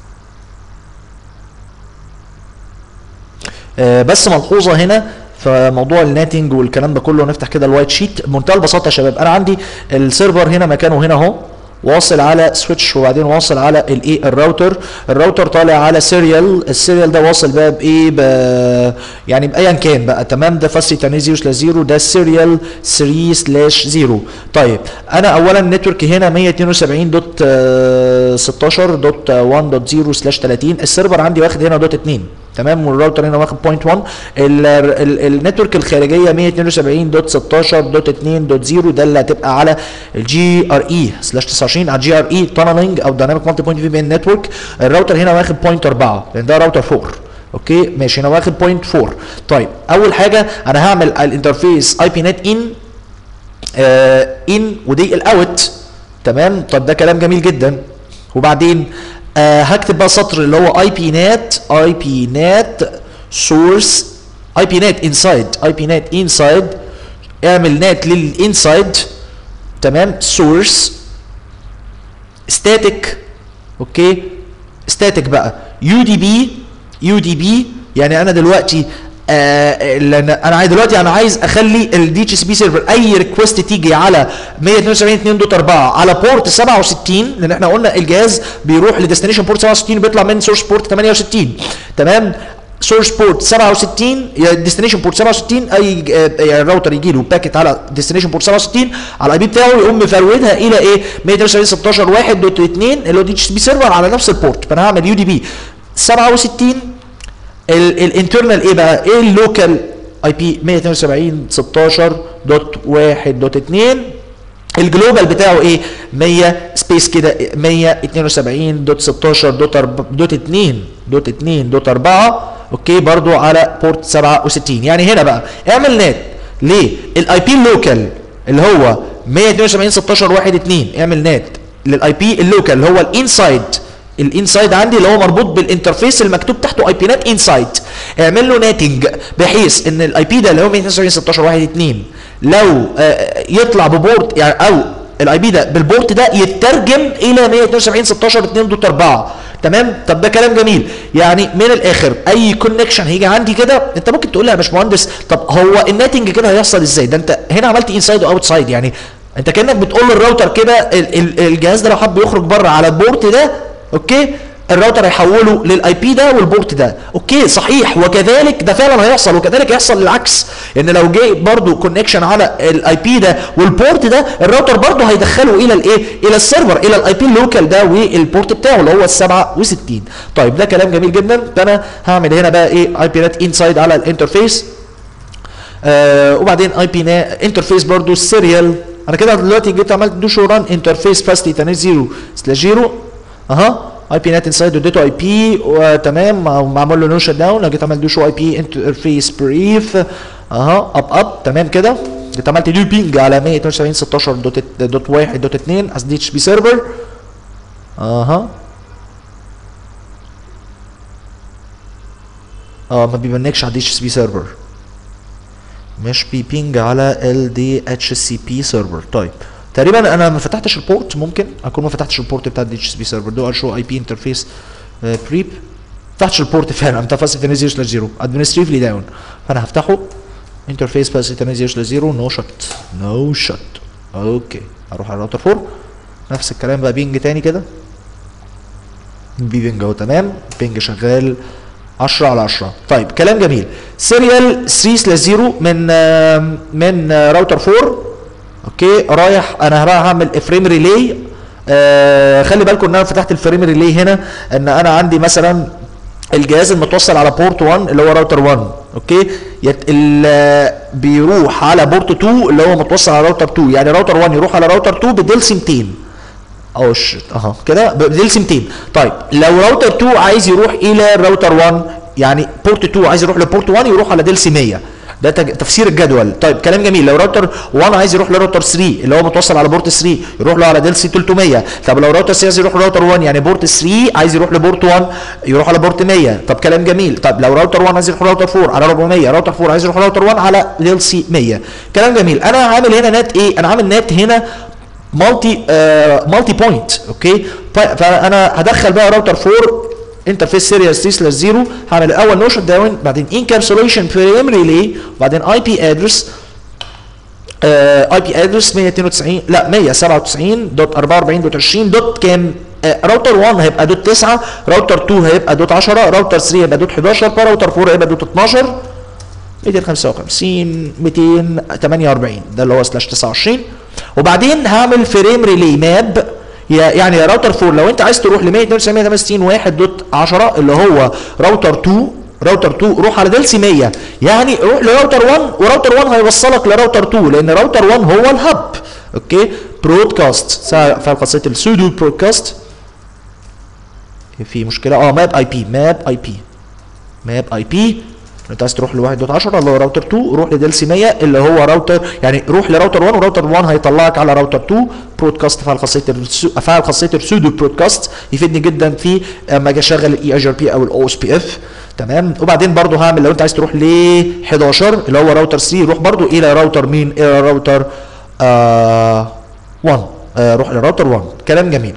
آه بس ملحوظه هنا فموضوع الناتنج والكلام ده كله نفتح كده الوايت شيت بمنتهى البساطه يا شباب انا عندي السيرفر هنا مكانه هنا اهو واصل على سويتش وبعدين واصل على الايه الراوتر الراوتر طالع على سيريال السيريال ده واصل بقى بايه ب يعني بايا كان بقى تمام ده فاسي تاني 0 سلاش 0 ده سيريال 3 سلاش 0 طيب انا اولا النتورك هنا 172 دوت 16 دوت 1 دوت 0 سلاش 30 السيرفر عندي واخد هنا دوت 2 تمام والراوتر هنا واخد بوينت 1 النتورك الخارجيه 172 دوت 16 دوت 2 دوت 0 ده اللي هتبقى على الجي ار اي سلاش 29 على الجي ار اي تانلنج او دايناميك مالتي بوينت في بي ان نتورك الراوتر هنا واخد بوينت 4 لان ده راوتر 4 اوكي ماشي انا واخد بوينت 4 طيب اول حاجه انا هعمل الانترفيس اي بي نت ان ان ودي الاوت تمام طب ده كلام جميل جدا وبعدين آه هكتب بقى سطر اللي هو اي بي نت اي بي نت سورس اي بي نت انسايد اي بي نت انسايد اعمل نت للانسايد تمام سورس ستاتيك اوكي ستاتيك بقى يو دي بي يو دي بي يعني انا دلوقتي آه لان انا عايز دلوقتي انا عايز اخلي الدي اتش سي بي سيرفر اي ريكوست تيجي على 172.2.4 على بورت 67 لان احنا قلنا الجهاز بيروح لديستنيشن بورت 67 بيطلع من سورس بورت 68 تمام سورس بورت 67 ديستنيشن بورت 67 اي آه راوتر يجي له باكيت على ديستنيشن بورت 67 على الاي بي بتاعه يقوم مفرودها الى ايه 172.16.1.2 اللي هو دي اتش سي بي سيرفر على نفس البورت فانا هعمل يو دي بي 67 الانترنال ايه بقى ايه اللوكال اي بي 172 16 دوت 1 دوت 2 الجلوبال بتاعه ايه 100 سبيس كده 172 دوت 16 دوت دوت 2 دوت 2 دوت 4 اوكي برضو على بورت 67 يعني هنا بقى اعمل نت ليه الاي بي اللوكال اللي هو 172 16 1 2 اعمل نت للاي بي اللوكال اللي هو الانسايد الانسايد عندي اللي هو مربوط بالانترفيس المكتوب تحته اي بي نت انسايد اعمل له ناتنج بحيث ان الاي بي ده اللي هو 172 16 1 2 لو آه يطلع ببورت يعني او الاي بي ده بالبورت ده يترجم الى 172 16 2 دوت 4 تمام طب ده كلام جميل يعني من الاخر اي كونكشن هيجي عندي كده انت ممكن تقول لي يا باشمهندس طب هو الناتنج كده هيحصل ازاي ده انت هنا عملت انسايد واوت سايد يعني انت كانك بتقول للراوتر كده الجهاز ده لو حب يخرج بره على البورت ده اوكي الراوتر هيحوله للاي بي ده والبورت ده اوكي صحيح وكذلك ده فعلا هيحصل وكذلك يحصل العكس ان لو جه برضو كونكشن على الاي بي ده والبورت ده الراوتر برضو هيدخله الى الايه الى السيرفر الى الاي بي اللوكال ده والبورت بتاعه اللي هو ال 67 طيب ده كلام جميل جدا فانا هعمل هنا بقى ايه اي بي نت انسايد على الانترفيس آه وبعدين اي بي انترفيس برضو السيريال انا كده دلوقتي جيت عملت دو شو ران انترفيس فاستي تاني 0 سلاش 0 اها اي بي نت انسايد اديته اي بي وتمام معمول له نو شت داون لو جيت عملت دو شو اي بي انترفيس بريف اها اب اب تمام كده جيت عملت دو بينج على 172 16 دوت دوت 1 دوت 2 از دي اتش بي سيرفر اها اه ما بيبنكش على دي اتش بي سيرفر مش بيبينج على ال دي اتش سي بي سيرفر طيب تقريبا انا ما فتحتش البورت ممكن اكون ما فتحتش البورت بتاع الدي اتش اس بي سيرفر دو شو اي بي انترفيس بريب ما فتحتش البورت فعلا انت فاست 0 سلاش 0 ادمنستريفلي داون فانا هفتحه انترفيس فاست 0 سلاش 0 نو شت نو شت اوكي اروح على الراوتر 4 نفس الكلام بقى بينج تاني كده بينج اهو تمام بينج شغال 10 على 10 طيب كلام جميل سيريال 3 سلاش 0 من آه من آه راوتر 4 اوكي رايح انا رايح اعمل فريم ريلي آه خلي بالكم ان انا فتحت الفريم ريلي هنا ان انا عندي مثلا الجهاز المتوصل على بورت 1 اللي هو راوتر 1 اوكي يت بيروح على بورت 2 اللي هو متوصل على راوتر 2 يعني راوتر 1 يروح على راوتر 2 بدلسي 200 او شت اها كده بدلسي 200 طيب لو راوتر 2 عايز يروح الى الراوتر 1 يعني بورت 2 عايز يروح لبورت 1 يروح على دلسي 100 ده تفسير الجدول طيب كلام جميل لو راوتر 1 عايز يروح لراوتر 3 اللي هو متوصل على بورت 3 يروح له على ديل سي 300 طب لو راوتر 3 عايز يروح لراوتر 1 يعني بورت 3 عايز يروح لبورت 1 يروح على بورت 100 طب كلام جميل طب لو راوتر 1 عايز يروح لراوتر 4 على 400 راوتر 4 عايز يروح لراوتر 1 على ديل سي 100 كلام جميل انا عامل هنا نت ايه انا عامل نت هنا مالتي آه مالتي بوينت اوكي فانا هدخل بقى راوتر 4 انترفيس سيريال 3 سلاش 0 هعمل الاول نو شت داون بعدين انكابسوليشن فريم ريلي وبعدين اي بي ادرس اي بي ادرس 192 لا 197 دوت 44 دوت 20 دوت كام آه، راوتر 1 هيبقى دوت 9 راوتر 2 هيبقى دوت 10 راوتر 3 هيبقى دوت 11 راوتر 4 هيبقى دوت 12 255 248 ده اللي هو سلاش 29 وبعدين هعمل فريم ريلي ماب يا- يعني يا راوتر 4 لو انت عايز تروح ل 192 1 دوت 10 اللي هو راوتر 2 راوتر 2 روح على دلسي 100 يعني روح لراوتر 1 وراوتر 1 هيوصلك لراوتر 2 لان راوتر 1 هو الهب اوكي برودكاست فاهم خاصيه السودو برودكاست في مشكله اه ماب اي بي ماب اي بي ماب اي بي انت عايز تروح ل 1.10 اللي هو راوتر 2 روح لدلسي 100 اللي هو راوتر يعني روح لراوتر 1 وراوتر 1 هيطلعك على راوتر 2 برودكاست فعل خاصيه السو... فعل خاصيه السودو برودكاست يفيدني جدا في اما اجي اشغل الاي اي ار بي او الاو اس بي اف تمام وبعدين برضو هعمل لو انت عايز تروح ل 11 اللي هو راوتر 3 روح برضو الى راوتر مين الى راوتر آه 1 آه روح لراوتر 1 كلام جميل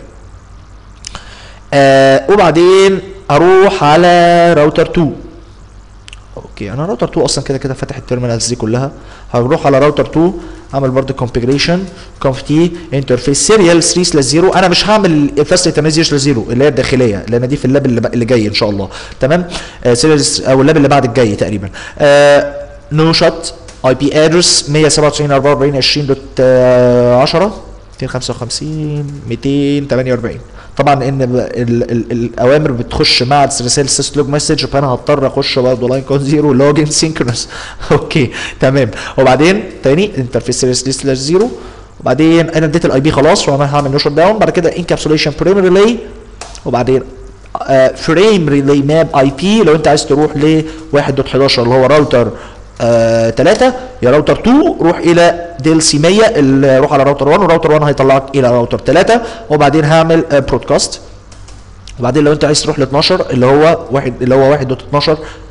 آه وبعدين اروح على راوتر 2 اوكي انا راوتر 2 اصلا كده كده فاتح التيرمينالز دي كلها هروح على راوتر 2 اعمل برضه كونفيجريشن كونف تي انترفيس سيريال 3 سلاش 0 انا مش هعمل فاست انترنت 0 0 اللي هي الداخليه لان دي في اللاب اللي, اللي جاي ان شاء الله تمام آه سيريال او اللاب اللي بعد الجاي تقريبا آه نو شوت اي بي ادرس 197 44 20 دوت آه 10 255 248 طبعا ان ب- ال ال الاوامر بتخش مع رسائل سيس لوج مسج فانا هضطر اخش برضه لاين كود زيرو لوجن سينكرونس اوكي تمام وبعدين تاني انترفيس سيريس سلاش زيرو وبعدين انا اديت الاي بي خلاص وانا هعمل نو شوت داون بعد كده انكابسوليشن بريم ريلي وبعدين فريم ريلي ماب اي بي لو انت عايز تروح ل 1.11 اللي هو راوتر 3 يا راوتر 2 روح الى ديل سي 100 اللي روح على راوتر 1 وراوتر 1 هيطلعك الى راوتر 3 وبعدين هعمل برودكاست وبعدين لو انت عايز تروح ل 12 اللي هو واحد اللي هو 1.12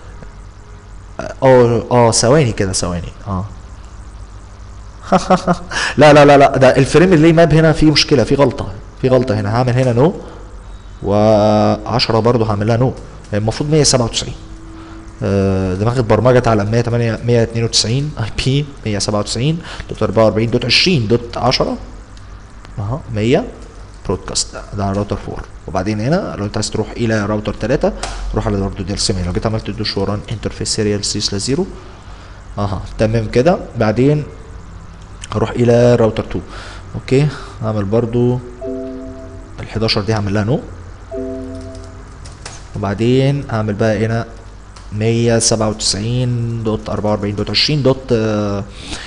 اه اه ثواني كده ثواني اه لا لا لا لا ده الفريم اللي ماب هنا فيه مشكله في غلطه في غلطه هنا هعمل هنا نو و10 برضه هعمل لها نو المفروض 197 آه، دماغ اتبرمجت على 108 192 اي بي 197 دوت 44 دوت 20 دوت 10 اها 100 برودكاست ده, ده على راوتر 4 وبعدين هنا لو انت عايز تروح الى راوتر 3 روح على برضه ديل سيمي لو جيت عملت دوش وران انترفيس سيريال سي سلاش 0 اها تمام كده بعدين هروح الى راوتر 2 اوكي هعمل برضو ال 11 دي هعمل لها نو وبعدين هعمل بقى هنا 197 دوت 44 دوت 20 دوت آه،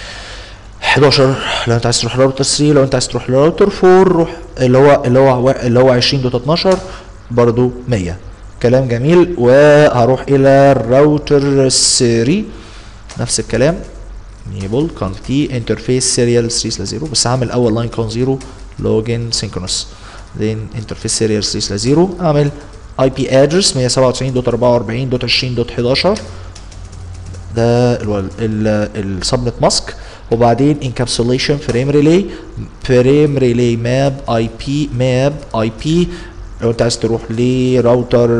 11 لو انت عايز تروح لراوتر 3 لو انت عايز تروح لراوتر 4 روح اللي هو اللي هو اللي هو 20 دوت 12 برضو 100 كلام جميل وهروح الى الراوتر 3 نفس الكلام enable conf t interface serial 3 0 بس هعمل اول لاين كون 0 login synchronous then interface serial 3 0 اعمل اي بي ادرس 197.44.20.11 ده السبنت ماسك وبعدين انكابسوليشن فريم ريلي فريم ريلي ماب اي بي ماب اي بي لو انت عايز تروح لراوتر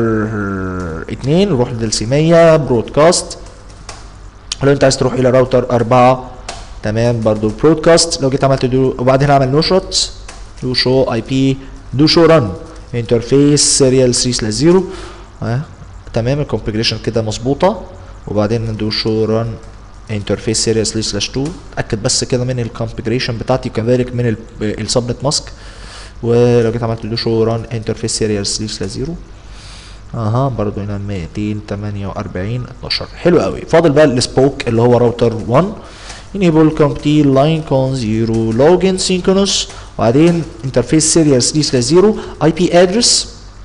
2 روح لدلسي 100 برودكاست لو انت عايز تروح الى راوتر 4 تمام برضو برودكاست لو جيت عملت دو وبعدين اعمل نو شوت دو شو اي بي دو شو رن انترفيس سيريال 3 سلاش 0 ها تمام الكونفجريشن كده مظبوطه وبعدين دو شو رن انترفيس سيريال 3 سلاش 2 اتاكد بس كده من الكونفجريشن بتاعتي وكذلك من السبنت ماسك ولو جيت عملت دو شو رن انترفيس سيريال 3 سلاش 0 اها برضو هنا 248 12 حلو قوي فاضل بقى السبوك اللي هو راوتر 1 enable compt line con 0 login synchronous وبعدين interface serial 3 0 IP address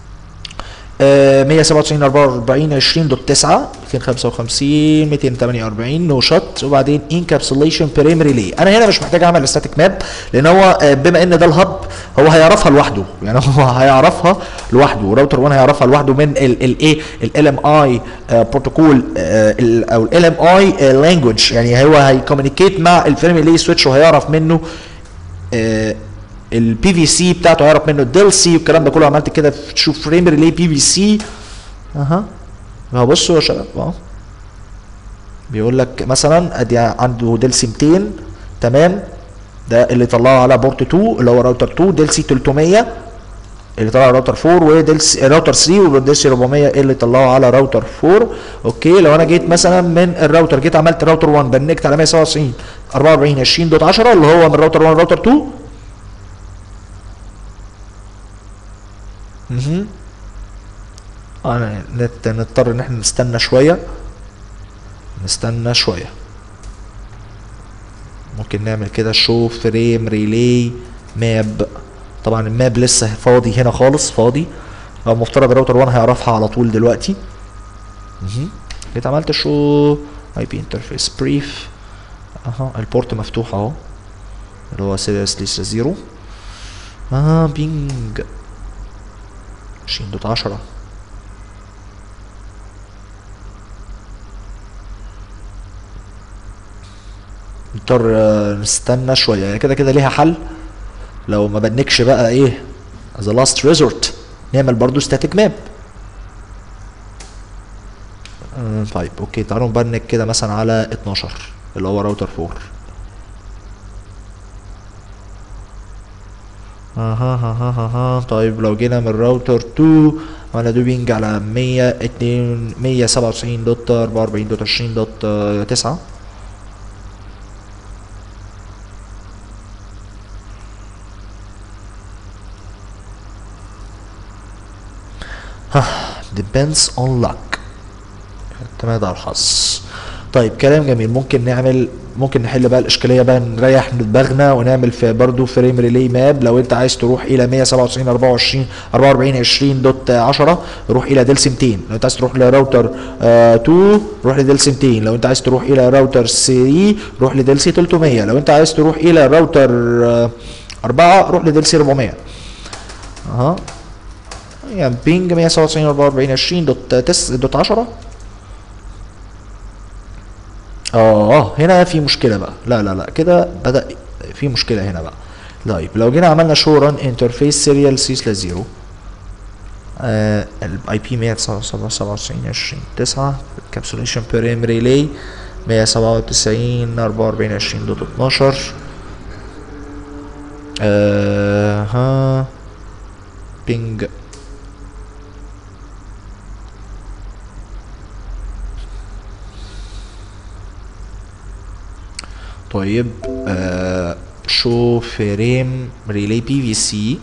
آه 197 44 20 دوت 9 255 248 نو شوت وبعدين انكابسوليشن بريم ريلي انا هنا مش محتاج اعمل ستاتيك ماب لان هو آه بما ان ده الهب هو هيعرفها لوحده يعني هو هيعرفها لوحده راوتر 1 هيعرفها لوحده من الايه ال ام اي بروتوكول او ال ام اي لانجوج يعني هو هيكومينيكيت مع الفريم ريلي سويتش وهيعرف منه آه البي في سي بتاعته هيعرف منه الديل سي والكلام ده كله عملت كده تشوف فريم ريلي بي في سي اها اهو بصوا يا شباب اهو بيقول لك مثلا ادي عنده ديل سي 200 تمام ده اللي طلعه على بورت 2 اللي هو راوتر 2 ديل سي 300 اللي طلعه على راوتر 4 وديل سي راوتر 3 وديل سي 400 اللي طلعه على راوتر 4 اوكي لو انا جيت مثلا من الراوتر جيت عملت راوتر 1 بنكت على 197 44 20 دوت 10 اللي هو من راوتر 1 راوتر 2 اها انا نت نضطر ان احنا نستنى شويه نستنى شويه ممكن نعمل كده شو فريم ريلي ماب طبعا الماب لسه فاضي هنا خالص فاضي هو المفترض الراوتر 1 هيعرفها على طول دلوقتي اها جيت عملت شو اي بي انترفيس بريف اها البورت مفتوح اهو اللي هو سيريسلي زيرو اه بينج 20 دوت 10 نضطر آه، نستنى شويه يعني كده كده ليها حل لو ما بنكش بقى ايه as a last resort نعمل برضو static map آه، طيب اوكي تعالوا نبنك كده مثلا على 12 اللي هو راوتر 4 اها ها ها ها ها طيب لو جينا من راوتر 2 عملنا دوبينج على 102 197 دوت 44 دوت 20 دوت 9 depends on luck اعتماد على الحظ طيب كلام جميل ممكن نعمل ممكن نحل بقى الاشكاليه بقى نريح دماغنا ونعمل في برضو فريم ريلي ماب لو انت عايز تروح الى 197 24 44 20 دوت 10 روح الى دلس 200 لو انت عايز تروح لراوتر آه 2 روح لدلس 200 لو انت عايز تروح الى راوتر 3 روح لدلسي 300 لو انت عايز تروح الى راوتر آه 4 روح لدلسي 400 اها يعني بينج 197 44 20 دوت تس دوت 10 اه هنا في مشكله بقى لا لا لا كده بدا في مشكله هنا بقى طيب لو جينا عملنا شو ران انترفيس سيريال سي سلاش 0 الاي بي 197 20 9 كابسوليشن بيريم ريلي 197 44 20 دوت 12 آه ها بينج طيب آه شو فريم ريلي بي في سي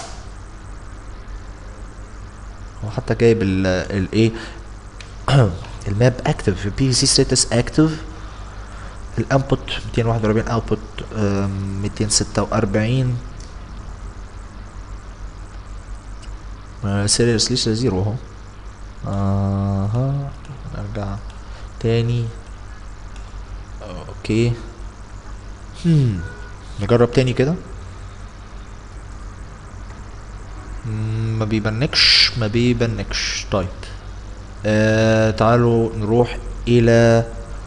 هو حتى جايب ال الايه الماب اكتف بي في سي ستاتس اكتف الانبوت 241 اوتبوت 246 سيريس لسه زيرو اهو اها نرجع تاني اوكي هم نجرب تاني كده مم، ما بيبنكش ما بيبنكش طيب آه تعالوا نروح الى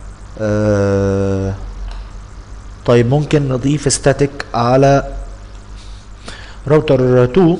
آه طيب ممكن نضيف ستاتيك على راوتر 2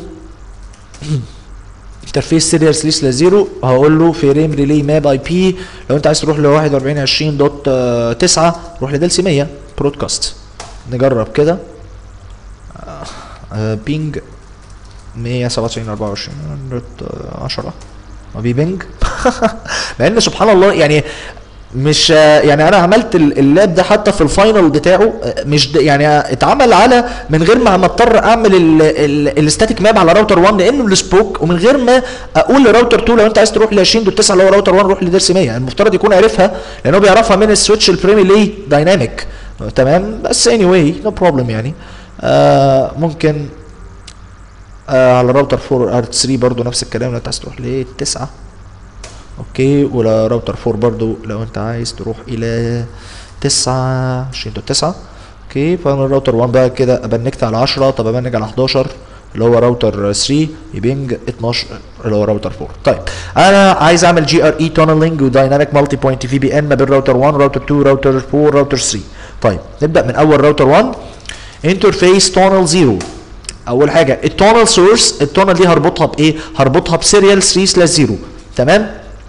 انترفيس سيريال سليس لزيرو هقول له في ريم ريلي ماب اي بي لو انت عايز تروح ل 41 20 دوت 9 روح لدلسي 100 برودكاست نجرب كده آه، آه، بينج 197 24 دوت 10 ما بيبنج مع ان سبحان الله يعني مش يعني انا عملت ال- اللاب ده حتى في الفاينل بتاعه مش د- يعني اتعمل على من غير ما ما اضطر اعمل الستاتيك ماب على راوتر 1 لانه السبوك ومن غير ما اقول لراوتر 2 لو انت عايز تروح ل 20 دوت 9 اللي هو راوتر 1 روح لدرس 100 المفترض يكون عارفها لانه بيعرفها من السويتش البريمي دايناميك تمام بس اني واي نو بروبلم يعني آه ممكن آه على راوتر 4 ار 3 برضو نفس الكلام لو انت عايز تروح ل 9 اوكي ولا راوتر 4 برضو لو انت عايز تروح الى 9 20 دوت 9 اوكي فانا الراوتر 1 بقى كده ابنكت على 10 طب ابنك على 11 اللي هو راوتر 3 يبنج 12 اللي هو راوتر 4 طيب انا عايز اعمل جي ار اي تونلينج ودايناميك مالتي بوينت في بي ان ما بين راوتر 1 راوتر 2 راوتر 4 راوتر 3 طيب نبدا من اول راوتر 1 انترفيس تونل 0 اول حاجه التونل سورس التونل دي هربطها بايه هربطها بسيريال 3 سلاش 0 تمام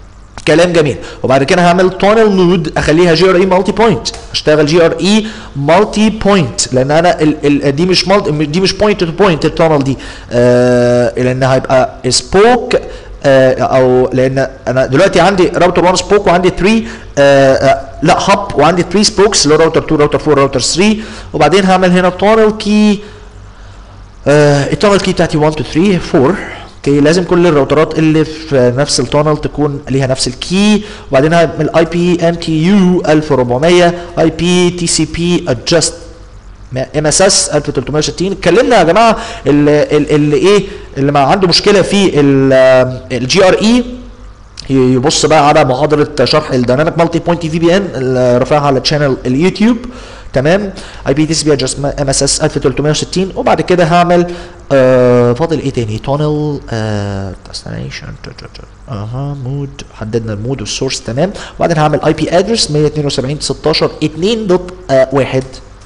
كلام جميل وبعد كده هعمل تونل مود اخليها جي ار اي مالتي بوينت اشتغل جي ار اي مالتي بوينت لان انا ال ال دي مش مالتي دي مش بوينت تو بوينت التونل دي آه لان هيبقى سبوك آه او لان انا دلوقتي عندي راوتر 1 سبوك وعندي 3 آه آه لا هاب وعندي 3 سبوكس اللي هو راوتر 2 راوتر 4 راوتر 3 وبعدين هعمل هنا تونل كي آه التونل كي بتاعتي 1 2 3 4 اوكي لازم كل الراوترات اللي في نفس التونل تكون ليها نفس الكي وبعدين هعمل اي بي ام تي يو 1400 اي بي تي سي بي ادجست ام اس اس 1360 اتكلمنا يا جماعه اللي, اللي ايه اللي ما عنده مشكله في الجي ار اي يبص بقى على محاضره شرح الديناميك مالتي بوينت تي في بي ان اللي رافعها على تشانل اليوتيوب تمام اي بي تي سي بي ادجست ام اس اس 1360 وبعد كده هعمل آه فاضل ايه تاني تونل ديستنيشن اها مود حددنا المود والسورس تمام وبعدين هعمل اي بي ادرس 172 16 2 دوت 1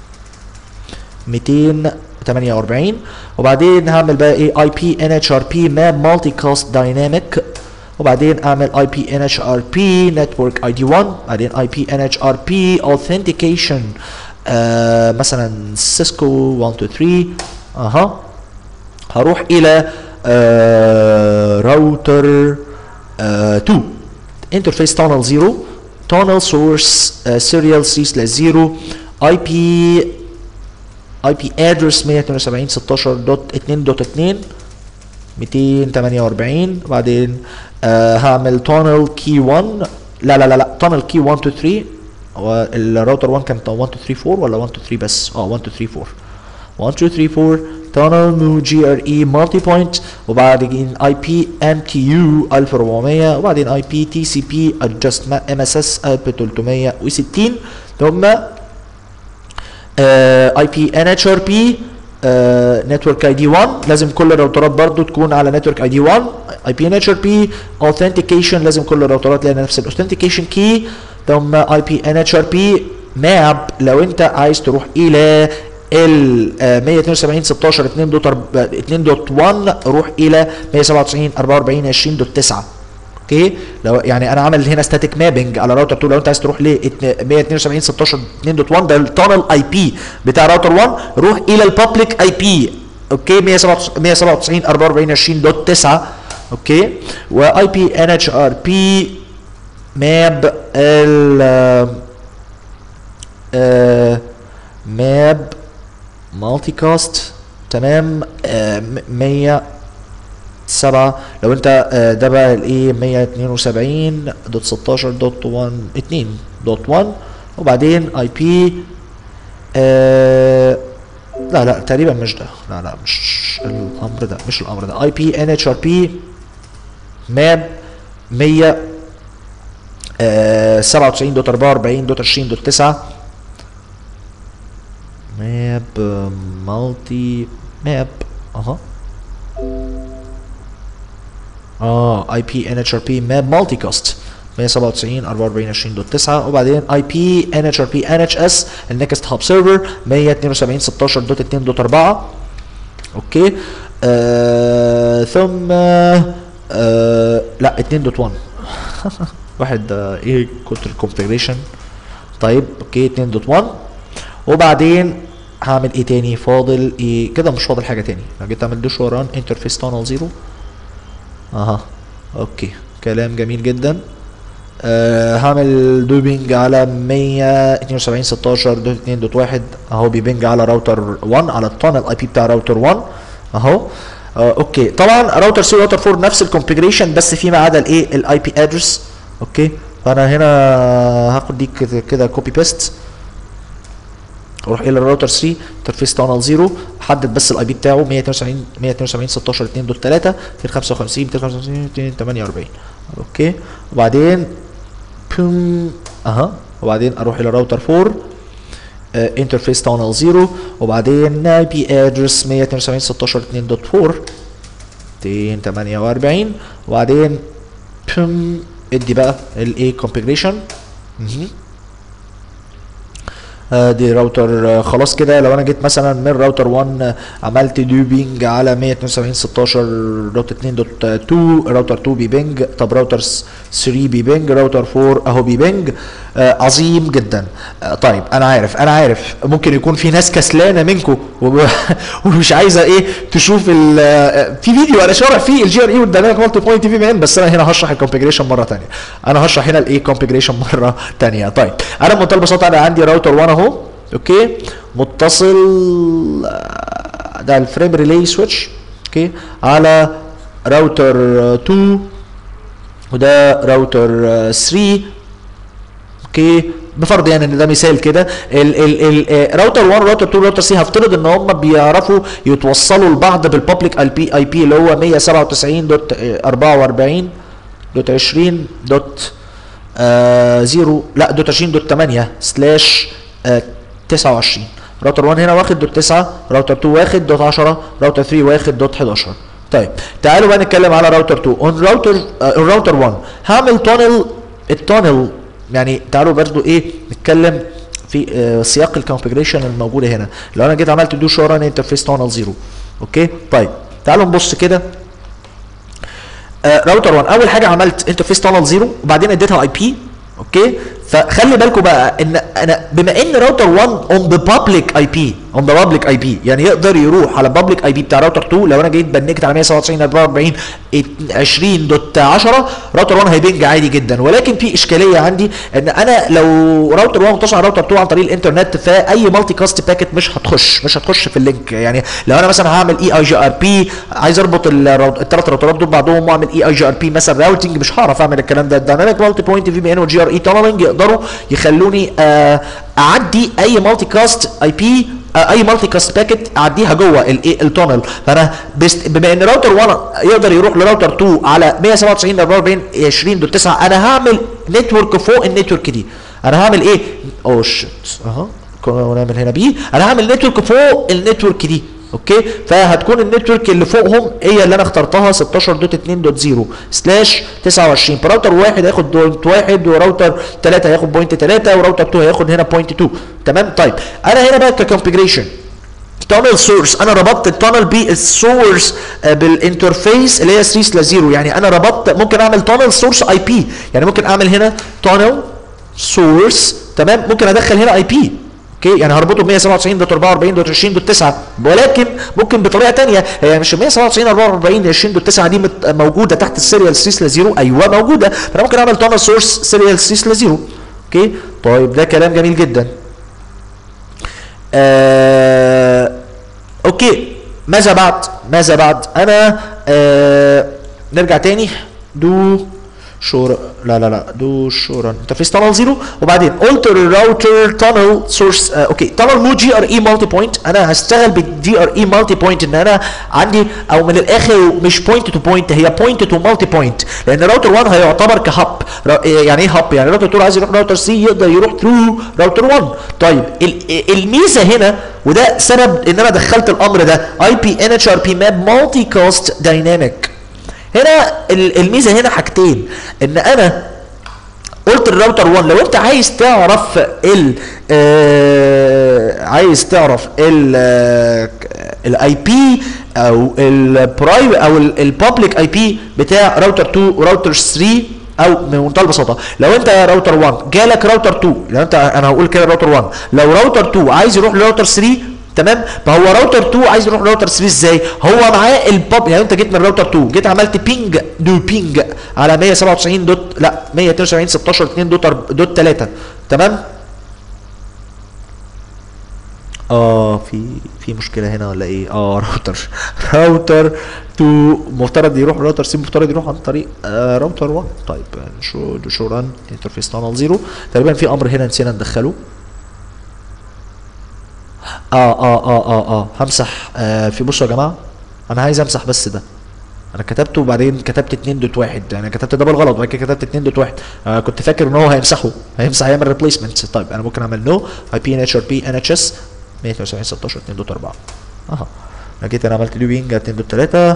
248 وبعدين هعمل بقى ايه اي بي ان اتش ار بي ماب مالتي كاست دايناميك وبعدين اعمل اي بي ان اتش ار بي نتورك اي دي 1 بعدين اي بي ان اتش ار بي اوثنتيكيشن مثلا سيسكو 1 2 3 اها هروح الى آه راوتر آه 2 انترفيس تونل 0 تونل سورس سيريال 3 سلاش 0 اي بي اي بي ادرس 172 16 دوت 2 دوت 2 248 وبعدين آه هعمل تونل كي 1 لا لا لا لا تونل كي 1 2 3 هو الراوتر 1 كان 1 2 3 4 ولا 1 2 3 بس اه 1 2 3 4 1 2 3 4 تونل مو جي ار اي مالتي بوينت وبعدين اي بي ام تي يو 1400 وبعدين اي بي تي سي بي ادجست ام اس اس 1360 ثم اي بي ان اتش ار بي نتورك اي دي 1 لازم كل الراوترات برضو تكون على نتورك اي دي 1 اي بي ان اتش ار بي اوثنتيكيشن لازم كل الراوترات لها نفس الاوثنتيكيشن كي ثم اي بي ان اتش ار بي ماب لو انت عايز تروح الى ال 172 16 2 دوت 2 دوت 1 روح الى 197 44 20 دوت 9 اوكي لو يعني انا عامل هنا ستاتيك مابنج على راوتر 2 لو انت عايز تروح ل 172 16 2 دوت 1 ده التونل اي بي بتاع راوتر 1 روح الى البابليك اي بي اوكي 197 44 20 دوت 9 اوكي واي بي ان اتش ار بي ماب ال ماب مالتي كاست تمام 100 سبعة لو انت ده بقى الايه 172 دوت 16 دوت 1 2 دوت 1 وبعدين اي بي لا لا تقريبا مش ده لا لا مش الامر ده مش الامر ده اي بي ان اتش ار بي ماب 100 97 دوت 44 دوت 20 دوت 9 ماب مالتي ماب اها اه اي بي ان اتش ار بي ماب مالتي كاست 197 44 20 دوت 9 وبعدين اي بي ان اتش ار بي ان اتش اس النكست هاب سيرفر 172 16 دوت 2 دوت 4 اوكي آه ثم آه لا 2 دوت 1 واحد آه ايه كنت الكونفجريشن طيب اوكي 2 دوت 1 وبعدين هعمل ايه تاني فاضل ايه كده مش فاضل حاجه تاني لو جيت اعمل دوش وران انترفيس تونل 0 اها اوكي كلام جميل جدا أه هعمل دوبينج على 172 16 دوت 2 دوت 1 اهو بيبنج على راوتر 1 على التانل اي بي بتاع راوتر 1 اهو أه اوكي طبعا راوتر 3 راوتر 4 نفس الكونفجريشن بس فيما عدا الايه الاي بي ادرس اوكي فانا هنا هاخد دي كده كوبي بيست اروح الى الراوتر 3 انترفيس تانل 0 احدد بس الاي بي بتاعه 172 172 16 2 دوت 3 255 255 248 اوكي وبعدين بوم اها وبعدين اروح الى الراوتر 4 انترفيس تانل 0 وبعدين اي بي ادرس 172 16 2 دوت 4 248 وبعدين بوم ادي بقى الايه كونفجريشن آه دي راوتر آه خلاص كده لو انا جيت مثلا من راوتر 1 آه، عملت دو بينج على 172 16 دوت 2 دوت 2 راوتر 2 بي بينج طب راوتر 3 بي بينج راوتر 4 اهو بي بينج آه عظيم جدا آه طيب انا عارف انا عارف ممكن يكون في ناس كسلانه منكم وب- ومش عايزه ايه تشوف ال- آه، في فيديو انا شارح فيه الجي ار اي والديناميك مالتي بوينت في مان بس انا هنا هشرح الكونفجريشن مره ثانيه انا هشرح هنا الايه كونفجريشن مره ثانيه طيب انا بمنتهى البساطه انا عندي راوتر 1 اهو اوكي متصل آه، ده الفريم ريلي سويتش اوكي على راوتر آه، 2 وده راوتر آه، 3 اوكي بفرض يعني ان ده مثال كده ال ال ال آه، راوتر 1 راوتر 2 راوتر 3 هفترض ان هم بيعرفوا يتوصلوا لبعض بالبابليك اي بي اي بي اللي هو 197 دوت آه، 44 دوت 20 دوت آه 0 لا دوت 20 دوت 8 سلاش آه 29 راوتر 1 هنا واخد دوت 9 راوتر 2 واخد دوت 10 راوتر 3 واخد دوت 11 طيب تعالوا بقى نتكلم على راوتر 2 اون راوتر اون راوتر 1 هعمل تونل التونل يعني تعالوا برضو ايه نتكلم في آه سياق الكونفجريشن الموجوده هنا لو انا جيت عملت دو شو ران انترفيس تونل 0 اوكي طيب تعالوا نبص كده آه، راوتر 1 اول حاجه عملت انترفيس تانل 0 وبعدين اديتها اي بي اوكي فخلي بالكم بقى ان انا بما ان راوتر 1 اون ذا بابليك اي بي اون ذا بابليك اي بي يعني يقدر يروح على البابليك اي بي بتاع راوتر 2 لو انا جيت بنكت على 197 44 20 دوت 10 راوتر 1 هيبنج عادي جدا ولكن في اشكاليه عندي ان انا لو راوتر 1 متصل على راوتر 2 عن طريق الانترنت فاي مالتي كاست باكيت مش هتخش مش هتخش في اللينك يعني لو انا مثلا هعمل اي اي جي ار بي عايز اربط الثلاث راوترات دول بعضهم واعمل اي اي جي ار بي مثلا راوتنج مش هعرف اعمل الكلام ده الدايناميك مالتي بوينت في بي ان والجي ار اي تانلنج يقدروا يخلوني آه، اعدي اي مالتي كاست اي بي اي مالتي كاست باكيت اعديها جوه الايه التونل فانا بست بما ان راوتر 1 يقدر يروح لراوتر 2 على 197 44 20 دوت 9 انا هعمل نتورك فوق النتورك دي انا هعمل ايه اوه شيت اها كنا نعمل هنا بي انا هعمل نتورك فوق النتورك دي اوكي فهتكون النتورك اللي فوقهم هي اللي انا اخترتها 16.2.0 سلاش 29 فراوتر واحد هياخد بوينت واحد وراوتر 3 هياخد بوينت 3 وراوتر 2 هياخد هنا بوينت 2 تمام طيب انا هنا بقى ككونفجريشن تانل سورس انا ربطت التانل بالسورس بالانترفيس اللي هي 3 سلاش 0 يعني انا ربطت ممكن اعمل تانل سورس اي بي يعني ممكن اعمل هنا تانل سورس تمام ممكن ادخل هنا اي بي اوكي يعني هربطه ب 197 دوت 44 دوت 20 دوت 9 ولكن ممكن بطريقه ثانيه هي مش 197 44 20 دوت 9 دي مت- موجوده تحت السيريال 3 سلاش 0 ايوه موجوده فانا ممكن اعمل تانل سورس سيريال 3 سلاش 0 اوكي طيب ده كلام جميل جدا آه اوكي ماذا بعد ماذا بعد انا آه نرجع تاني دو شور لا لا لا دو شورا انترفيس تانل زيرو وبعدين التر راوتر تانل سورس اوكي تانل مو جي ار اي مالتي بوينت انا هشتغل بالجي ار اي مالتي بوينت ان انا عندي او من الاخر مش بوينت تو بوينت هي بوينت تو مالتي بوينت لان راوتر 1 هيعتبر كهب را- يعني ايه هب يعني راوتر 2 عايز يروح راوتر سي يقدر يروح ثرو راوتر 1 طيب ال- الميزه هنا وده سبب ان انا دخلت الامر ده اي بي ان اتش ار بي ماب مالتي كاست دايناميك هنا ال- الميزه هنا حاجتين ان انا قلت الراوتر 1 لو انت عايز تعرف ال آه عايز تعرف ال الاي بي او البرايف او البابليك اي بي بتاع راوتر 2 وراوتر 3 او بمنتهى البساطه لو انت يا راوتر 1 جالك راوتر 2 لو انت انا هقول كده راوتر 1 لو راوتر 2 عايز يروح لراوتر 3 تمام فهو راوتر 2 عايز يروح راوتر 3 ازاي هو معاه الباب يعني انت جيت من راوتر 2 جيت عملت بينج دو بينج على 197 دوت لا 172 16 2 دوت أرب- دوت 3 تمام اه في في مشكله هنا ولا ايه اه راوتر راوتر 2 مفترض يروح راوتر سي مفترض يروح عن طريق آه راوتر 1 طيب شو شو ران انترفيس تانل 0 تقريبا في امر هنا نسينا ندخله اه اه اه اه اه همسح آه في بصوا يا جماعه انا عايز امسح بس ده انا كتبته وبعدين كتبت 2 دوت واحد يعني كتبت ده بالغلط وبعد كده كتبت 2 دوت واحد آه كنت فاكر ان هو هيمسحه هيمسح هيعمل ريبليسمنت طيب انا ممكن اعمل نو اي بي ان اتش ار بي ان اتش اس 172 16 2 دوت 4 اها انا جيت انا عملت لوبينج 2 دوت 3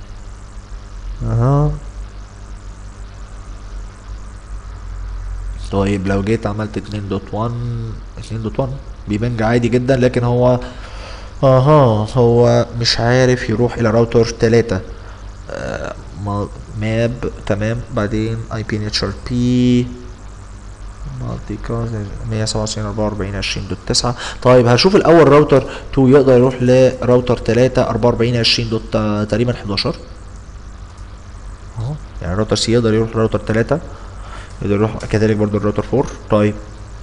اها طيب لو جيت عملت 2.1 2.1 بيبنج عادي جدا لكن هو اها هو مش عارف يروح الى راوتر 3 آه ما- ماب تمام بعدين اي بي نيتشر بي مالتي كاست 197 44 20 دوت 9 طيب هشوف الاول راوتر 2 يقدر يروح لراوتر 3 44 20 دوت آه، تقريبا 11 اهو يعني الراوتر سي يقدر يروح لراوتر 3 يقدر يروح كذلك برضو الراوتر 4 طيب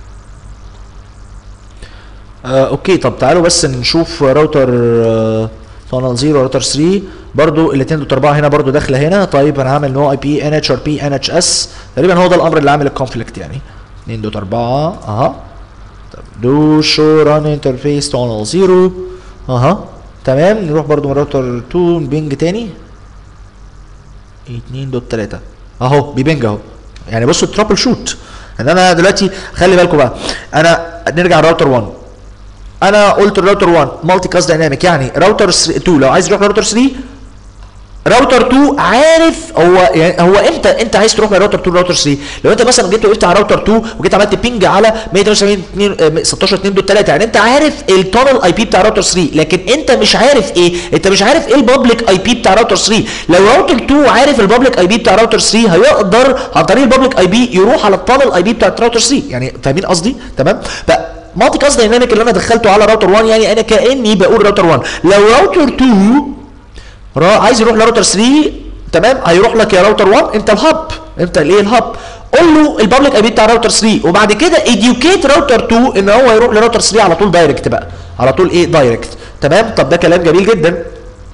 آه اوكي طب تعالوا بس نشوف راوتر آه تانل 0 راوتر 3 برضو الاثنين دوت 4 هنا برضو داخله هنا طيب انا هعمل نو اي بي ان اتش ار بي ان اتش اس تقريبا هو ده الامر اللي عامل الكونفليكت يعني 2 دوت 4 اها طب دو شو ران انترفيس تانل 0 اها تمام نروح برضو من راوتر 2 بينج تاني 2 دوت 3 اهو بيبنج اهو يعني بصوا الترابل شوت ان انا دلوقتي خلي بالكم بقى انا نرجع لراوتر 1 انا قلت الراوتر 1 مالتي كاست دايناميك يعني راوتر 2 لو عايز يروح لراوتر 3 راوتر 2 عارف هو يعني هو امتى انت عايز تروح لراوتر 2 راوتر 3 لو انت مثلا جيت وقفت على راوتر 2 وجيت عملت بينج على 172 16 2 دوت 3 يعني انت عارف التونل اي بي بتاع راوتر 3 لكن انت مش عارف ايه انت مش عارف ايه البابليك اي بي بتاع راوتر 3 لو راوتر 2 عارف البابليك اي بي بتاع راوتر 3 هيقدر عن طريق البابليك اي بي يروح على التونل اي بي بتاع راوتر 3 يعني فاهمين قصدي تمام ف مالتي كاست دايناميك اللي انا دخلته على راوتر 1 يعني انا كاني بقول راوتر 1 لو راوتر 2 را عايز يروح لراوتر 3 تمام هيروح لك يا راوتر 1 انت الهب انت الايه الهب قول له البابليك اي بي بتاع راوتر 3 وبعد كده اديوكيت راوتر 2 ان هو يروح لراوتر 3 على طول دايركت بقى على طول ايه دايركت تمام طب ده كلام جميل جدا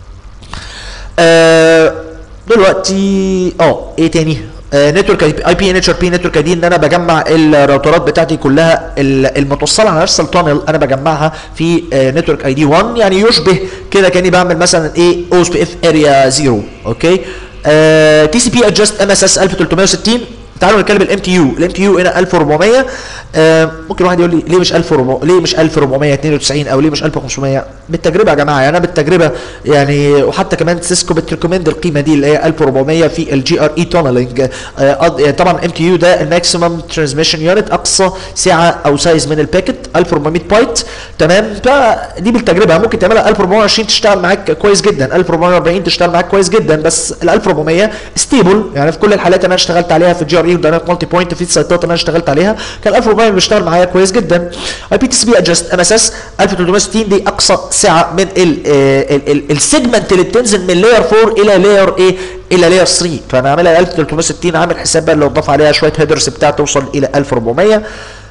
آه دلوقتي اه ايه تاني نتورك اي بي ان اتش ار بي نتورك دي ان انا بجمع الراوترات بتاعتي كلها ال- المتوصله على نفس التانل انا بجمعها في نتورك اي دي 1 يعني يشبه كده كاني بعمل مثلا ايه او اس بي اف اريا 0 اوكي تي سي بي ادجست ام اس اس 1360 تعالوا نتكلم الام تي يو الام تي يو هنا 1400 آه ممكن واحد يقول لي ليه مش 1400 ليه مش 1492 او ليه مش 1500 بالتجربه يا جماعه يعني انا بالتجربه يعني وحتى كمان سيسكو بتريكومند القيمه دي اللي هي 1400 في الجي ار اي تونلنج طبعا ام تي يو ده الماكسيمم ترانسميشن يونت اقصى سعه او سايز من الباكت 1400 بايت تمام فدي بالتجربه ممكن تعملها 1420 تشتغل معاك كويس جدا 1440 تشتغل معاك كويس جدا بس ال 1400 ستيبل يعني في كل الحالات اللي انا اشتغلت عليها في الجي ار اي ودايناميك مالتي بوينت في السيطات اللي انا اشتغلت عليها كان 1400 بيشتغل معايا كويس جدا اي بي تي سي بي ادجست ام اس اس 1360 دي اقصى سعه من السيجمنت اللي بتنزل من لاير 4 الى لاير ايه الى لاير 3 فانا عاملها 1360 عامل حساب بقى لو اضاف عليها شويه هيدرز بتاع توصل الى 1400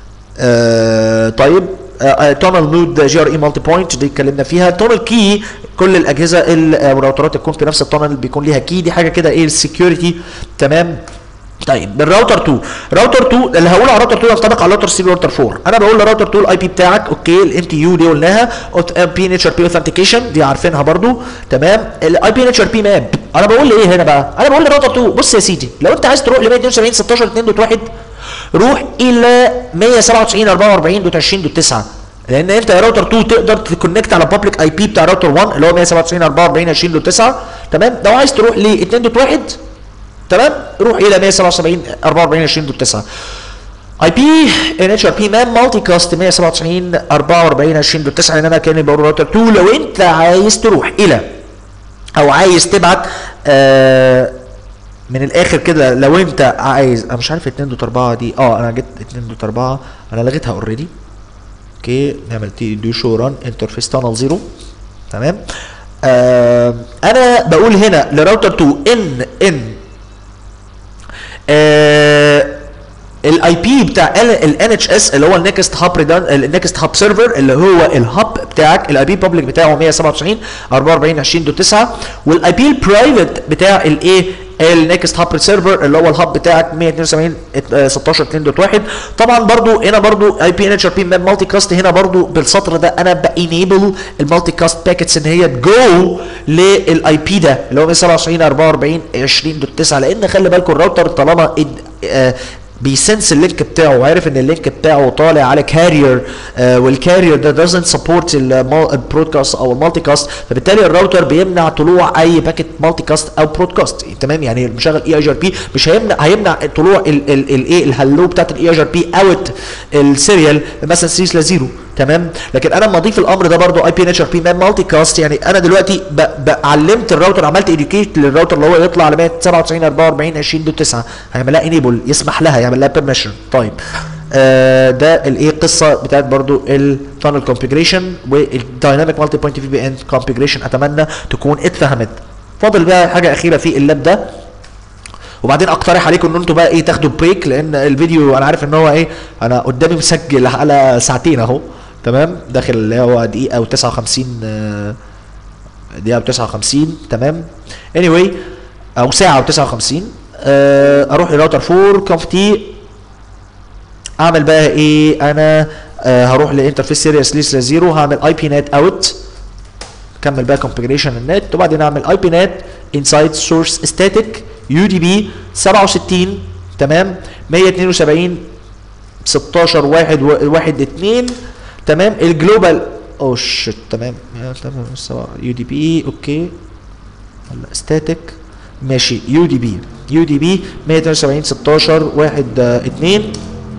آه طيب تونل نود جي ار اي مالتي بوينت دي اتكلمنا فيها تونل كي كل الاجهزه الراوترات تكون في نفس التونل بيكون ليها كي دي حاجه كده ايه السكيورتي تمام طيب بالراوتر 2 راوتر 2 اللي هقوله على راوتر 2 ينطبق على راوتر 3 راوتر 4 انا بقول لراوتر 2 الاي بي بتاعك اوكي الام تي يو دي قلناها بي ان اتش ار بي اوثنتيكيشن دي عارفينها برضو تمام الاي بي ان اتش ار بي ماب انا بقول ايه هنا بقى انا بقول لراوتر 2 بص يا سيدي لو انت عايز تروح ل 172 16 2.1 روح الى 197 44 دوت 20 دوت 9 لان انت يا راوتر 2 تقدر تكونكت على البابليك اي بي بتاع راوتر 1 اللي هو 197 44 20 دوت 9 تمام لو عايز تروح ل 2.1 تمام روح الى 177 44 20 دوت 9 اي بي ان اتش ار بي مان مالتي كاست 197 44 20 دوت 9 لان انا كاني بقول راوتر 2 لو انت عايز تروح الى او عايز تبعت آه من الاخر كده لو انت عايز انا مش عارف 2 دوت 4 دي اه انا جبت 2 دوت 4 انا لغيتها اوريدي اوكي نعمل تي دو شو ران انترفيس تانل 0 تمام آه انا بقول هنا لراوتر 2 ان ان الاي بي بتاع الان اتش اس اللي هو النكست هاب النكست هاب سيرفر اللي هو الهاب بتاعك الاي بي بابليك بتاعه 197 44 20 دوت 9 والاي بي البرايفت بتاع الايه النكست هاب سيرفر اللي هو الهاب بتاعك 172 16 2 دوت 1 طبعا برضو هنا برضو اي بي ان اتش ار بي مالتي كاست هنا برضو بالسطر ده انا بانيبل المالتي كاست باكيتس ان هي تجو للاي بي ده اللي هو 197 44 20 دوت 9 لان خلي بالكم الراوتر طالما بيسنس اللينك بتاعه وعارف ان اللينك بتاعه طالع على كارير آه والكارير ده doesn't support البرودكاست او المالتي كاست فبالتالي الراوتر بيمنع طلوع اي باكيت مالتي كاست او برودكاست تمام يعني المشغل اي اي ار بي مش هيمنع هيمنع طلوع الايه الهلو بتاعت الاي اي ار بي اوت السيريال مثلا 3 0 تمام لكن انا لما اضيف الامر ده برضو اي بي ان اتش ار بي مالتي كاست يعني انا دلوقتي ب... ب... علمت الراوتر عملت اديوكيت للراوتر اللي هو يطلع على 197 44 20 دول 9 هيعمل لها انيبل يسمح لها يعمل لها بيرميشن طيب آه ده الايه القصه بتاعت برضو التانل كونفيجريشن والدايناميك مالتي بوينت في بي ان كونفيجريشن اتمنى تكون اتفهمت فاضل بقى حاجه اخيره في اللاب ده وبعدين اقترح عليكم ان انتوا بقى ايه تاخدوا بريك لان الفيديو انا عارف ان هو ايه انا قدامي مسجل على ساعتين اهو تمام داخل اللي هو دقيقه و59 دقيقه و59 تمام anyway او ساعه و59 أه اروح لراوتر 4 كونف تي اعمل بقى ايه انا أه هروح لانترفيس سيريس ليس زيرو هعمل اي بي نت اوت كمل بقى كونفجريشن النت وبعدين اعمل اي بي نت انسايد سورس ستاتيك يو دي بي 67 تمام 172 16 1 1 2 تمام الجلوبال او شت تمام يو دي بي اوكي ولا ستاتيك ماشي يو دي بي يو دي بي 172 16 1 2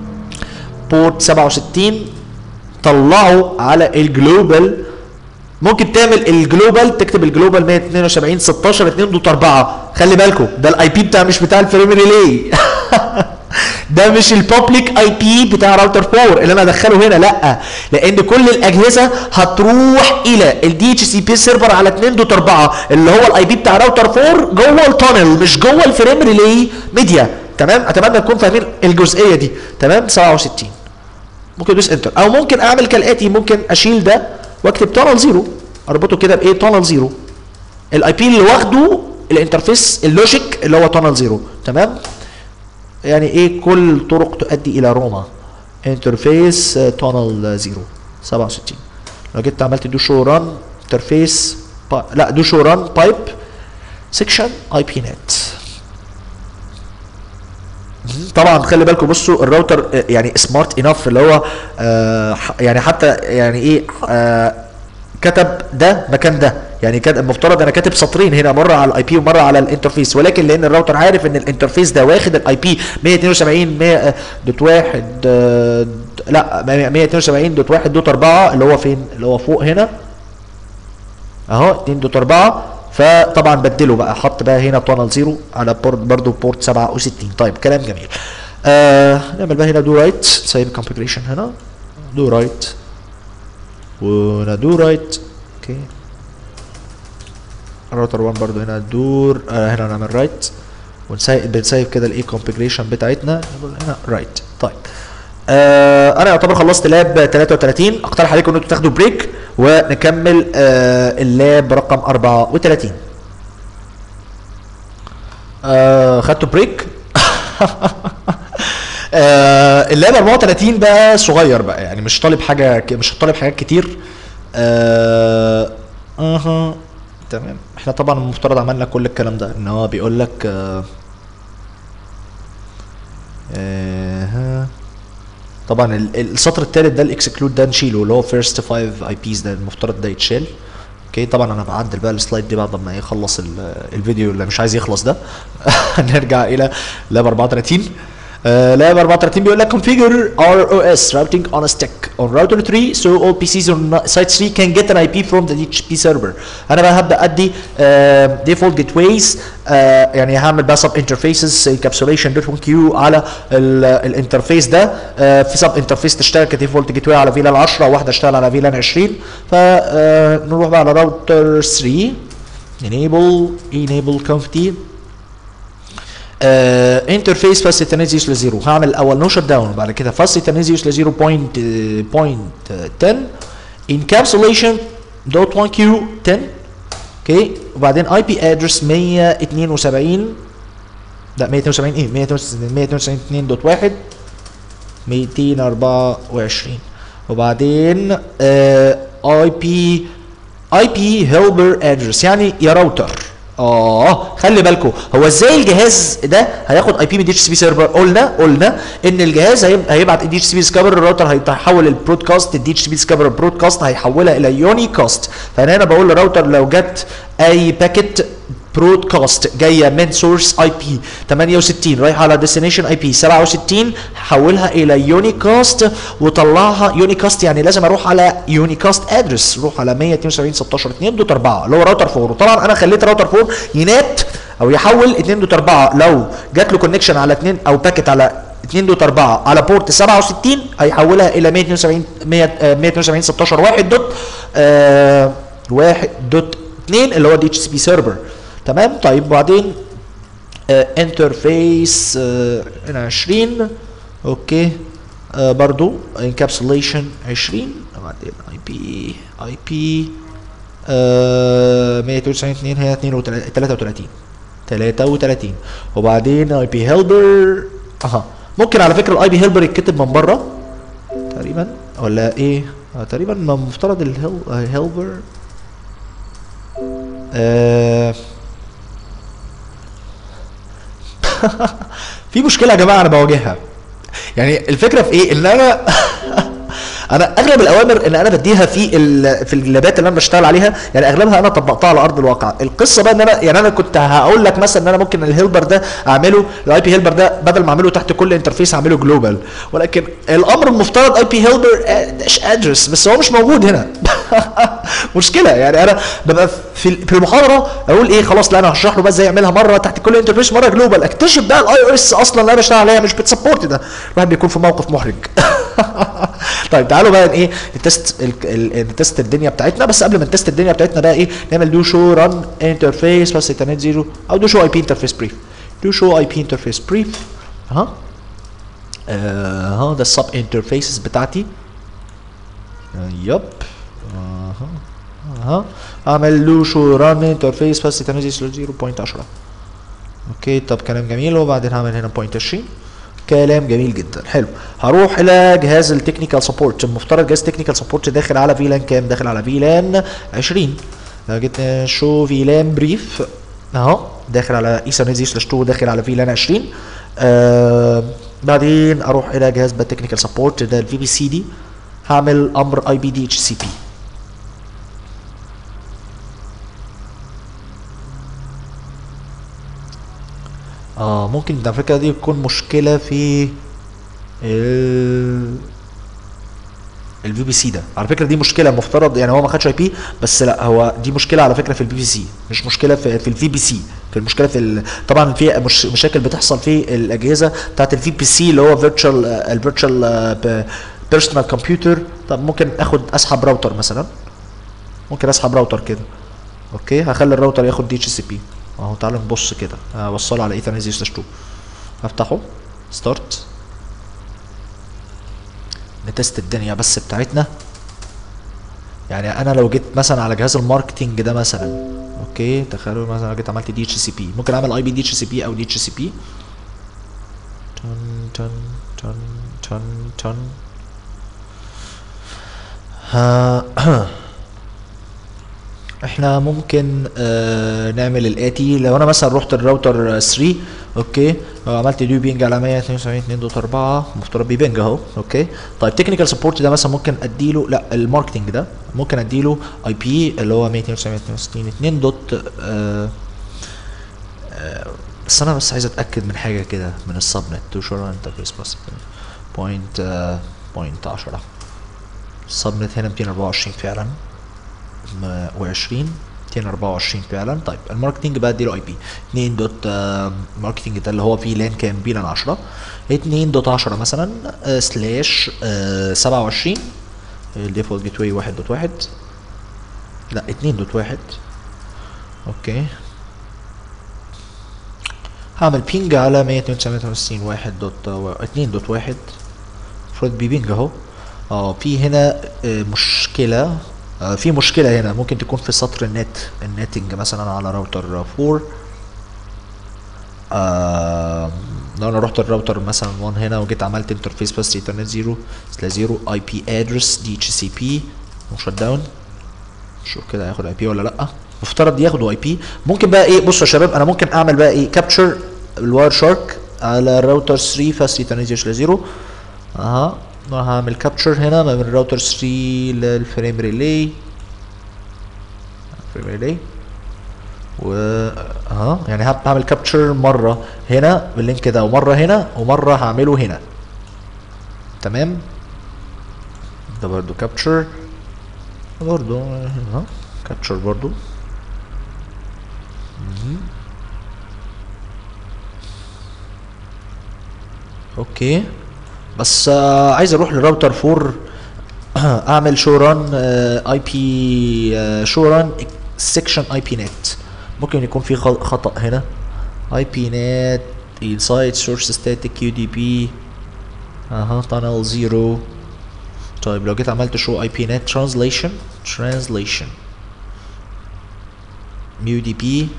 بورت 67 طلعوا على الجلوبال ممكن تعمل الجلوبال تكتب الجلوبال 172 16 2 دوت 4 خلي بالكم ده الاي بي بتاع مش بتاع الفريم ريلي ده مش البابليك اي بي بتاع راوتر 4 اللي انا ادخله هنا لا لان كل الاجهزه هتروح الى الدي اتش سي بي سيرفر على 2 دوت 4 اللي هو الاي بي بتاع راوتر 4 جوه التانل مش جوه الفريم ريلي ميديا تمام اتمنى تكونوا فاهمين الجزئيه دي تمام 67 ممكن ادوس انتر او ممكن اعمل كالاتي ممكن اشيل ده واكتب تانل زيرو اربطه كده بايه تانل زيرو الاي بي اللي واخده الانترفيس اللوجيك اللي هو تانل زيرو تمام يعني ايه كل طرق تؤدي الى روما انترفيس تانل زيرو 67 لو جيت عملت دو شو ران انترفيس لا دو شو ران بايب سيكشن اي بي نت طبعا خلي بالكم بصوا الراوتر يعني سمارت انف اللي هو آه يعني حتى يعني ايه آه كتب ده مكان ده يعني كان المفترض انا كاتب سطرين هنا مره على الاي بي ومره على الانترفيس ولكن لان الراوتر عارف ان الانترفيس ده واخد الاي بي 172 100 دوت 1 آه لا 172 دوت 1 دوت 4 اللي هو فين اللي هو فوق هنا اهو 2 دوت 4 فطبعا بدله بقى حط بقى هنا تانل زيرو على بورت برضه بورت 67 طيب كلام جميل آه نعمل بقى هنا دو رايت سايب كونفجريشن هنا دو رايت وندو رايت اوكي الراوتر 1 برضو هنا دور آه هنا نعمل رايت ونسيب بنسيب كده الايه كونفجريشن بتاعتنا هنا رايت طيب آه انا يعتبر خلصت لاب 33 اقترح عليكم ان انتوا تاخدوا بريك ونكمل آه اللاب رقم 34 آه خدتوا بريك آه اللاب 34 بقى صغير بقى يعني مش طالب حاجه مش طالب حاجات كتير آه اها تمام احنا طبعا المفترض عملنا كل الكلام ده ان هو بيقول لك آه آه طبعا السطر الثالث ده الاكسكلود ده نشيله اللي هو فيرست 5 اي بيز ده المفترض ده يتشال اوكي طبعا انا بعدل بقى السلايد دي بعد ما يخلص الفيديو اللي مش عايز يخلص ده نرجع الى لاب 34 Uh, lab 34 بيقول لك configure ROS routing on a stack on router 3 so all PCs on site 3 can get an IP from the DHCP server. انا بقى هبدا ادي uh, default gateways uh, يعني هعمل بقى sub interfaces encapsulation dot كيو على الانترفيس ده uh, في sub interface تشتغل كديفولت جيت واي على فيلان 10 وواحده تشتغل على فيلان 20 فنروح بقى على راوتر 3 enable enable conf انترفيس فاست تنزيوس لزيرو هعمل الاول نو شت داون بعد كده فاست تنزيوس لزيرو بوينت بوينت 10 انكابسوليشن دوت 1 كيو 10 اوكي وبعدين اي بي ادرس 172 لا 172 ايه 192 دوت 1 224 وبعدين اي بي اي بي هيلبر ادرس يعني يا راوتر اه خلي بالكم هو ازاي الجهاز ده هياخد اي بي من دي اتش سي بي سيرفر قلنا قلنا ان الجهاز هيب- هيبعت دي اتش سي بي ديسكفر الراوتر هيحول البرودكاست الدي اتش سي بي ديسكفر البرودكاست هيحولها الى يوني كاست فانا هنا بقول للراوتر لو جت اي باكيت برودكاست جايه من سورس اي بي 68 رايحه على ديستنيشن اي بي 67 حولها الى يونيكاست وطلعها يونيكاست يعني لازم اروح على يونيكاست ادرس روح على 172 16 2 دوت 4 اللي هو راوتر 4 وطبعا انا خليت راوتر 4 ينات او يحول 2 دوت 4 لو جات له كونكشن على 2 او باكيت على 2 دوت 4 على بورت 67 هيحولها الى 172 100 آه، 172 16 1 دوت آه، 1 دوت 2 اللي هو دي اتش سي بي سيرفر تمام طيب وبعدين انترفيس هنا 20 اوكي آه برضو انكابسوليشن 20 وبعدين اي بي اي بي 192 هي 32 33 33 وبعدين اي بي هيلبر اها ممكن على فكره الاي بي هيلبر يتكتب من بره تقريبا ولا ايه آه تقريبا ما مفترض الهيلبر آه في مشكله يا جماعه انا بواجهها يعني الفكره في ايه ان انا انا اغلب الاوامر اللي انا بديها في ال- في اللابات اللي انا بشتغل عليها يعني اغلبها انا طبقتها على ارض الواقع القصه بقى ان انا يعني انا كنت هقول لك مثلا ان انا ممكن الهيلبر ده اعمله الاي بي هيلبر ده بدل ما اعمله تحت كل انترفيس اعمله جلوبال ولكن الامر المفترض اي بي هيلبر داش ادرس بس هو مش موجود هنا مشكله يعني انا ببقى في في المحاضره اقول ايه خلاص لا انا هشرح له بقى ازاي يعملها مره تحت كل انترفيس مره جلوبال اكتشف بقى الاي او اس اصلا اللي انا بشتغل عليها مش بتسبورت ده الواحد بيكون في موقف محرج طيب تعالوا بقى ايه نتست ال- ال- نتست الدنيا بتاعتنا بس قبل ما نتست الدنيا بتاعتنا بقى ايه نعمل دو شو ران انترفيس بس انترنت زيرو او دو شو اي بي انترفيس بريف دو شو اي بي انترفيس بريف ها آه، ها ده السب انترفيسز بتاعتي آه، يب اها اها اعمل له شو ران انترفيس بس انترنت زيرو 0.10 اوكي طب كلام جميل وبعدين هعمل هنا بوينت 20 كلام جميل جدا حلو هروح الى جهاز التكنيكال سبورت المفترض جهاز تكنيكال سبورت داخل على فيلان كام داخل على فيلان 20 لو جيت شو فيلان بريف اهو داخل على ايثرنت زي سلاش 2 داخل على فيلان 20 آه بعدين اروح الى جهاز بقى تكنيكال سبورت ده الفي بي سي دي هعمل امر اي بي دي اتش سي بي اه ممكن على فكره دي تكون مشكله في ال الفي بي سي ده على فكره دي مشكله مفترض يعني هو ما خدش اي بي بس لا هو دي مشكله على فكره في البي بي سي مش مشكله في في الفي بي سي في المشكله في ال... طبعا في مش مشاكل بتحصل في الاجهزه بتاعت الفي بي سي اللي هو فيرتشوال الفيرتشوال بيرسونال كمبيوتر طب ممكن اخد اسحب راوتر مثلا ممكن اسحب راوتر كده اوكي هخلي الراوتر ياخد دي اتش سي بي اهو تعالوا نبص كده اوصله على ايثرنت زي سلاش 2 هفتحه ستارت نتست الدنيا بس بتاعتنا يعني انا لو جيت مثلا على جهاز الماركتينج ده مثلا اوكي تخيلوا مثلا لو جيت عملت دي اتش سي بي ممكن اعمل اي بي دي اتش سي بي او دي اتش سي بي تن تن تن تن تن ها احنا ممكن آه نعمل الاتي لو انا مثلا رحت الراوتر 3 اوكي لو عملت ديو بينج على 172.2.4 مفترض بيبنج اهو اوكي طيب تكنيكال سبورت ده مثلا ممكن اديله لا الماركتنج ده ممكن اديله اي بي اللي هو 192.2 دوت آه آه بس انا بس عايز اتاكد من حاجه كده من السبنت تو شور انترفيس بس بوينت بوينت 10 السبنت هنا 224 فعلا و20 224 فعلا طيب الماركتنج بقى اديله اي بي 2 دوت آه ماركتنج ده اللي هو فيه لان كام بي لان 10 2 دوت 10 مثلا آه سلاش آه 27 الديفولت جيت واي 1 دوت 1 لا 2 دوت 1 اوكي هعمل بينج على 192 1 دوت 2 دوت 1 المفروض بيبينج اهو اه في هنا آه مشكله آه في مشكلة هنا ممكن تكون في سطر النت النتنج مثلا على راوتر 4 آه لو انا رحت الراوتر مثلا 1 هنا وجيت عملت انترفيس بس ايثرنت 0 سلاش 0 اي بي ادرس دي اتش سي بي وشت داون شوف كده هياخد اي بي ولا لا مفترض ياخدوا اي بي ممكن بقى ايه بصوا يا شباب انا ممكن اعمل بقى ايه كابتشر الواير شارك على الراوتر 3 فاست ترانزيشن لزيرو اها هعمل كابتشر هنا ما بين الراوتر 3 للفريم ريلي فريم ريلي و اها يعني هب- هعمل كابتشر مره هنا باللينك ده ومره هنا ومره هعمله هنا تمام ده برضو كابتشر برضو اها كابتشر برضو مهم. اوكي بس آه عايز اروح للراوتر 4 اعمل شو ران اي بي شو ران سيكشن اي بي نت ممكن يكون في خ- خطا هنا اي بي نت السايت سورس ستاتيك يو دي بي اها تانل زيرو طيب لو جيت عملت شو اي بي نت ترانزليشن ترانزليشن يو دي بي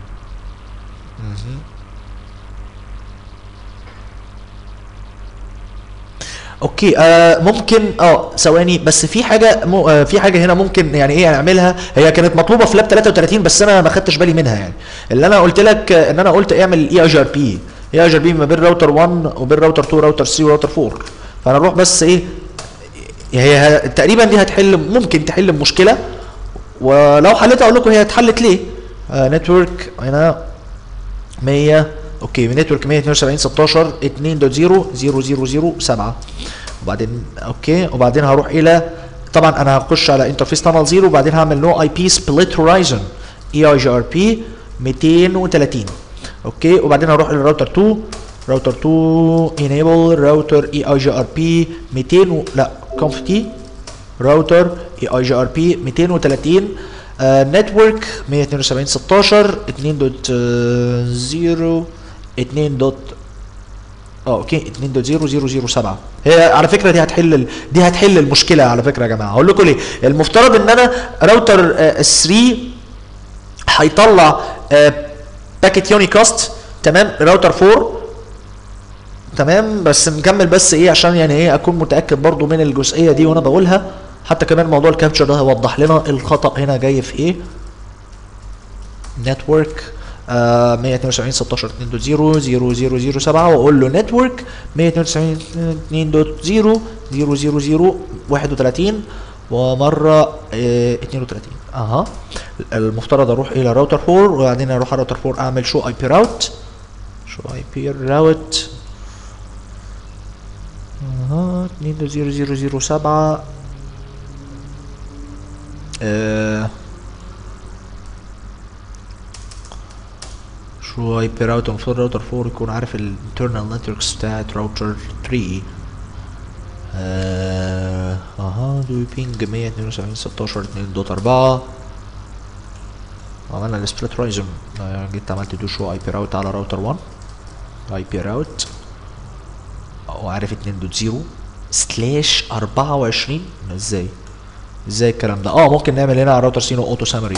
اوكي آه ممكن اه ثواني بس في حاجه مو آه في حاجه هنا ممكن يعني ايه نعملها هي كانت مطلوبه في لاب 33 بس انا ما خدتش بالي منها يعني اللي انا قلت لك آه، ان انا قلت اعمل اي اي ار بي اي اي ار بي ما بين راوتر 1 وبين راوتر 2 راوتر 3 وراوتر 4 فانا اروح بس ايه هي ه- تقريبا دي هتحل ممكن تحل المشكله ولو حلتها اقول لكم هي اتحلت ليه آه نتورك هنا 100 اوكي من نتورك 172 16 2.0 0007 وبعدين اوكي وبعدين هروح الى طبعا انا هخش على انترفيس تانل 0 وبعدين هعمل نو اي بي سبليت هورايزون اي اي جي ار بي 230 اوكي وبعدين هروح للراوتر 2 راوتر 2 انيبل راوتر اي اي جي ار بي 200 و... لا كونف تي راوتر اي اي جي ار بي 230 نتورك 172 16 2.0 2. دوت اه اوكي 2.0007 هي على فكره دي هتحل ال- دي هتحل المشكله على فكره يا جماعه هقول لكم ليه المفترض ان انا راوتر 3 هيطلع باكيت يونيكاست تمام راوتر 4 تمام بس مكمل بس ايه عشان يعني ايه اكون متاكد برضو من الجزئيه دي وانا بقولها حتى كمان موضوع الكابتشر ده هيوضح لنا الخطا هنا جاي في ايه نتورك آه 172 16 2.0 0007 واقول له نتورك 192 2.0 000 31 ومره آه 32 اها المفترض اروح الى راوتر 4 وبعدين اروح على راوتر 4 اعمل شو اي بي راوت شو اي بي راوت اها 2.0007 آه شو اي بي راوتر المفروض راوتر 4 يكون عارف الانترنال نتوركس بتاعت راوتر 3 آه، اها دو بينج 172 16 2 دوت 4 عملنا السبليت رايزم جيت عملت دو شو اي بي راوت على راوتر 1 اي بي راوت وعارف 2.0 سلاش 24 ازاي ازاي الكلام ده اه ممكن نعمل هنا على راوتر سينو اوتو سامري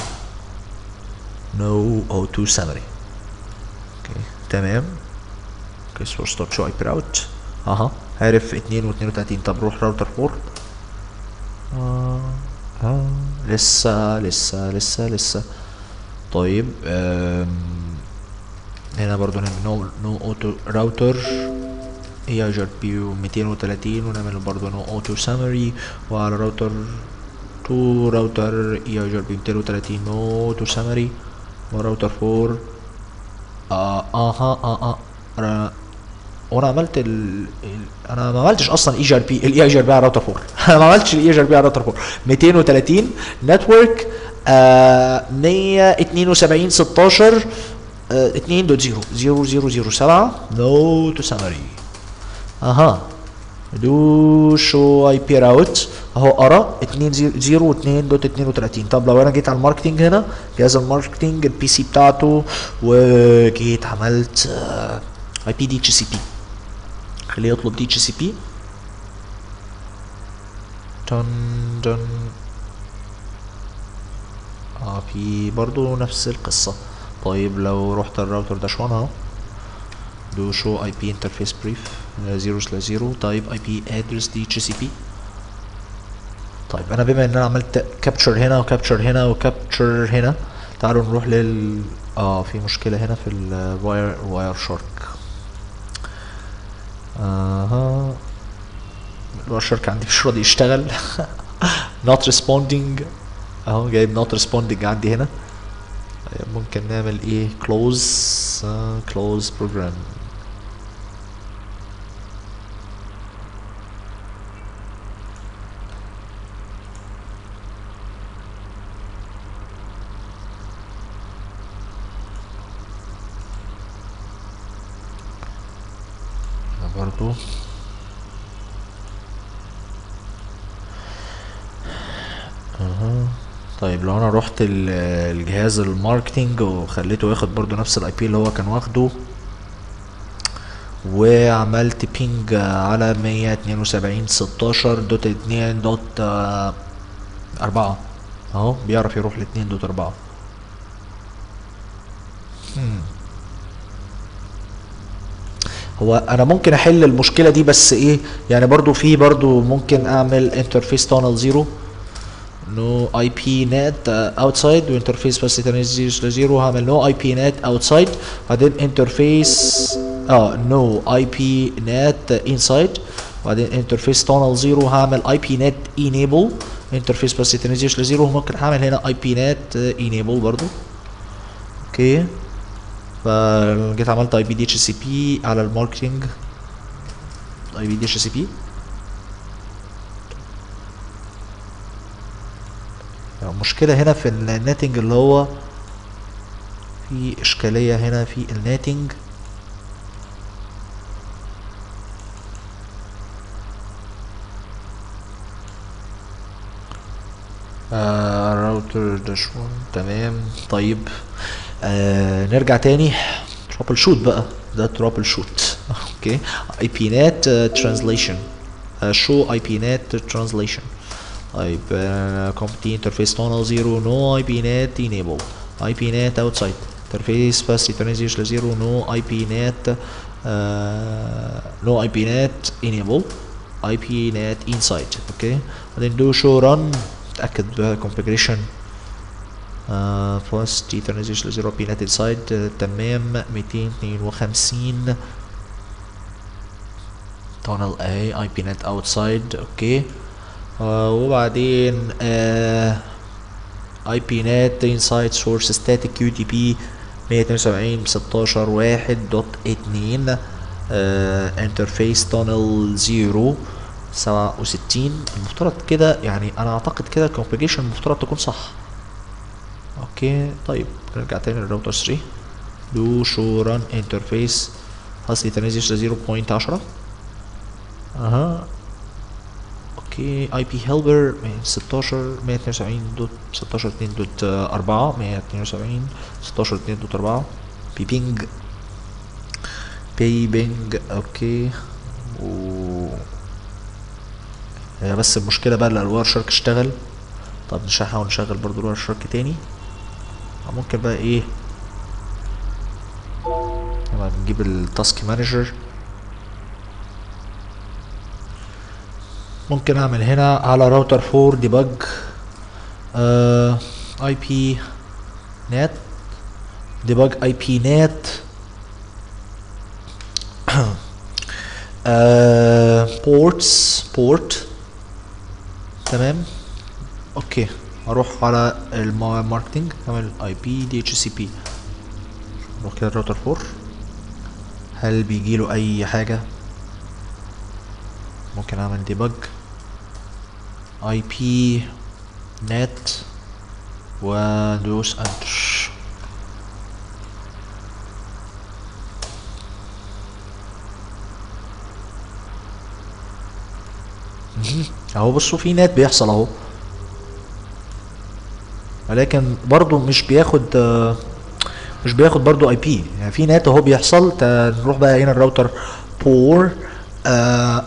نو اوتو سامري اوكي تمام اوكي سورس ستوب شو اي بي راوت اها عارف 2 و32 طب روح راوتر 4 آه. آه. لسه لسه لسه لسه طيب آم. هنا برضو نعمل نو نو اوتو راوتر اي اي ار بي 230 ونعمل برضو نو اوتو سامري وعلى راوتر 2 راوتر اي اي ار بي 230 نو اوتو سامري وراوتر 4 اه اها اه اه انا وانا عملت ال... ال... انا ما عملتش اصلا اي جي ار بي الاي جي ار بي على راوتر 4 انا ما عملتش الاي جي ار بي على راوتر 4 230 نتورك آه 172 16 2.0 0007 نو تو سامري اها دو شو اي بي راوت اهو ارى 2.0.2.32 طب لو انا جيت على الماركتنج هنا جهاز الماركتنج البي سي بتاعته وجيت عملت اي بي دي اتش سي بي خليه يطلب دي اتش سي بي دن دن اه في برضو نفس القصة طيب لو رحت الراوتر ده شلون اهو دو شو اي بي انترفيس بريف 0 سلاش 0 تايب اي بي ادرس دي اتش سي بي طيب انا بما ان انا عملت كابتشر هنا وكابتشر هنا وكابتشر هنا تعالوا نروح لل اه في مشكلة هنا في الواير واير شارك اها الواير شارك عندي مش راضي يشتغل not responding اهو جايب not responding عندي هنا طيب ممكن نعمل ايه close آه close program برضو اها طيب لو انا رحت ال- الجهاز الماركتينج وخليته ياخد برضو نفس الاي بي اللي هو كان واخده وعملت بينج على 172 16 دوت 2 دوت آه، أربعة اهو بيعرف يروح لاتنين دوت أربعة مم. هو انا ممكن احل المشكله دي بس ايه يعني برضو في برضو ممكن اعمل انترفيس تانل زيرو نو اي بي نت اوتسايد وانترفيس بس تنزل زيرو هعمل نو اي بي نت اوتسايد بعدين انترفيس اه نو اي بي نت انسايد بعدين انترفيس تانل زيرو هعمل اي بي نت انيبل انترفيس بس تنزل زيرو ممكن هعمل هنا اي بي نت انيبل برضو اوكي فجيت عملت اي بي دي اتش سي بي على الماركتنج اي بي دي اتش سي بي المشكلة هنا في الناتنج اللي هو في اشكالية هنا في الناتنج آه راوتر داش وان تمام طيب آه نرجع تاني ترابل شوت بقى ده ترابل شوت اوكي اي بي نت ترانزليشن شو اي بي نت ترانزليشن طيب كومبتي انترفيس تونل زيرو نو اي بي نت انيبل اي بي نت اوتسايد انترفيس بس يترانزيش لزيرو نو اي بي نت نو اي بي نت انيبل اي بي نت انسايد اوكي بعدين دو شو رن اتاكد بقى configuration فاست يترانزيش لزيرو بي نت انسايد تمام 252 تونل اي اي بي نت اوتسايد اوكي آه وبعدين اي بي نت انسايد سورس ستاتيك كيو دي بي 172 16 1 دوت 2 انترفيس تونل 0 67 المفترض كده يعني انا اعتقد كده الكونفيجريشن المفترض تكون صح اوكي طيب نرجع تاني للراوتر 3 دو شو ران انترفيس اصلي تنزل 0.10 اها اوكي اي بي هيلبر من 16 172 دوت 16 2 دوت 4 172 16 2 دوت 4 بي بينج بي بينج اوكي و هي بس المشكلة بقى اللي الواير شارك اشتغل طب مش هحاول نشغل برضو الواير شارك تاني ممكن بقى ايه لما نجيب التاسك مانجر ممكن اعمل هنا على راوتر 4 ديبج اي بي نت ديبج اي بي نت بورتس بورت تمام اوكي اروح على الماركتنج اعمل اي بي دي اتش سي بي نروح كده الراوتر 4 هل بيجيله اي حاجه ممكن اعمل ديبج اي بي نت وندوس انتر اهو بصوا في نت بيحصل اهو ولكن برضو مش بياخد آه، مش بياخد برضو اي بي يعني في نت اهو بيحصل تا- نروح بقى هنا الراوتر بور آه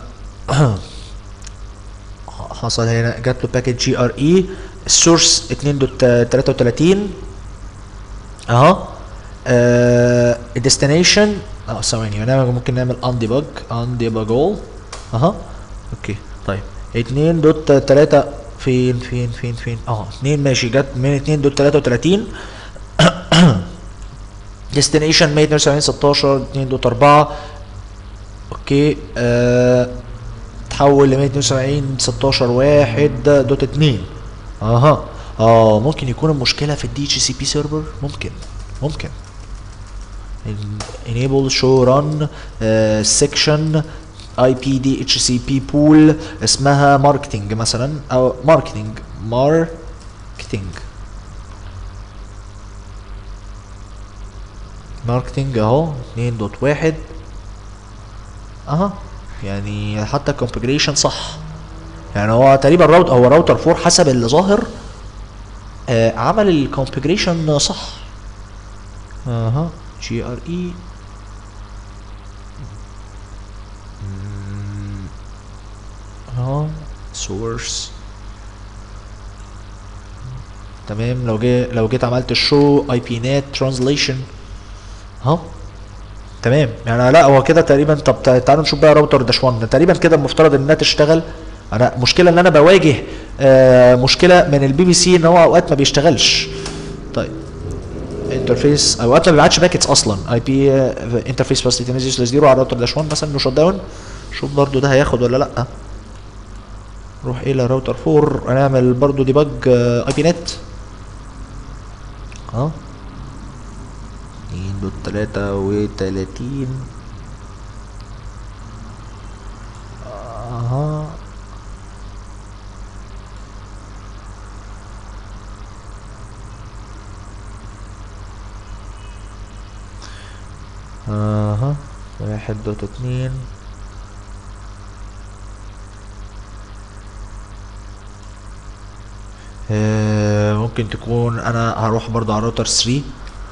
حصل هنا جات له باكيت جي ار اي السورس 2.33 اهو الديستنيشن اه ثواني هنا ممكن نعمل ان ديبج ان ديبج اول اها اوكي طيب 2.3 فين فين فين فين اه 2 ماشي جت من 2.33 destination 172 16 2 دوت 4 اوكي آه تحول ل 172 16 1 دوت 2 اها اه ممكن يكون المشكله في الدي اتش سي بي سيرفر ممكن ممكن enable show run uh, section IPDHCP pool اسمها marketing مثلا او marketing marketing marketing اهو 2.1 اها يعني حتى configuration صح يعني هو تقريبا راوت هو راوتر 4 حسب اللي ظاهر آه عمل الكونفجريشن صح اها جي ار اي اهو سورس تمام لو جي لو جيت عملت الشو اي بي نت ترانزليشن اهو تمام يعني لا هو كده تقريبا طب تع- تعالوا نشوف بقى راوتر داش 1 تقريبا كده المفترض انها تشتغل انا مشكله ان انا بواجه آه مشكله من البي بي سي ان هو اوقات ما بيشتغلش طيب انترفيس اوقات ما بيبعتش باكيتس اصلا اي بي انترفيس بس تنزل زيرو على راوتر داش 1 مثلا نو شت داون شوف برضو ده هياخد ولا لا نروح الى راوتر 4 هنعمل برضو ديباج اي بي نت اه اتنين دوت تلاتة وتلاتين اها اها واحد دوت اتنين آه، ممكن تكون انا هروح برضو على راوتر 3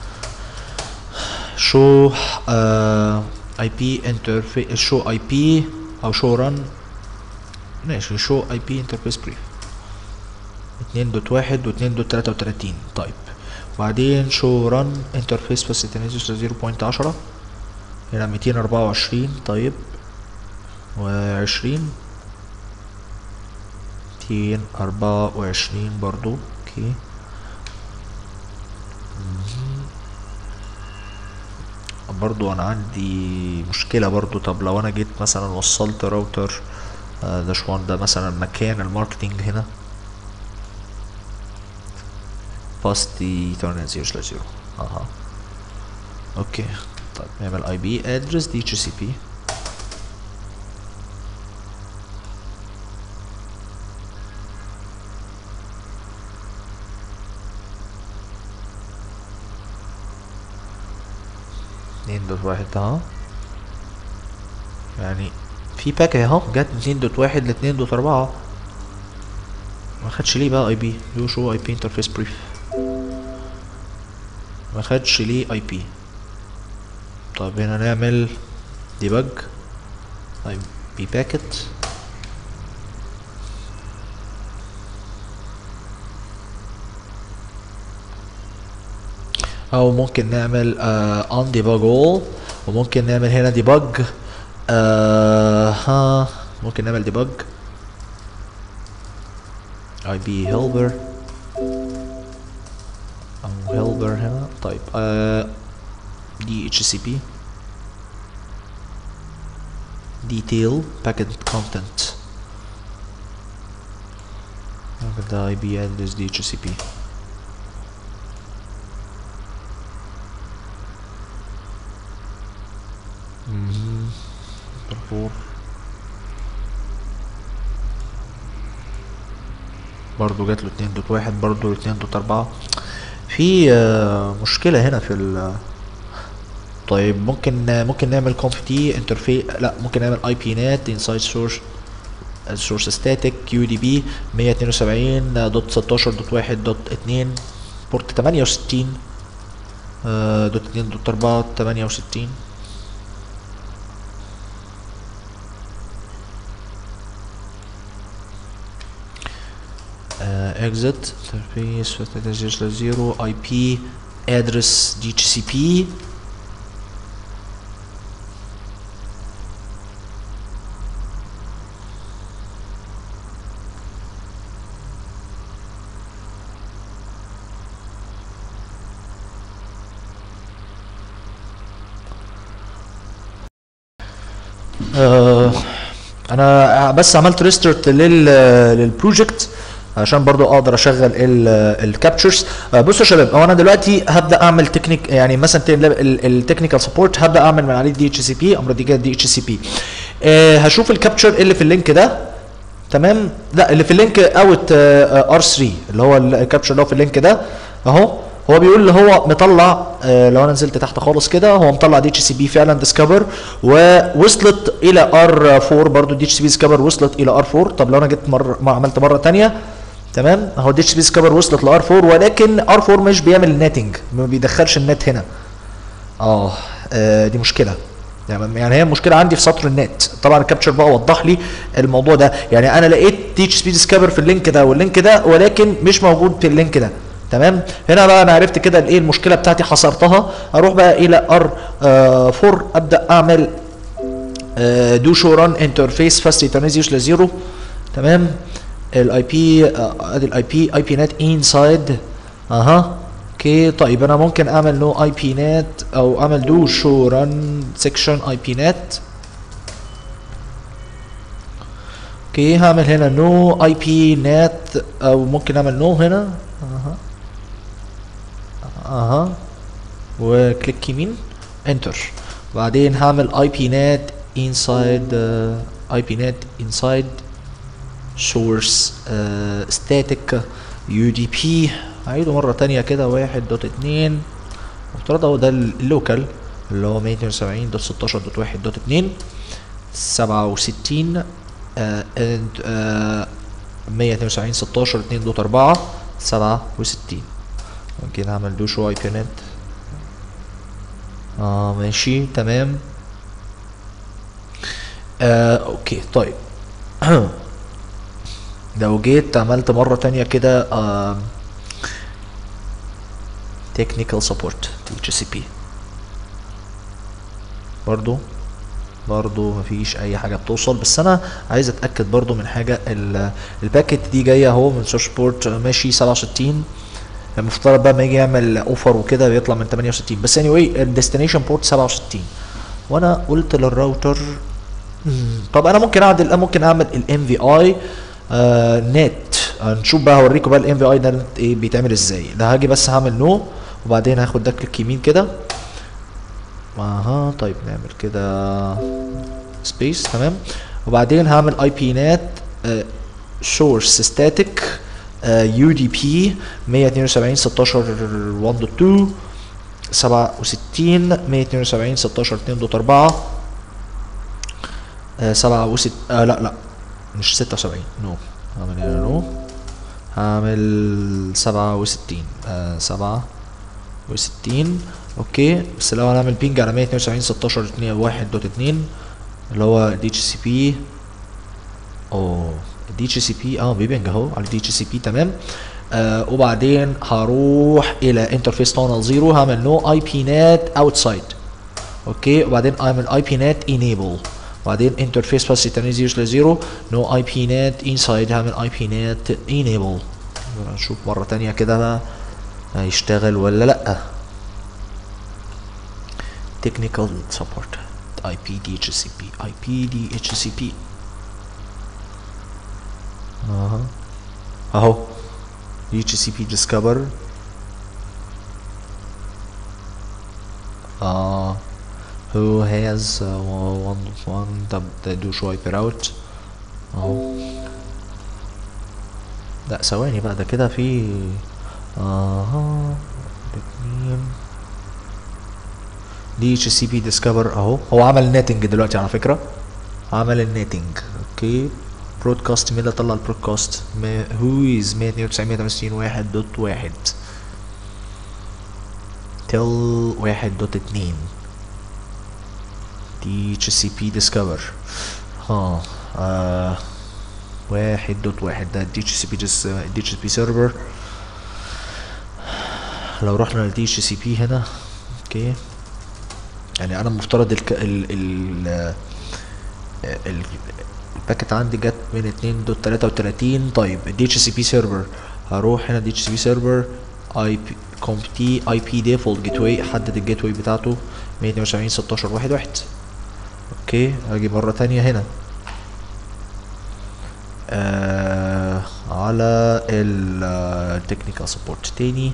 شو اي بي انترفيس شو اي بي او شو رن ماشي شو اي بي انترفيس بريف 2 دوت واحد و 2 دوت تلاتة وتلاتين طيب وبعدين شو رن انترفيس بس تنزل زيرو بوينت عشرة هنا ميتين اربعة وعشرين طيب وعشرين ميتين اربعة وعشرين برضو اوكي برضو انا عندي مشكلة برضو طب لو انا جيت مثلا وصلت راوتر آه، داش وان ده مثلا مكان الماركتينج هنا باس دي تورن زيرو سلاش زيرو اها اوكي طيب نعمل اي بي ادرس دي اتش سي بي اتنين دوت واحد اهو يعني في باك اهو جت من اتنين دوت واحد لاتنين دوت اربعة ما خدش ليه بقى اي بي يو شو اي بي انترفيس بريف ما خدش ليه اي بي طب هنا نعمل ديبج اي بي باكت او ممكن نعمل uh, on debug all وممكن نعمل هنا debug آه ها ممكن نعمل debug اي بي helper او helper هنا طيب آه دي اتش سي بي detail packet content ده اي بي address دي اتش سي بي فور برضو جات له اتنين دوت واحد برضو اتنين دوت اربعة في آه، مشكلة هنا في ال طيب ممكن آه، ممكن نعمل conf t انترفيس لا ممكن نعمل اي بي نت انسايد سورس سورس ستاتيك كيو دي بي 172 دوت 16 دوت 1 دوت 2 بورت 68 آه، دوت 2 دوت 4 68 uh, exit interface 0 IP address DHCP آه انا بس عملت ريستارت لل للبروجكت عشان برضو اقدر اشغل الكابتشرز بصوا يا شباب هو انا دلوقتي هبدا اعمل تكنيك يعني مثلا التكنيكال سبورت هبدا اعمل من عليه دي اتش سي بي امر دي كده دي اتش سي بي هشوف الكابتشر اللي في اللينك ده تمام لا اللي في اللينك اوت ار 3 اللي هو الكابتشر اللي هو في اللينك ده اهو هو بيقول اللي هو مطلع آه لو انا نزلت تحت خالص كده هو مطلع دي اتش سي بي فعلا ديسكفر ووصلت الى ار 4 برضو دي اتش سي بي ديسكفر وصلت الى ار 4 طب لو انا جيت مره ما عملت مره ثانيه تمام اهو دي اتش بي ديسكفر وصلت لار 4 ولكن ار 4 مش بيعمل الناتنج ما بيدخلش النت هنا اه آه، دي مشكله يعني يعني هي المشكله عندي في سطر النت طبعا الكابتشر بقى وضح لي الموضوع ده يعني انا لقيت تي اتش بي ديسكفر في اللينك ده واللينك ده ولكن مش موجود في اللينك ده تمام هنا بقى انا عرفت كده الايه المشكله بتاعتي حصرتها اروح بقى الى ار 4 ابدا اعمل دو شو ران انترفيس فاست ريترنز لزيرو تمام الاي بي ادي الاي بي اي بي نت انسايد اها اوكي طيب انا ممكن اعمل نو اي بي نت او اعمل دو شو ران سيكشن اي بي نت اوكي هعمل هنا نو اي بي نت او ممكن اعمل نو هنا اها اها وكليك يمين انتر بعدين هعمل اي بي نت انسايد اي بي نت انسايد سورس ستاتيك يو دي بي هعيده مرة تانية كده واحد دوت اتنين مفترض هو ده اللوكال اللي هو مية اتنين وسبعين دوت ستاشر دوت واحد دوت اتنين سبعة وستين مية اتنين وسبعين ستاشر اتنين دوت أربعة سبعة وستين ممكن أعمل دو شو اي بي نت اه ماشي تمام آه اوكي طيب لو جيت عملت مرة تانية كده آه technical support THCP برضو برضو مفيش اي حاجة بتوصل بس انا عايز اتأكد برضو من حاجة ال- الباكت دي جاية اهو من سورس بورت ماشي 67 المفترض بقى ما يجي يعمل اوفر وكده بيطلع من 68 بس anyway الديستنيشن بورت 67 وانا قلت للراوتر مم، طب انا ممكن اعدل ممكن اعمل الام في اي نت هنشوف بقى هوريكم بقى الام في اي ده ايه بيتعمل ازاي ده هاجي بس هعمل نو وبعدين هاخد ده كليك يمين كده اها طيب نعمل كده سبيس تمام وبعدين هعمل اي بي نت سورس ستاتيك يو دي بي 172 16 1.2 67 172 16 2.4 آه سبعة وست آه لا لا مش ستة وسبعين نو هعمل هنا نو هعمل سبعة وستين آه سبعة وستين اوكي بس لو هنعمل بينج على مية اتنين وسبعين ستاشر اتنين واحد دوت اتنين اللي هو دي اتش سي بي اوه دي اتش سي بي اه بيبنج اهو على دي اتش سي بي تمام آه وبعدين هروح الى انترفيس تانل زيرو هعمل نو اي بي نت اوتسايد اوكي وبعدين اعمل اي بي نت انيبل وبعدين انترفيس بس تاني زيرو لزيرو نو اي بي نت انسايد هعمل اي بي نت انيبل نشوف مره تانية كده بقى هيشتغل ولا لا technical support IP DHCP IP DHCP اها اهو DHCP discover uh, who has uh, one one طب ده do swipe out اهو لا ثواني بقى ده كده في اها اتنين دي اتش سي بي ديسكفر اهو هو عمل ناتنج دلوقتي على فكره عمل الناتنج اوكي برودكاست مين اللي طلع البرودكاست هو از 192 168 واحد دوت واحد تل واحد دوت اتنين دي اتش سي بي ديسكفر ها آه واحد دوت واحد ده دي اتش سي بي دي اتش سي بي سيرفر لو رحنا للدي اتش سي بي هنا اوكي يعني انا المفترض الك... ال ال ال الباكت عندي جت من 2 دوت 33 طيب الدي اتش سي بي سيرفر هروح هنا دي اتش سي بي سيرفر اي بي كوم تي اي بي ديفولت جيت واي احدد الجيت واي بتاعته 172 16 واحد واحد اوكي اجي مره تانية هنا آه على التكنيكال سبورت تاني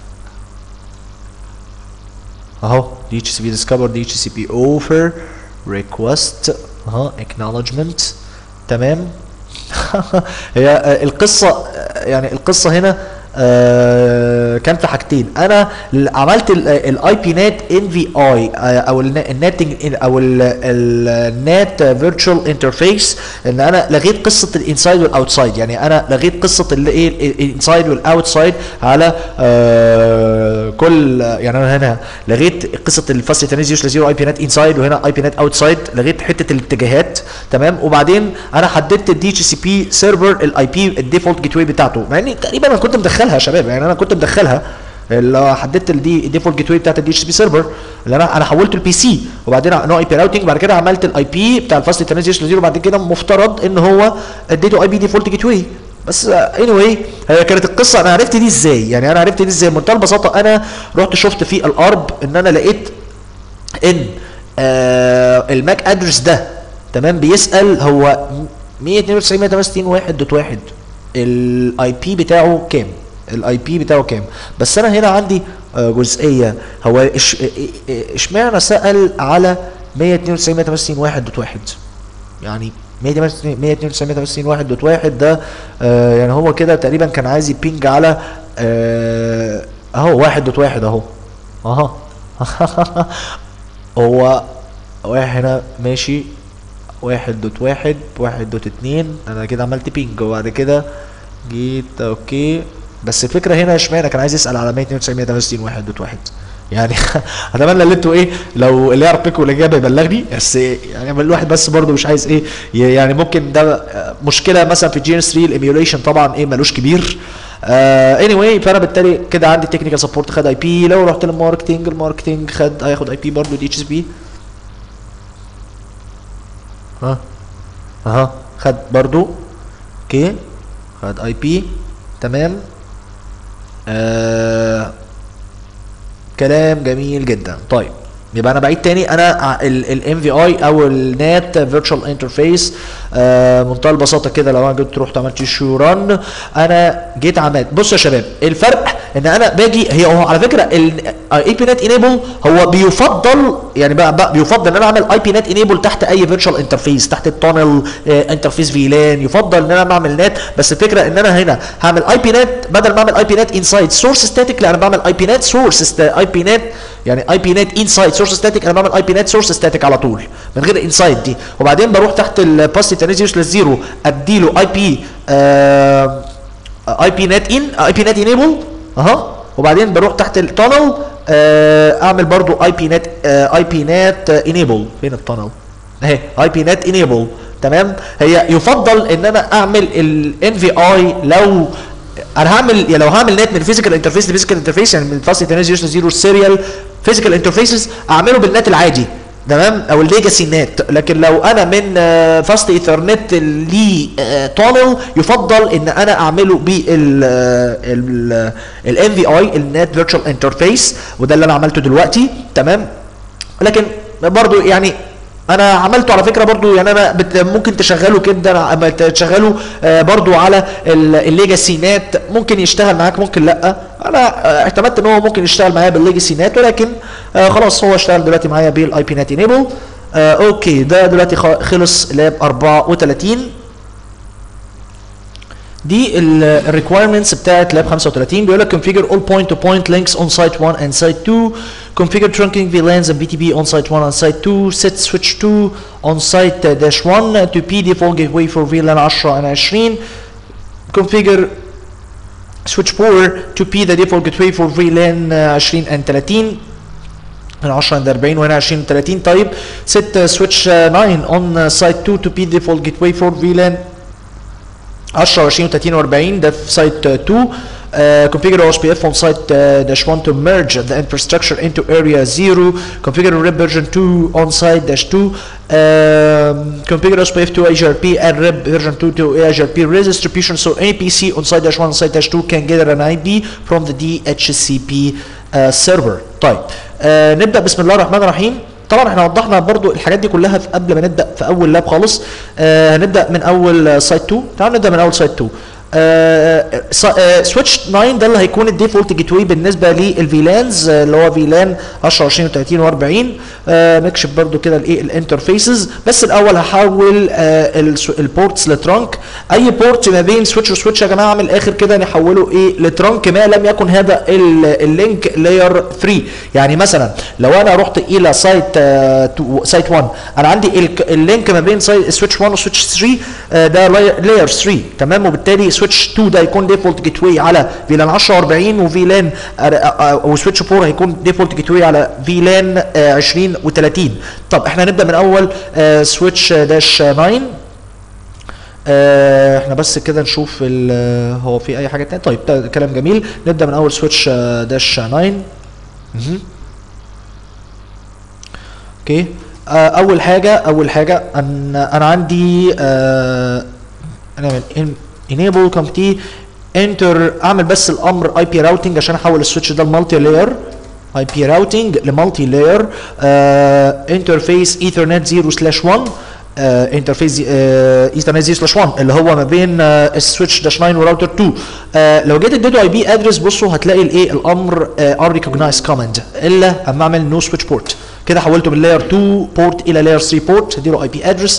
اهو دي اتش سي بي ديسكفر دي اتش سي بي اوفر ريكوست اهو اكنولجمنت تمام هي آه، القصه آه، يعني القصه هنا آه كان في حاجتين انا ل- عملت الاي بي نت ان في اي او الناتنج او النات فيرتشوال انترفيس ان انا لغيت قصه الانسايد والاوتسايد يعني انا لغيت قصه اللي ايه الانسايد والاوتسايد على آه كل يعني انا هنا لغيت قصه الفاست تنزيوس لزيرو اي بي نت انسايد وهنا اي بي نت اوتسايد لغيت حته الاتجاهات تمام وبعدين انا حددت الدي اتش سي بي سيرفر الاي بي الديفولت جيت واي بتاعته مع اني تقريبا انا كنت مدخلها يا شباب يعني انا كنت مدخلها اللي هو حددت الدي الديفولت جيت واي بتاعت الدي اتش سي بي سيرفر اللي انا انا حولته البي سي وبعدين نوع اي بي راوتنج بعد كده عملت الاي بي بتاع الفاست تنزيوس لزيرو بعد كده مفترض ان هو اديته اي بي ديفولت جيت واي بس اني anyway هي كانت القصه انا عرفت دي ازاي يعني انا عرفت دي ازاي بمنتهى البساطه انا رحت شفت في الارب ان انا لقيت ان آه الماك ادرس ده تمام بيسال هو 192 168 1 دوت 1 الاي بي بتاعه كام الاي بي بتاعه كام بس انا هنا عندي آه جزئيه هو إش- إ- إ- اشمعنى سال على 192 168 1 دوت 1 يعني 192 192 1 دوت 1 ده آه يعني هو كده تقريبا كان عايز يبينج على آه اهو 1 دوت 1 اهو اهو هو واحد هنا ماشي واحد دوت واحد واحد دوت اتنين انا كده عملت بينج وبعد كده جيت اوكي بس الفكره هنا اشمعنى كان عايز يسال على 192 168 واحد دوت واحد يعني اتمنى ان انتوا ايه لو اللي يعرف بيكو الاجابه يبلغني بس يعني الواحد بس برضه مش عايز ايه ي- يعني ممكن ده آه، مشكله مثلا في جي ان 3 الايميوليشن طبعا ايه ملوش كبير اني anyway فانا بالتالي كده عندي تكنيكال سبورت خد اي بي لو رحت للماركتنج الماركتنج خد هياخد اي بي برضه دي اتش اس بي ها اها خد برضو اوكي خد اي بي تمام آه كلام جميل جدا طيب يبقى انا بعيد تاني انا الام في اي او النات فيرتشوال انترفيس منتهى البساطه كده لو انا جيت رحت عملت شو ران انا جيت عملت بص يا شباب الفرق ان انا باجي هي هو على فكره الاي بي نت انيبل هو بيفضل يعني بقى, بقى بيفضل ان انا اعمل اي بي نت انيبل تحت اي فيرتشوال انترفيس تحت التونل انترفيس فيلان يفضل ان انا بعمل نت بس الفكره ان انا هنا هعمل اي بي نت بدل ما اعمل اي بي نت انسايد سورس ستاتيك لا انا بعمل اي بي نت سورس اي بي نت يعني اي بي نت انسايد سورس ستاتيك انا بعمل اي بي نت سورس ستاتيك على طول من غير انسايد دي وبعدين بروح تحت الباست تنزيوس للزيرو اديله اي بي اي بي نت ان اي بي نت انيبل اها وبعدين بروح تحت التانل اعمل برضو اي بي نت اي بي نت انيبل فين التانل اهي اي بي نت انيبل تمام هي يفضل ان انا اعمل الان في اي لو انا هعمل يعني لو هعمل نت من فيزيكال انترفيس لفيزيكال انترفيس يعني من فاست تنزيوس لزيرو سيريال فيزيكال انترفيسز اعمله بالنت العادي تمام او الليجاسي نت لكن لو انا من فاست ايثرنت لي تونل يفضل ان انا اعمله بال الان في اي النت فيرتشوال انترفيس وده اللي انا عملته دلوقتي تمام لكن برضو يعني انا عملته على فكره برضو يعني انا بت ممكن تشغله كده تشغله آه برضو على الليجاسي نات ممكن يشتغل معاك ممكن لا انا آه اعتمدت ان هو ممكن يشتغل معايا بالليجاسي نات ولكن آه خلاص هو اشتغل دلوقتي معايا بالاي بي نات انيبل اوكي ده دلوقتي خلص لاب 34 دي الريكويرمنتس بتاعت لاب 35 بيقول لك configure all point to point links on site 1 and site 2 configure trunking VLANs and BTB on site 1 and site 2 set switch 2 on site dash 1 to P default gateway for VLAN 10 and 20 configure switch 4 to P the default gateway for VLAN 20 and 30 من 10 ل 40 وهنا 20 ل 30 طيب set switch 9 on site 2 to P default gateway for VLAN 10 20 30 و40 ده في سايت 2 Uh, configure OSPF on site uh, dash 1 to merge the infrastructure into area 0 configure RIP version 2 on site dash 2 um, configure OSPF to HRP and RIP version 2 to HRP redistribution so any PC on site dash 1 on site dash 2 can get an IP from the DHCP uh, server طيب uh, نبدأ بسم الله الرحمن الرحيم طبعا احنا وضحنا برضو الحاجات دي كلها في قبل ما نبدا في اول لاب خالص آه هنبدا من اول سايت 2 تعالوا نبدا من اول سايت 2 سويتش 9 ده اللي هيكون الديفولت جيت واي بالنسبه للفيلانز اللي هو فيلان 10 20 و30 و40 آه نكشف برضو كده الايه الانترفيسز بس الاول هحول آه البورتس لترانك اي بورت ما بين سويتش وسويتش يا جماعه من الاخر كده نحوله ايه لترانك ما لم يكن هذا اللينك لاير 3 يعني مثلا لو انا رحت الى سايت آه سايت 1 انا عندي اللينك ما بين سويتش 1 وسويتش 3 آه ده لاير 3 تمام وبالتالي سويتش 2 ده هيكون ديفولت جيت واي على فيلان 10 40 وفيلان وسويتش 4 هيكون ديفولت جيت واي على فيلان 20 و30 طب احنا هنبدا من اول سويتش داش 9 آه احنا بس كده نشوف هو في اي حاجه تانية طيب ده كلام جميل نبدا من اول سويتش داش 9 اوكي آه اول حاجه اول حاجه انا انا عندي آه نعمل enable كومتي انتر اعمل بس الامر اي بي راوتنج عشان احول السويتش ده لمالتي لاير اي بي راوتنج لمالتي لاير انترفيس ايثرنت 0 سلاش 1 انترفيس ايثرنت 0 سلاش 1 اللي هو ما بين السويتش داش 9 وراوتر 2 uh, لو جيت اديته اي بي ادرس بصوا هتلاقي الايه الامر ار ريكوجنايز كوماند الا اما اعمل نو سويتش بورت كده حولته من لاير 2 بورت الى لاير 3 بورت هديله اي بي ادرس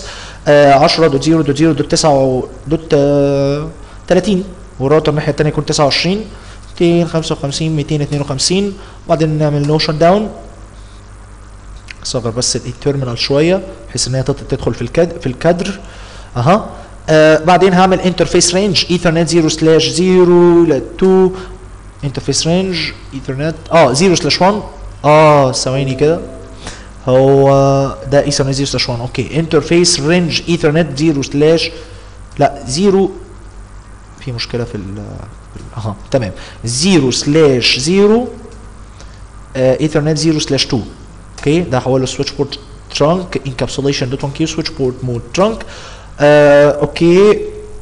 10.0.0.9 30 والراوتر الناحيه الثانيه يكون 29 255 252 وبعدين نعمل نو شت داون اصغر بس التيرمينال شويه بحيث ان هي تدخل في الكاد في الكادر اها آه بعدين هعمل انترفيس رينج ايثرنت 0 سلاش 0 ل 2 انترفيس رينج ايثرنت اه 0 سلاش 1 اه ثواني كده هو ده ايثرنت 0 سلاش 1 اوكي انترفيس رينج ايثرنت 0 سلاش لا 0 في مشكله في ال اها تمام 0 سلاش 0 ايثرنت 0 سلاش 2 اوكي ده هحوله سويتش بورت ترانك انكابسوليشن دوت 1 كيو سويتش بورت مود ترانك اوكي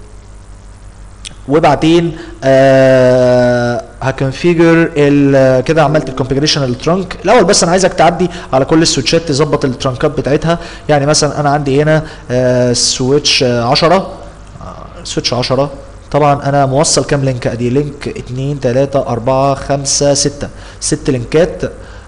وبعدين آه هكونفيجر كده عملت الكونفيجريشن للترانك الاول بس انا عايزك تعدي على كل السويتشات تظبط الترانكات بتاعتها يعني مثلا انا عندي هنا آه سويتش 10 آه سويتش 10 طبعا انا موصل كام لينك ادي لينك 2 3 4 5 6 ست لينكات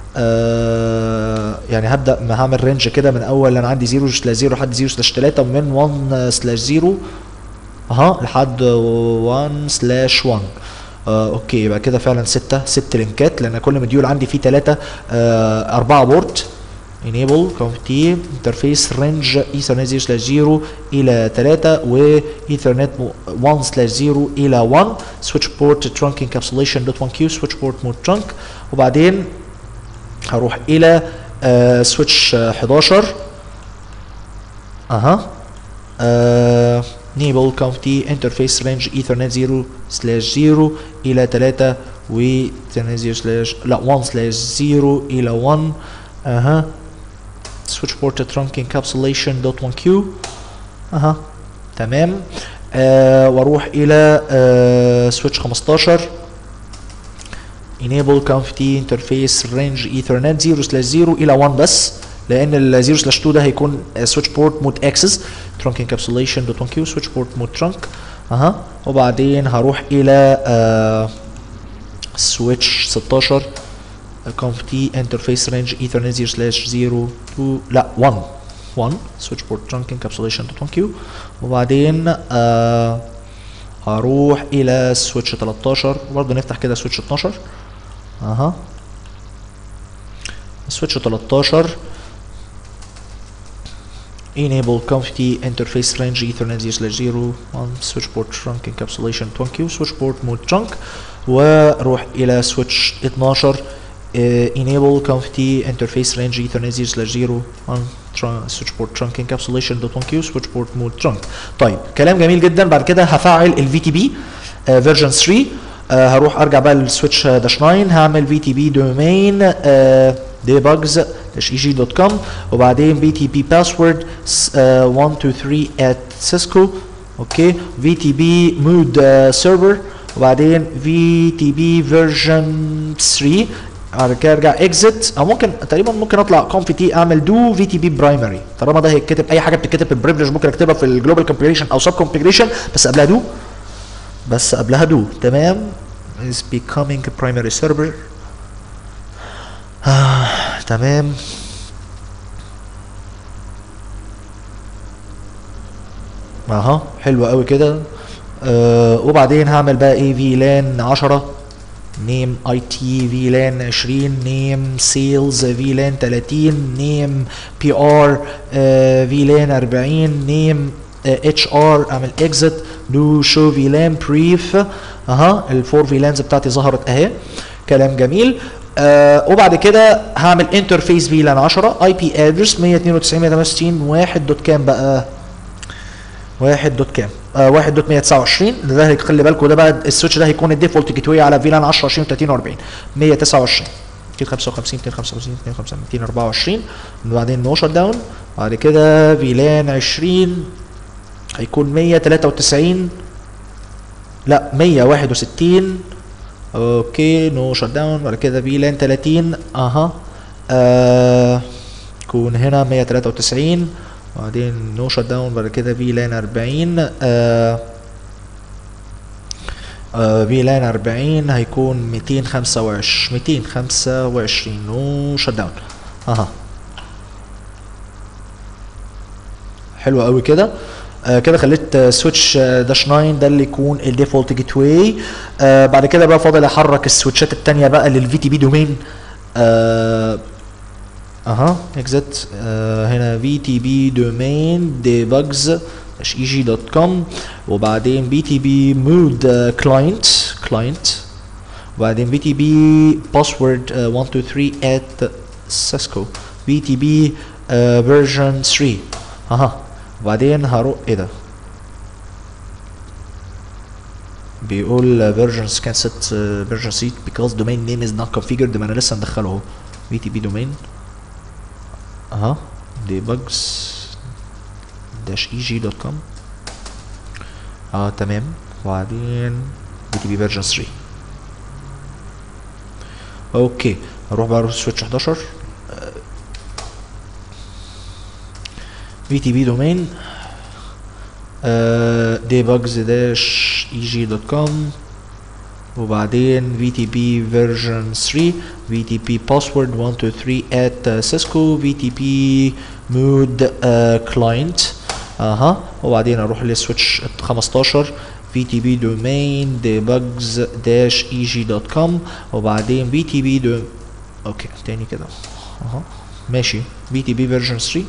آه يعني هبدا ما هعمل رينج كده من اول انا عندي 0 سلاش 0 لحد 0 سلاش 3 ومن 1 سلاش 0 اها لحد 1 سلاش 1 آه اوكي يبقى كده فعلا 6 ست لينكات لان كل مديول عندي فيه 3 آه 4 بورت enable conft interface range ethernet 0 سلاش 0 الى 3 و ethernet 1 سلاش 0 الى 1 switch port trunk encapsulation dot 1 q switch port mode trunk وبعدين هروح الى آه سويتش 11 اها آه enable conft interface range ethernet 0 سلاش 0 الى 3 و ethernet 0 سلاش لا 1 سلاش 0 الى 1 اها switch port trunk encapsulation dot 1 q اها تمام آه واروح الى آه switch 15 enable conft interface range ethernet 0 slash 0 الى 1 بس لان ال 0 slash 2 ده هيكون switch port mode access trunk encapsulation dot 1 q switch port mode trunk اها وبعدين هروح الى آه switch 16 conft interface range ethernet 0 slash 0 2 لا 1 1 switch port trunk encapsulation dot 1 q وبعدين آه هروح الى switch 13 برضه نفتح كده switch 12 اها switch 13 enable conft interface range ethernet 0 slash 0 1 switch port trunk encapsulation 1q switch port mode trunk واروح الى switch 12 uh, enable conft interface range ethernet 0 slash 0 1 switch port trunk encapsulation dot 1q switch port mode trunk طيب كلام جميل جدا بعد كده هفعل الفي تي بي فيرجن 3 آه هروح ارجع بقى للسويتش داش 9 هعمل في تي بي دومين ديبجز داش اي جي دوت كوم وبعدين في تي بي باسورد 123 ات سيسكو اوكي في تي بي مود سيرفر وبعدين في تي بي فيرجن 3 بعد كده ارجع اكزit او ممكن تقريبا ممكن اطلع كونفي تي اعمل دو في تي بي برايمري طالما ده هيتكتب اي حاجه بتتكتب بالبريفليج ممكن اكتبها في الجلوبال كونفيجريشن او سب كونفيجريشن بس قبلها دو بس قبلها دو تمام is becoming a primary server آه، تمام اها حلو قوي كده آه وبعدين هعمل بقى ايه في لان 10 نيم اي تي في لان 20 نيم سيلز في لان 30 نيم بي ار في لان 40 نيم اتش ار اعمل اكزit دو شو في لان بريف اها الفور في لانز بتاعتي ظهرت اهي كلام جميل آه وبعد كده هعمل انترفيس في لان 10 اي بي ادرس 192 168 1 دوت كام بقى واحد دوت كام؟ آه واحد دوت 129 ده هي- خلي بالكم ده بقى السويتش ده هيكون الديفولت جيت واي على فيلان 10 20 30 40 129 255 255 255 224 وبعدين نو شت داون بعد كده فيلان 20 هيكون 193 لا 161 اوكي نو شت داون بعد كده فيلان 30 اها آه يكون هنا 193 وبعدين نو شت داون بعد كده في لان 40 آه آه في لان 40 هيكون 225 225 نو شت داون اها حلو قوي كده آه كده خليت آه سويتش آه داش 9 ده اللي يكون الديفولت جيت واي آه بعد كده بقى فاضل احرك السويتشات التانية بقى للفي تي بي دومين آه اها اكزت آه هنا في تي بي دومين ديبجز اي جي دوت كوم وبعدين بي تي بي مود كلاينت كلاينت وبعدين بي تي بي باسورد 123 at سيسكو بي تي بي فيرجن 3 اها وبعدين هروح ايه ده بيقول versions can set uh, version seat because domain name is not configured ما انا لسه مدخله اهو بي تي بي دومين اها debugs dash eg.com اه تمام وبعدين بي تي بي فيرجن 3 اوكي اروح بقى سويتش 11 في تي بي دومين debugs dash eg.com وبعدين VTP version 3 VTP password 123 at uh, Cisco VTP mode uh, client اها وبعدين اروح للسويتش 15 VTP domain debugs dash eg.com وبعدين VTP دو... اوكي تاني كده اها ماشي VTP version 3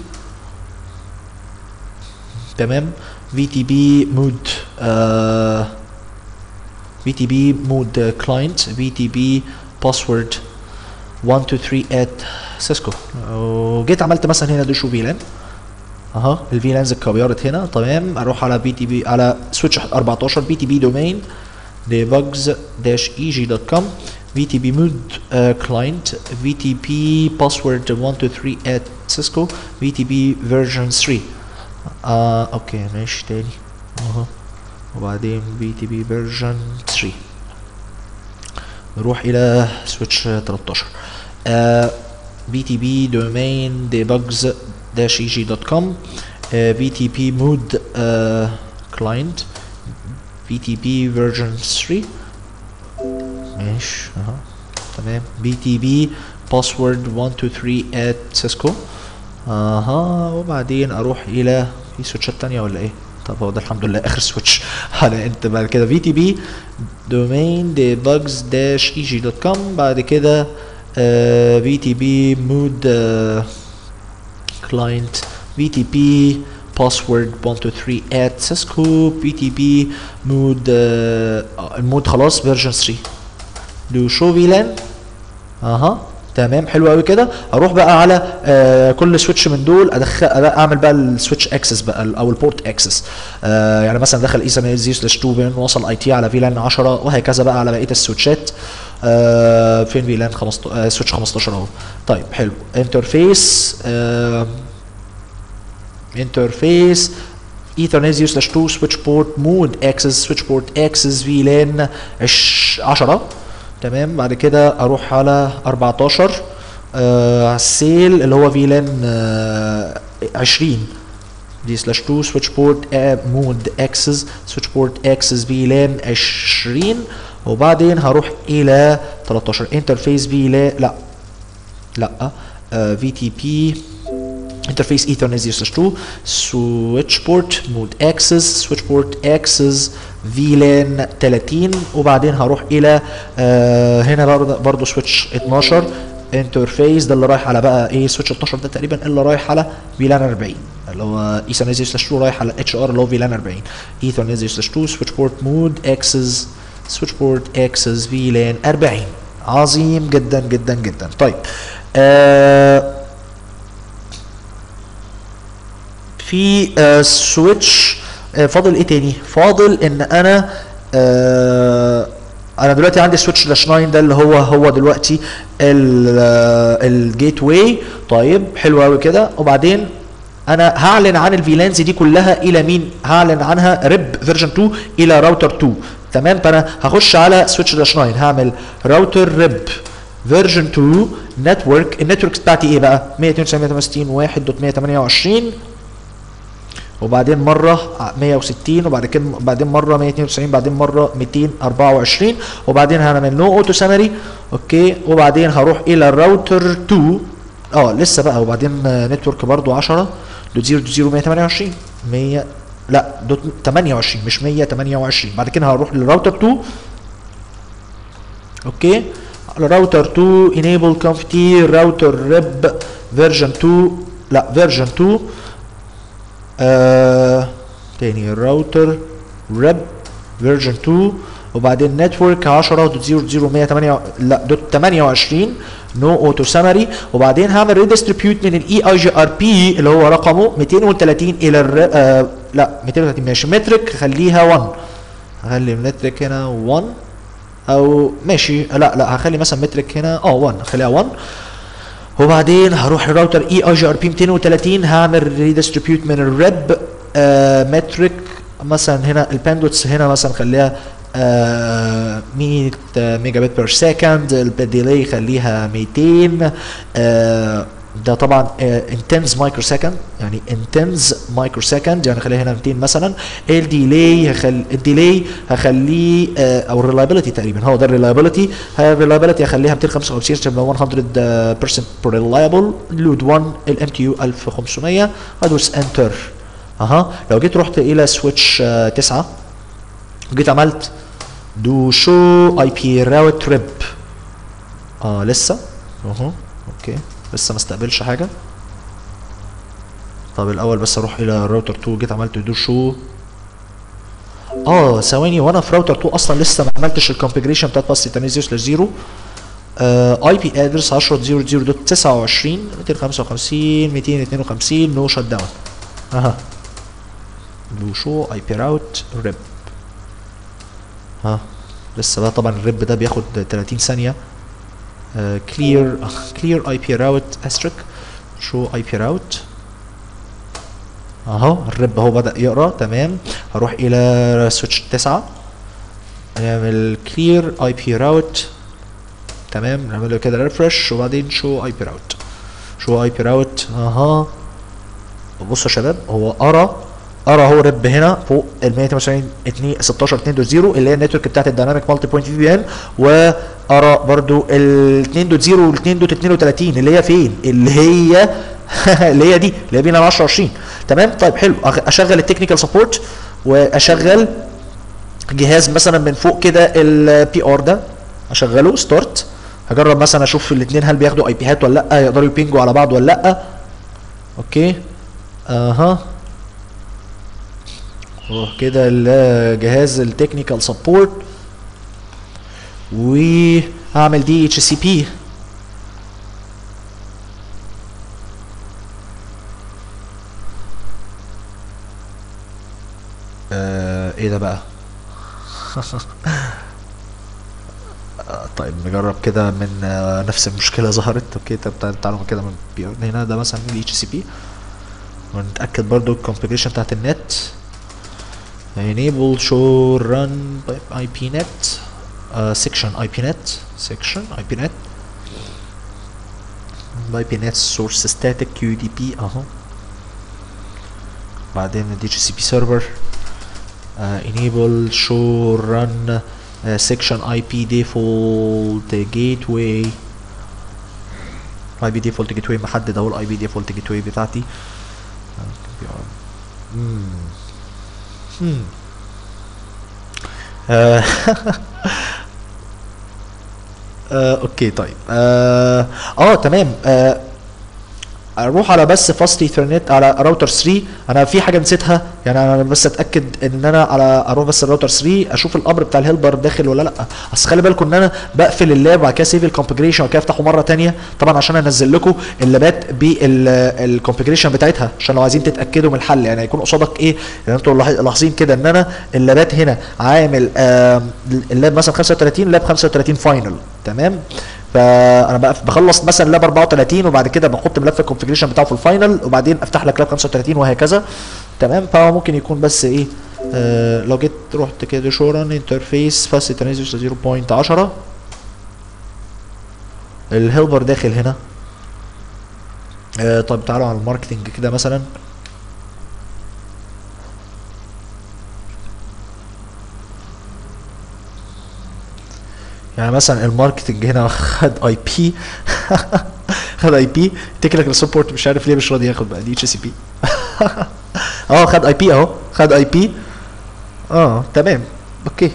تمام VTP mode uh, VTP mode client VTP password 123 at Cisco وجيت عملت مثلا هنا دوشو فيلان اها الفيلانز اتكبرت هنا تمام اروح على بي تي بي على سويتش 14 بي تي بي دومين debugs eg.com VTP mode uh, client VTP password 123 at Cisco VTP version 3 آه اوكي ماشي تاني اها وبعدين بي تي بي فيرجن 3 نروح الى سويتش 13 بي تي بي دومين ديبجز داش اي جي دوت كوم بي تي بي مود كلاينت بي تي بي فيرجن 3 ماشي اها تمام بي تي بي باسورد 123 at سيسكو اها وبعدين اروح الى في سويتشات تانية ولا ايه طب هو ده الحمد لله اخر سويتش على انت بعد كده في تي بي دومين ديبجز داش اي جي دوت كوم بعد كده في تي بي مود كلاينت في تي بي باسورد 123 at سيسكو بي تي بي مود المود خلاص فيرجن 3 دو شو فيلان اها تمام حلو قوي كده اروح بقى على آه كل سويتش من دول ادخل اعمل بقى السويتش اكسس بقى ال- او البورت اكسس آه يعني مثلا دخل اي 7 زي سلاش 2 بين وصل اي تي على فيلان 10 وهكذا بقى على بقيه السويتشات آه فين فيلان 15 آه سويتش 15 اهو طيب حلو انترفيس آه انترفيس ايثرنت 0 سلاش 2 سويتش بورت مود اكسس سويتش بورت اكسس فيلان 10 تمام بعد كده اروح على 14 آه السيل اللي هو فيلان آه 20 دي سلاش 2 سويتش بورت مود اكسس سويتش بورت اكسس فيلان 20 وبعدين هروح الى 13 انترفيس فيلان لا لا في تي بي انترفيس ايثرنت 0 سلاش 2 سويتش بورت مود اكسس سويتش بورت اكسس فيلان 30 وبعدين هروح الى آه هنا برضه برضه سويتش 12 انترفيس ده اللي رايح على بقى ايه سويتش 12 ده تقريبا اللي رايح على فيلان 40 اللي هو ايثرنت 0 سلاش 2 رايح على اتش ار اللي هو فيلان 40 ايثرنت 0 سلاش 2 سويتش بورت مود اكسس سويتش بورت اكسس فيلان 40 عظيم جدا جدا جدا طيب آه في آه سويتش آه فاضل ايه تاني فاضل ان انا آه انا دلوقتي عندي سويتش داش 9 ده اللي هو هو دلوقتي الجيت واي طيب حلو قوي كده وبعدين انا هعلن عن الفيلانز دي كلها الى مين هعلن عنها ريب فيرجن 2 الى راوتر 2 تمام فانا هخش على سويتش داش 9 هعمل راوتر ريب فيرجن 2 نتورك النتورك بتاعتي ايه بقى 192.168 1.128 وبعدين مره 160 وبعد كده بعدين مره 192 بعدين مره 224 وبعدين هنعمل نو اوتو سامري اوكي وبعدين هروح الى الراوتر 2 اه لسه بقى وبعدين نتورك برضو 10 دوت 0 دوت 0 128 100 لا دوت 28 مش 128 بعد كده هروح للراوتر 2 اوكي الراوتر 2 enable conft راوتر ريب فيرجن 2 لا فيرجن 2 آه تاني الراوتر ريب فيرجن 2 وبعدين نتورك 10 دوت 0 0 108 لا دوت 28 نو اوتو سامري وبعدين هعمل ريديستريبيوت من الاي اي جي ار بي اللي هو رقمه 230 الى الر... آه لا 230 ماشي مترك خليها 1 هخلي المترك هنا 1 او ماشي لا لا هخلي مثلا مترك هنا اه 1 خليها 1 وبعدين هروح الراوتر اي اي جي ار بي 230 هعمل ريديستريبيوت من الريب آه مترك مثلا هنا الباندوتس هنا مثلا خليها آه 100 ميجا بت بير سكند الديلي خليها 200 آه ده طبعا انتنز مايكرو سكند يعني انتنز مايكرو سكند يعني خليها هنا 200 مثلا الديلي هخل الديلي هخليه آه او الريلايبيلتي تقريبا هو ده الريلايبيلتي الريلايبيلتي هخليها 255 عشان 100% ريلايبل لود 1 الام تي يو 1500 وادوس انتر اها لو جيت رحت الى سويتش 9 جيت عملت دو شو اي بي راوت ريب اه لسه اهو اوكي لسه ما استقبلش حاجه طب الاول بس اروح الى راوتر 2 جيت عملت دو شو اه ثواني وانا في راوتر 2 اصلا لسه ما عملتش الكونفجريشن بتاعت باس 0 0 اي بي ادرس 10 0 0 دوت 29 255 252 نو شت داون اها دو شو اي بي راوت ريب ها لسه بقى طبعا الريب ده بياخد 30 ثانيه كلير كلير اي بي راوت استريك شو اي بي راوت اهو الريب اهو بدا يقرا تمام هروح الى سويتش 9 نعمل كلير اي بي راوت تمام نعمل له كده ريفرش وبعدين شو اي بي راوت شو اي بي راوت اها بصوا يا شباب هو قرا قرا هو ريب هنا فوق ال 198 2 16 2 0 اللي هي النتورك بتاعت الديناميك مالتي بوينت في بي ان وقرا برضو ال 2 0 وال 2 32 اللي هي فين؟ اللي هي اللي هي دي اللي هي بينا 10 20 تمام طيب حلو اشغل التكنيكال سبورت واشغل جهاز مثلا من فوق كده البي ار ده اشغله ستارت هجرب مثلا اشوف الاثنين هل بياخدوا اي بيهات ولا لا يقدروا يبينجوا على بعض ولا لا اوكي اها كده الجهاز التكنيكال سبورت وهعمل دي اتش سي بي ايه ده بقى طيب نجرب كده من آه نفس المشكله ظهرت اوكي طب تعالوا كده من بي هنا ده مثلا دي اتش سي بي ونتاكد برضو الكونفيجريشن بتاعت النت enable show run IP net سيكشن اي بي نت سيكشن اي بي نت اي بي نت سورس ستاتيك كيو دي بي اهو بعدين دي اتش سي بي سيرفر enable show run uh, section IP default gateway IP default gateway محدد اهو الاي بي default gateway بتاعتي مم. مم. آه، آه، اوكي طيب اه, آه تمام آه اروح على بس فاست ايثرنت على راوتر 3 انا في حاجه نسيتها يعني انا بس اتاكد ان انا على اروح بس الراوتر 3 اشوف الامر بتاع الهيلبر داخل ولا لا اصل خلي بالكم ان انا بقفل اللاب وبعد كده سيف الكونفجريشن وبعد كده افتحه مره ثانيه طبعا عشان انزل لكم اللابات بالكونفجريشن بتاعتها عشان لو عايزين تتاكدوا من الحل يعني هيكون قصادك ايه يعني انتوا لاحظ- لاحظين كده ان انا اللابات هنا عامل آم، اللاب مثلا 35 لاب 35 فاينل تمام فانا بقى بخلص مثلا لاب 34 وبعد كده بحط ملف الكونفجريشن بتاعه في الفاينل وبعدين افتح لك لاب 35 وهكذا تمام فهو ممكن يكون بس ايه آه لو جيت رحت كده شوران انترفيس فاست ترانزيشن 0.10 الهيلبر داخل هنا آه طب تعالوا على الماركتنج كده مثلا يعني مثلا الماركتنج هنا خد اي بي خد اي بي تكنيكال سبورت مش عارف ليه مش راضي ياخد بقى دي اتش سي بي اه خد اي بي اهو خد اي بي اه تمام اوكي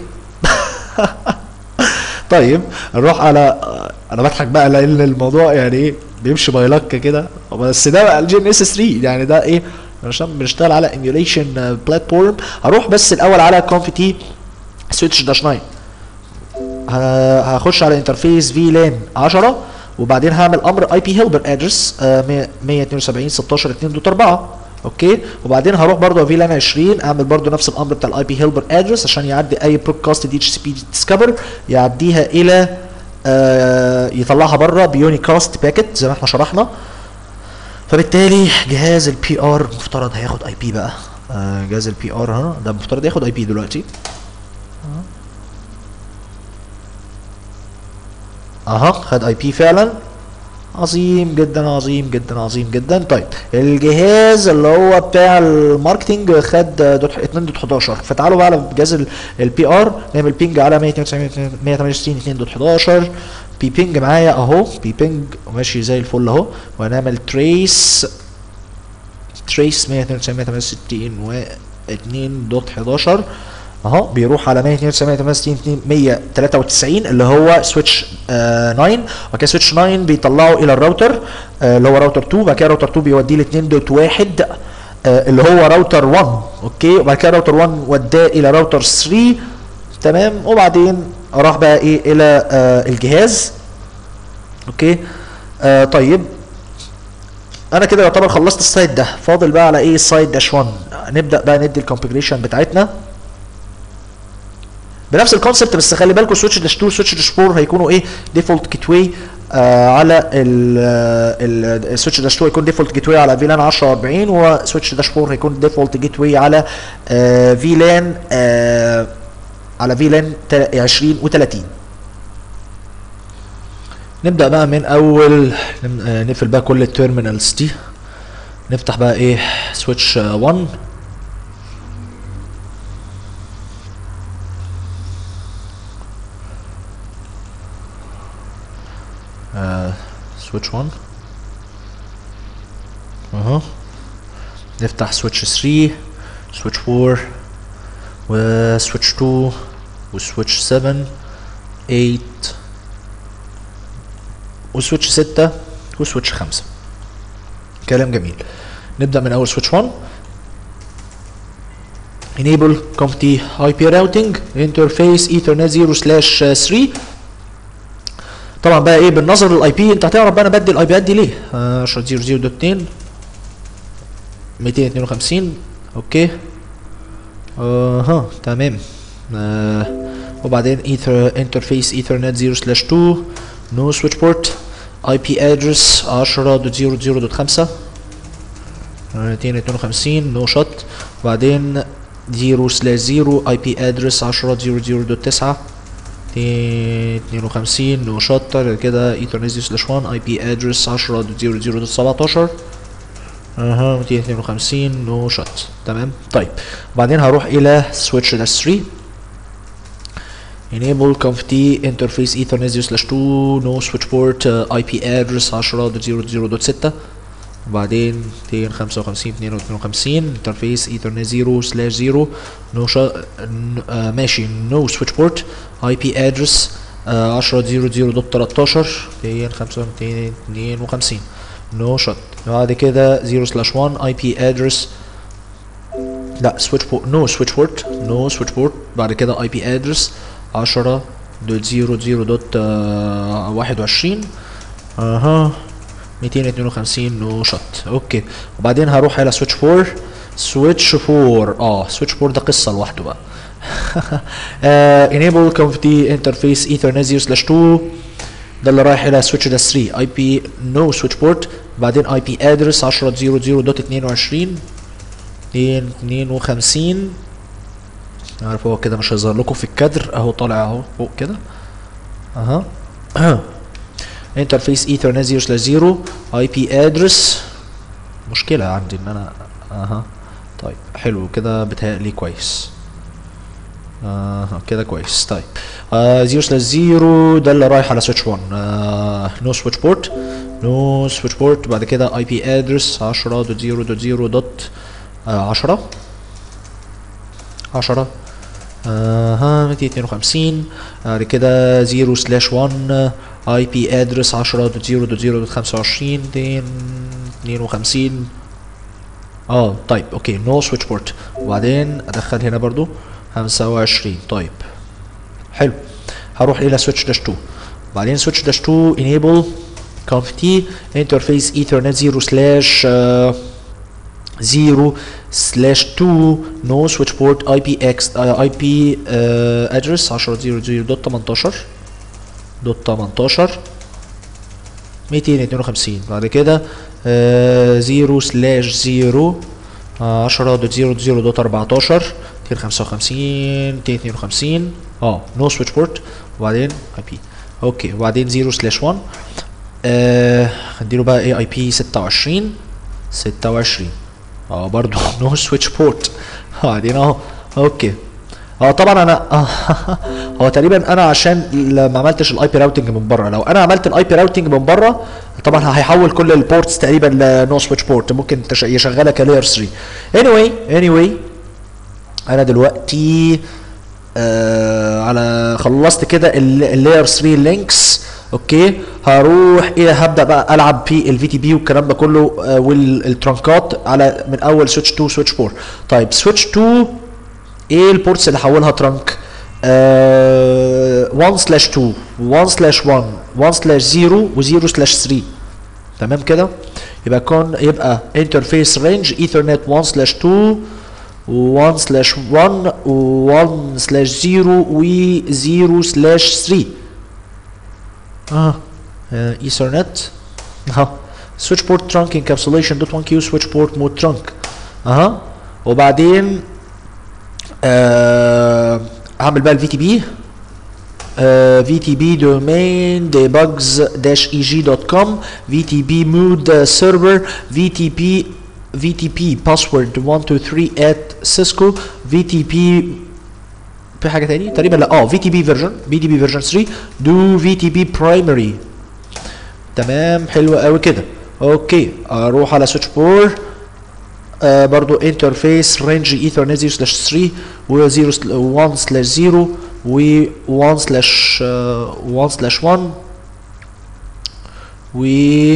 طيب نروح على انا بضحك بقى لان الموضوع يعني ايه بيمشي بايلك كده بس ده بقى الجي ان اس 3 يعني ده ايه عشان بنشتغل على ايميوليشن بلاتفورم هروح بس الاول على كونفي تي سويتش داش 9 ه- هخش على انترفيس في لان 10 وبعدين هعمل امر اي بي هيلبر ادرس 172 16 2 دوت 4 اوكي وبعدين هروح برضو في لان 20 اعمل برضو نفس الامر بتاع الاي بي هيلبر ادرس عشان يعدي اي برودكاست دي اتش سي بي ديسكفر يعديها الى آه يطلعها بره بيوني كاست باكيت زي ما احنا شرحنا فبالتالي جهاز البي ار مفترض هياخد اي بي بقى آه جهاز البي ار ها ده مفترض ياخد اي بي دلوقتي اها خد اي بي فعلا عظيم جدا عظيم جدا عظيم جدا طيب الجهاز اللي هو بتاع الماركتنج خد دوت 2 دوت 11 فتعالوا بقى على جهاز البي ار نعمل بينج على 192 168 2 دوت 11 بي بينج معايا اهو بي بينج ماشي زي الفل اهو وهنعمل تريس تريس 192 168 و 2 دوت 11 اهو بيروح على 192 193 اللي هو سويتش آه 9 وبعد كده سويتش 9 بيطلعه الى الراوتر آه اللي هو راوتر 2 وبعد كده راوتر 2 بيوديه ل 2 دوت 1 آه اللي هو راوتر 1 اوكي وبعد كده راوتر 1 وداه الى راوتر 3 تمام وبعدين راح بقى ايه الى آه الجهاز اوكي آه طيب انا كده يعتبر خلصت السايت ده فاضل بقى على ايه السايت داش 1 نبدا بقى ندي الكونفجريشن بتاعتنا بنفس الكونسبت بس خلي بالكم سويتش داش 2 سويتش داش 4 هيكونوا ايه ديفولت جيت واي آه على السويتش داش 2 هيكون ديفولت جيت واي على فيلان 10 40 وسويتش داش 4 هيكون ديفولت جيت واي على آه فيلان آه على فيلان 20 و30 نبدا بقى من اول نم- آه، نقفل بقى كل التيرمينالز دي نفتح بقى ايه سويتش 1 سويتش 1 اهو نفتح سويتش 3 سويتش 4 وسويتش 2 وسويتش 7 8 وسويتش 6 وسويتش 5 كلام جميل نبدا من اول سويتش 1 enable CompTIA IP routing interface ethernet 0 slash 3 طبعا بقى ايه بالنظر للاي بي انت هتعرف بقى انا بدي الاي بيات دي ليه 10.0.0.2 252 اوكي اها تمام آه وبعدين ايثر انترفيس ايثرنت 0 سلاش 2 نو سويتش بورت اي بي ادرس 10.0.0.5 252 نو شوت وبعدين 0 سلاش 0 اي بي ادرس 10.0.0.9 52 نو شطر كده ايثرنت سلاش 1 اي بي ادرس 10.00.17 اها 252 نو شوت تمام طيب بعدين هروح الى سويتش داش 3 enable conf t interface ethernet 0 slash 2 no switch port uh, IP address 10.0.0.6 وبعدين 255 252 interface ethernet 0 slash 0 no ش... آه ماشي no switch port IP address آه 10.0.0.13 252 no shot بعد كده 0 slash 1 IP address لا switch port no switch port no switch port بعد كده IP address 10 دوت زيرو زيرو دوت واحد وعشرين اها ميتين اتنين وخمسين نو شوت اوكي وبعدين هروح على سويتش فور سويتش فور اه سويتش فور ده قصه لوحده بقى enable conft interface ethernet 0 slash 2 ده اللي رايح الى سويتش ده 3 اي بي نو سويتش بورت بعدين اي بي ادرس 10 0 0 دوت 22 52 عارف هو كده مش هيظهر لكم في الكادر اهو طالع اهو فوق كده اها انترفيس ايثرنت 0 سلاش 0 اي بي ادرس مشكله عندي ان انا اها طيب حلو كده بتهيألي كويس اها كده كويس طيب 0 سلاش 0 ده اللي رايح على سويتش 1 نو سويتش بورت نو سويتش بورت بعد كده اي بي ادرس 10.0.0.10 10 10 اها 252 بعد كده 0 سلاش 1 اي بي ادرس 10.0.0.25 252 اه طيب اوكي نو سويتش بورت وبعدين ادخل هنا برضو 25 طيب حلو هروح الى سويتش داش 2 بعدين سويتش داش 2 enable conf t interface ethernet 0 سلاش 0 slash 2 no switch port IPX uh, IP uh, address 10.0.0.18 دوت 18 252 بعد كده uh, 0 slash 0 10.0.0.14 255 252 اه نو سويتش بورت وبعدين اي بي اوكي وبعدين 0 سلاش 1 آه هنديله بقى ايه اي بي 26 26 اه برضو نو سويتش بورت بعدين اهو اوكي اه طبعا انا آه هو تقريبا انا عشان ما عملتش الاي بي راوتنج من بره لو انا عملت الاي بي راوتنج من بره طبعا هيحول كل البورتس تقريبا لنو سويتش بورت ممكن يشغلها كلاير 3 anyway anyway انا دلوقتي آه على خلصت كده اللاير 3 لينكس اوكي هروح الى هبدا بقى العب في الفي تي بي والكلام ده كله آه والترانكات على من اول سويتش 2 سويتش 4 طيب سويتش 2 ايه البورتس اللي حولها ترانك 1 سلاش 2 1 سلاش 1 1 سلاش 0 و0 سلاش 3 تمام كده يبقى كون يبقى انترفيس رينج ايثرنت 1 سلاش 2 1 سلاش 1 و1 سلاش 0 و0 سلاش 3 اه ايثرنت اها سويتش بورت ترانك انكابسوليشن دوت 1 كيو سويتش بورت مود ترانك اها وبعدين آه هعمل بقى الفي تي بي في تي بي دومين debugs dash eg دوت كوم في تي بي مود سيرفر في تي بي في تي بي باسورد 123 at cisco في تي بي في حاجه تاني تقريبا لا اه في تي بي فيرجن في تي بي فيرجن 3 دو في تي بي برايمري تمام حلو قوي كده اوكي اروح على سويتش بور آه برضو انترفيس رينج ايثرنت 0 سلاش 3 و 0 1 سلاش 0 و 1 سلاش 1 سلاش 1 و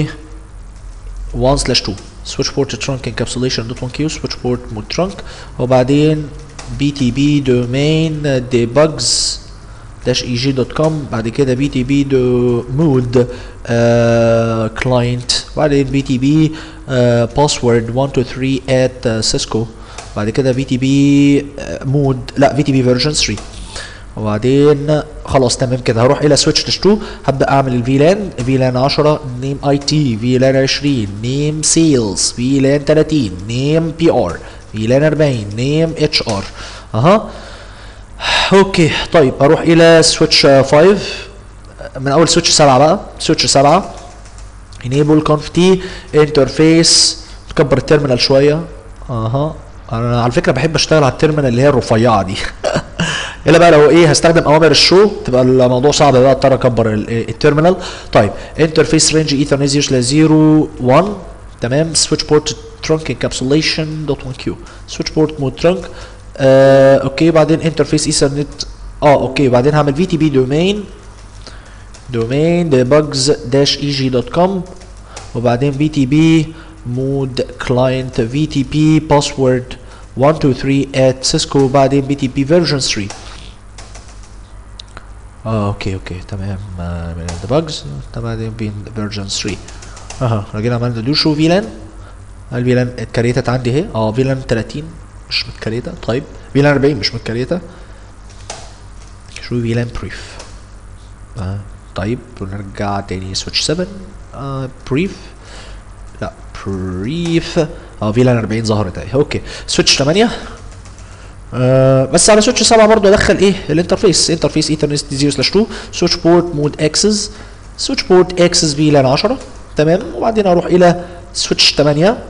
1 سلاش 2 switch port trunk encapsulation dot 1 q switch port mode trunk وبعدين btb domain debugs dash eg.com بعد كده btb do mode uh, client بعدين btb uh, password 123 at uh, cisco بعد كده btb uh, mode لا btb version 3 وبعدين خلاص تمام كده هروح الى سويتش داش 2 هبدا اعمل الفيلان فيلان 10 نيم اي تي فيلان 20 نيم سيلز فيلان 30 نيم بي ار فيلان 40 نيم اتش ار اها اوكي طيب اروح الى سويتش 5 من اول سويتش 7 بقى سويتش 7 enable conf t interface نكبر التيرمينال شويه اها انا على فكره بحب اشتغل على التيرمينال اللي هي الرفيعه دي الا بقى لو ايه هستخدم اوامر الشو تبقى الموضوع صعب بقى اضطر اكبر ال- إيه التيرمينال طيب انترفيس رينج ايثرنت ل 0 1 تمام سويتش بورت ترانك انكابسوليشن دوت 1 كيو سويتش بورت مود ترانك آه اوكي بعدين انترفيس ايثرنت اه اوكي بعدين هعمل في تي بي دومين دومين debugs dash eg دوت كوم وبعدين في تي بي مود كلاينت في تي بي باسورد 123 at cisco وبعدين بي تي بي فيرجن 3 اه اوكي اوكي تمام آه، من الديباجز بعدين بين فيرجن 3 اها رجعنا عملنا دو شو فيلان الفيلان اتكريتت عندي اهي اه فيلان 30 مش متكريته طيب فيلان 40 مش متكريته شو فيلان بريف آه طيب ونرجع تاني سويتش 7 آه بريف لا بريف اه فيلان 40 ظهرت اهي اوكي سويتش 8 آه بس على سويتش 7 برضه ادخل ايه الانترفيس انترفيس ايثرنت 0 سلاش 2 سويتش بورت مود اكسس سويتش بورت اكسس فيلان 10 تمام وبعدين اروح الى سويتش 8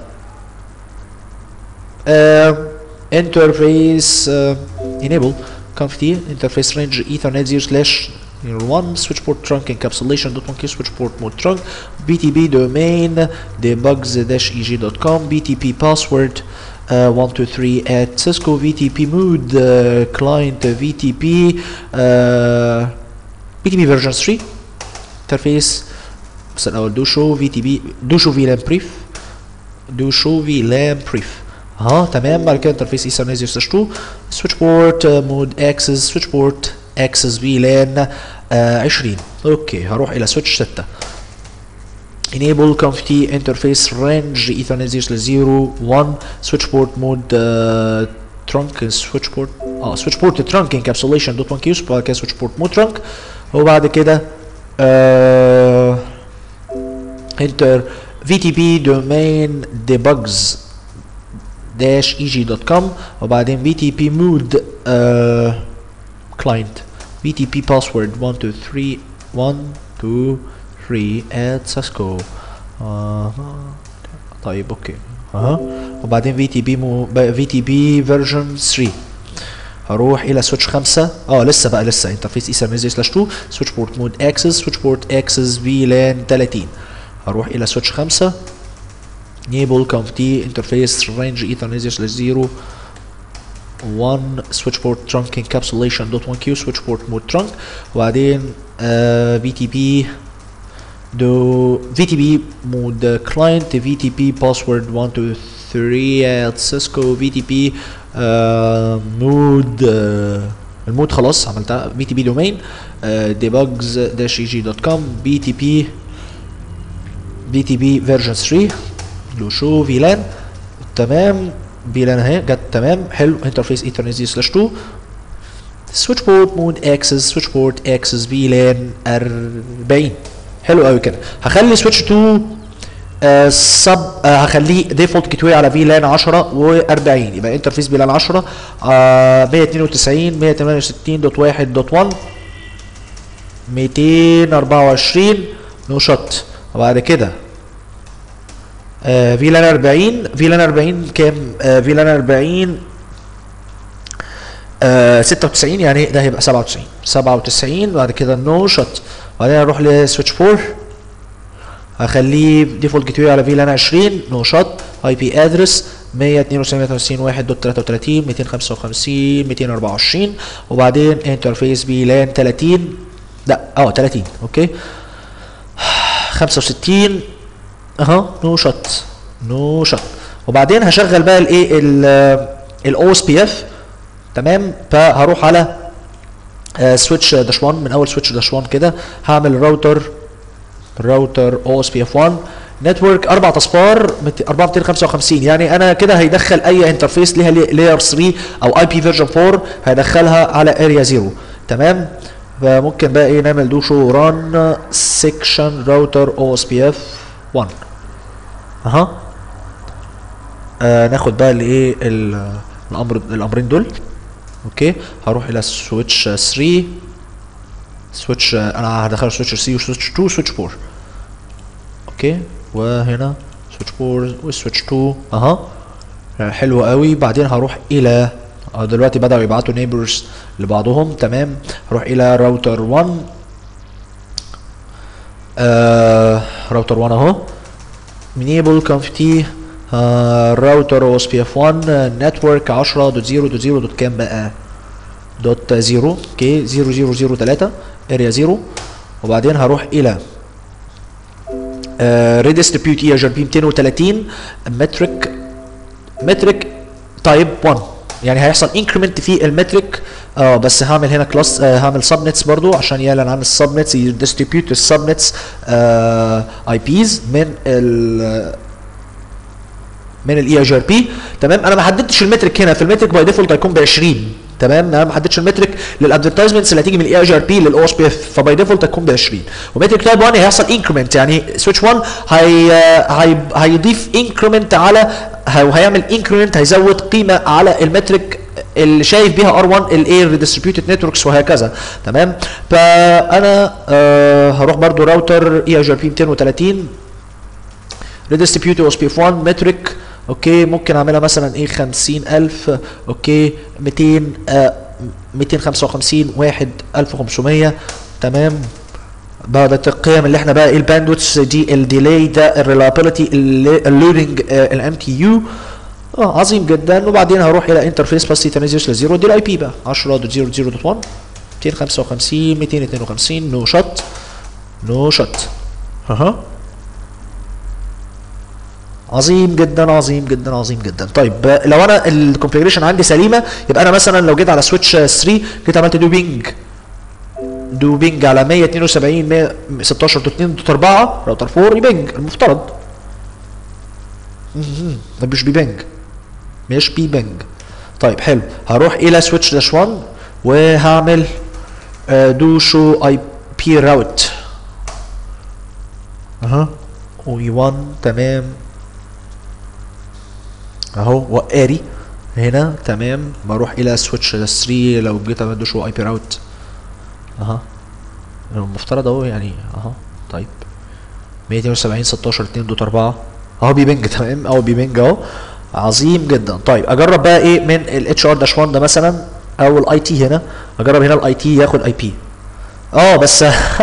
انترفيس enable conf t interface range ethernet 0 slash 1 switch port trunk encapsulation dot 1 switch port mode trunk btb domain debugs dash eg.com btp password uh, 123 at cisco vtp mood uh, client uh, vtp uh, btp version 3 interface بس الاول دو شو في تي بي دو شو في لام بريف دو شو في لام بريف اه تمام بعد كده انترفيس ايثرنت 0 سلاش 2 سويتش بورت مود اكسس سويتش بورت اكسس في لان 20 اوكي هروح الى سويتش 6 enable conf t interface range ethernet 0 slash 0 1 switch port mode uh, trunk switch port اه switch port trunk encapsulation dot 1 q بعد كده switch port mode trunk وبعد كده آه enter vtp domain debugs dash eg.com وبعدين vtp mood uh, client vtp password 1 2 3 1 2 3 at cisco آه طيب اوكي اها وبعدين vtp مو vtp version 3 هروح الى سويتش 5 اه لسه بقى لسه انترفيس ايثرنت سلاش 2 سويتش بورت مود اكسس سويتش بورت اكسس في لان 30 هروح الى سويتش 5 enable conf t interface range ethernet slash 0 1 switch port trunk encapsulation dot 1 q switch port mode trunk وبعدين آه vtp do vtp mode client vtp password 1 2 3 at cisco vtp آه mode آه المود خلاص عملتها vtp domain آه debugs dash eg.com btp btp version 3 لو شو فيلان تمام فيلان اهي جت تمام حلو انترفيس ايثرنت 0 سلاش 2 سويتش بورت مود اكسس سويتش بورت اكسس فيلان 40 حلو قوي كده هخلي سويتش 2 آه سب آه هخليه ديفولت كيتوي على فيلان 10 و40 يبقى انترفيس فيلان 10 آه 192 168 دوت 1 دوت 1 224 نو شوت وبعد كده آه فيلان 40 فيلان 40 كام آه فيلان 40 آه 96 يعني ده هيبقى 97 97 بعد كده نو شوت بعدين اروح لسويتش 4 هخليه ديفولت جيتوي على فيلان 20 نو شوت اي بي ادرس 192 1 دوت 33 255 224 وبعدين انترفيس فيلان 30 لا اه 30 اوكي 65 اها نو شوت نو شوت وبعدين هشغل بقى الايه الاو اس بي اف تمام فهروح على سويتش داش 1 من اول سويتش داش 1 كده هعمل راوتر راوتر او اس بي اف 1 نتورك اربع اصفار 4255 يعني انا كده هيدخل اي انترفيس ليها لاير 3 او اي بي فيرجن 4 هيدخلها على اريا 0 تمام فممكن بقى ايه نعمل دو شو ران سيكشن راوتر او اس بي اف 1 اها آه ناخد بقى الايه الامر الامرين دول اوكي هروح الى سويتش 3 سويتش انا هدخل سويتش 3 وسويتش 2 وسويتش 4 اوكي وهنا سويتش 4 وسويتش 2 اها حلو قوي بعدين هروح الى اه دلوقتي بدأوا يبعتوا نيبرز لبعضهم تمام هروح الى راوتر 1 آه راوتر 1 اهو enable conft آه راوتر او اس بي اف 1 نتورك 10 دوت 0 دوت 0 دوت كام بقى دوت 0 اوكي 0003 اريا 0 وبعدين هروح الى ريديستريبيوت اي ار بي 230 مترك مترك تايب 1 يعني هيحصل انكريمنت في المترك اه بس هعمل هنا كلاس آه هعمل سبنتس برضو عشان يعلن عن السبنتس يديستريبيوت السبنتس اي بيز من ال من الاي اي ار بي تمام انا ما حددتش المترك هنا في المترك باي ديفولت هيكون ب 20 تمام انا ما حددتش المترك للادفرتايزمنتس اللي هتيجي من الاي اي ار بي للاو اس بي اف فباي ديفولت هتكون ب 20 ومترك تايب 1 هيحصل انكريمنت يعني سويتش 1 هي هي هيضيف انكريمنت على وهيعمل انكريمنت هيزود قيمه على المترك اللي شايف بيها ار1 الايه ريديستريبيوتد نتوركس وهكذا تمام فانا آه هروح برضو راوتر اي اي ار بي 230 ريديستريبيوتد او اس بي اف 1 مترك اوكي ممكن اعملها مثلا ايه 50000 اوكي 200 آه 255 واحد 1500 تمام بعد القيم اللي احنا بقى ايه الباندويتس دي الديلي ده الريلابيلتي اللودنج الام تي يو اه عظيم جدا وبعدين هروح الى انترفيس بس تنزل لزيرو دي الاي بي بقى 10.0.0.1 255 252 نو شوت نو شوت اها عظيم جدا عظيم جدا عظيم جدا طيب لو انا الكونفيجريشن عندي سليمه يبقى انا مثلا لو جيت على سويتش 3 جيت عملت دو بينج دو بينج على 172 116.2.4 راوتر 4 يبنج المفترض مش بيبنج مش بيبنج طيب حلو هروح الى سويتش داش 1 وهعمل دو شو اي بي راوت اها وي 1 تمام اهو وقاري هنا تمام بروح الى سويتش 3 لو جيت اعمل شو اي بي راوت اها المفترض اهو يعني اهو طيب 172 16 2 دوت 4 اهو بيبنج تمام اهو بيبنج اهو عظيم جدا طيب اجرب بقى ايه من الاتش ار داش 1 ده مثلا او الاي تي هنا اجرب هنا الاي تي ياخد اي بي اه بس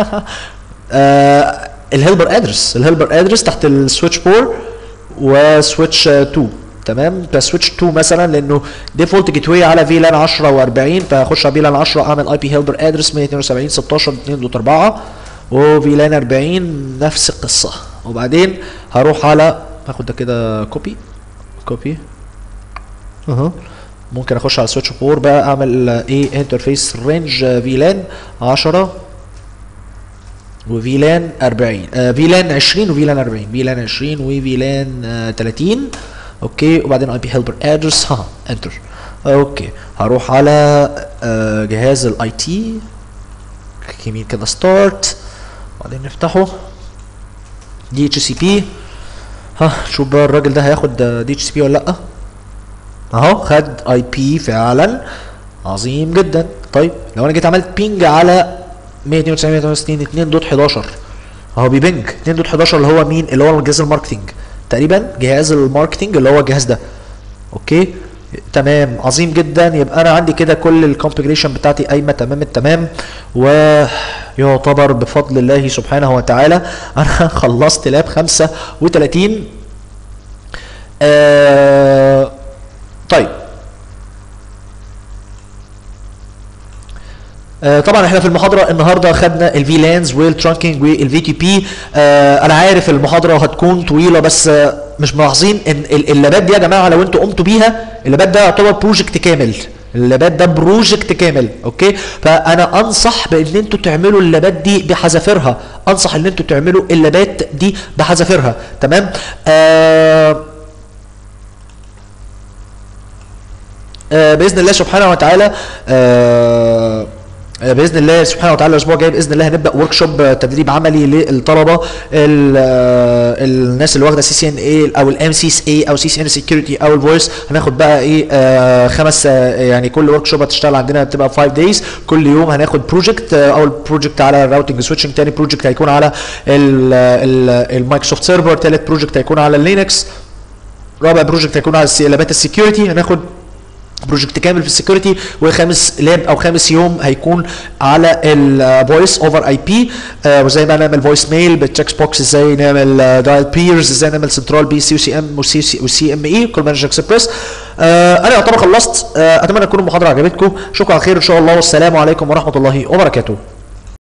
آه الهيلبر ادرس الهيلبر ادرس تحت السويتش 4 وسويتش 2 تمام سويتش 2 مثلا لانه ديفولت جيت واي على في لان 10 و40 فاخش على في لان 10 اعمل اي بي هيلبر ادرس 172 16 2.4 وفي لان 40 نفس القصه وبعدين هروح على هاخد ده كده كوبي كوبي اها ممكن اخش على سويتش 4 بقى اعمل ايه انترفيس رينج في لان 10 وفي لان 40 آه في لان 20 وفي لان 40 في لان 20 وفي لان آه 30 اوكي وبعدين اي بي هيلبر ادرس ها انتر اوكي هروح على آه جهاز الاي تي يمين كده ستارت وبعدين نفتحه دي اتش سي بي ها شوف بقى الراجل ده هياخد دي اتش سي بي ولا لا اهو خد اي بي فعلا عظيم جدا طيب لو انا جيت عملت بينج على 192 168 2 دوت 11 اهو بيبنج 2 دوت 11 اللي هو مين اللي هو جهاز الماركتنج تقريبا جهاز الماركتنج اللي هو الجهاز ده اوكي تمام عظيم جدا يبقى انا عندي كده كل الكونفجريشن بتاعتي قايمه تمام التمام ويعتبر بفضل الله سبحانه وتعالى انا خلصت لاب 35 آه طيب آه طبعا احنا في المحاضره النهارده خدنا الفي لانز والترانكينج والفي تي بي انا عارف المحاضره هتكون طويله بس آه مش ملاحظين ان اللابات دي يا جماعه لو انتوا قمتوا بيها اللابات ده يعتبر بروجكت كامل اللابات ده بروجكت كامل اوكي فانا انصح بان انتوا تعملوا اللابات دي بحذافيرها انصح ان انتوا تعملوا اللابات دي بحذافيرها تمام آه آه باذن الله سبحانه وتعالى آه آه، باذن الله سبحانه وتعالى الاسبوع الجاي باذن الله هنبدا ورك شوب تدريب عملي للطلبه ال- آه، الناس اللي واخده سي سي ان اي او الام سي اس اي او سي سي ان سكيورتي او الفويس هناخد بقى ايه آه، خمس آه، يعني كل ورك شوب هتشتغل عندنا بتبقى 5 دايز كل يوم هناخد بروجكت اول بروجكت على الراوتنج سويتشنج تاني بروجكت هيكون على المايكروسوفت سيرفر تالت بروجكت هيكون على اللينكس رابع بروجكت هيكون على السي- لابات السكيورتي هناخد بروجكت كامل في السكيورتي وخامس لاب او خامس يوم هيكون على الفويس اوفر اي بي وازاي بقى نعمل فويس ميل بالتشيكس بوكس ازاي نعمل دايل بيرز ازاي نعمل سنترال بي سي وسي ام وسي ام اي كل مانجر اكسبريس انا يعتبر خلصت آه، اتمنى تكون المحاضره عجبتكم اشوفكم على خير ان شاء الله والسلام عليكم ورحمه الله وبركاته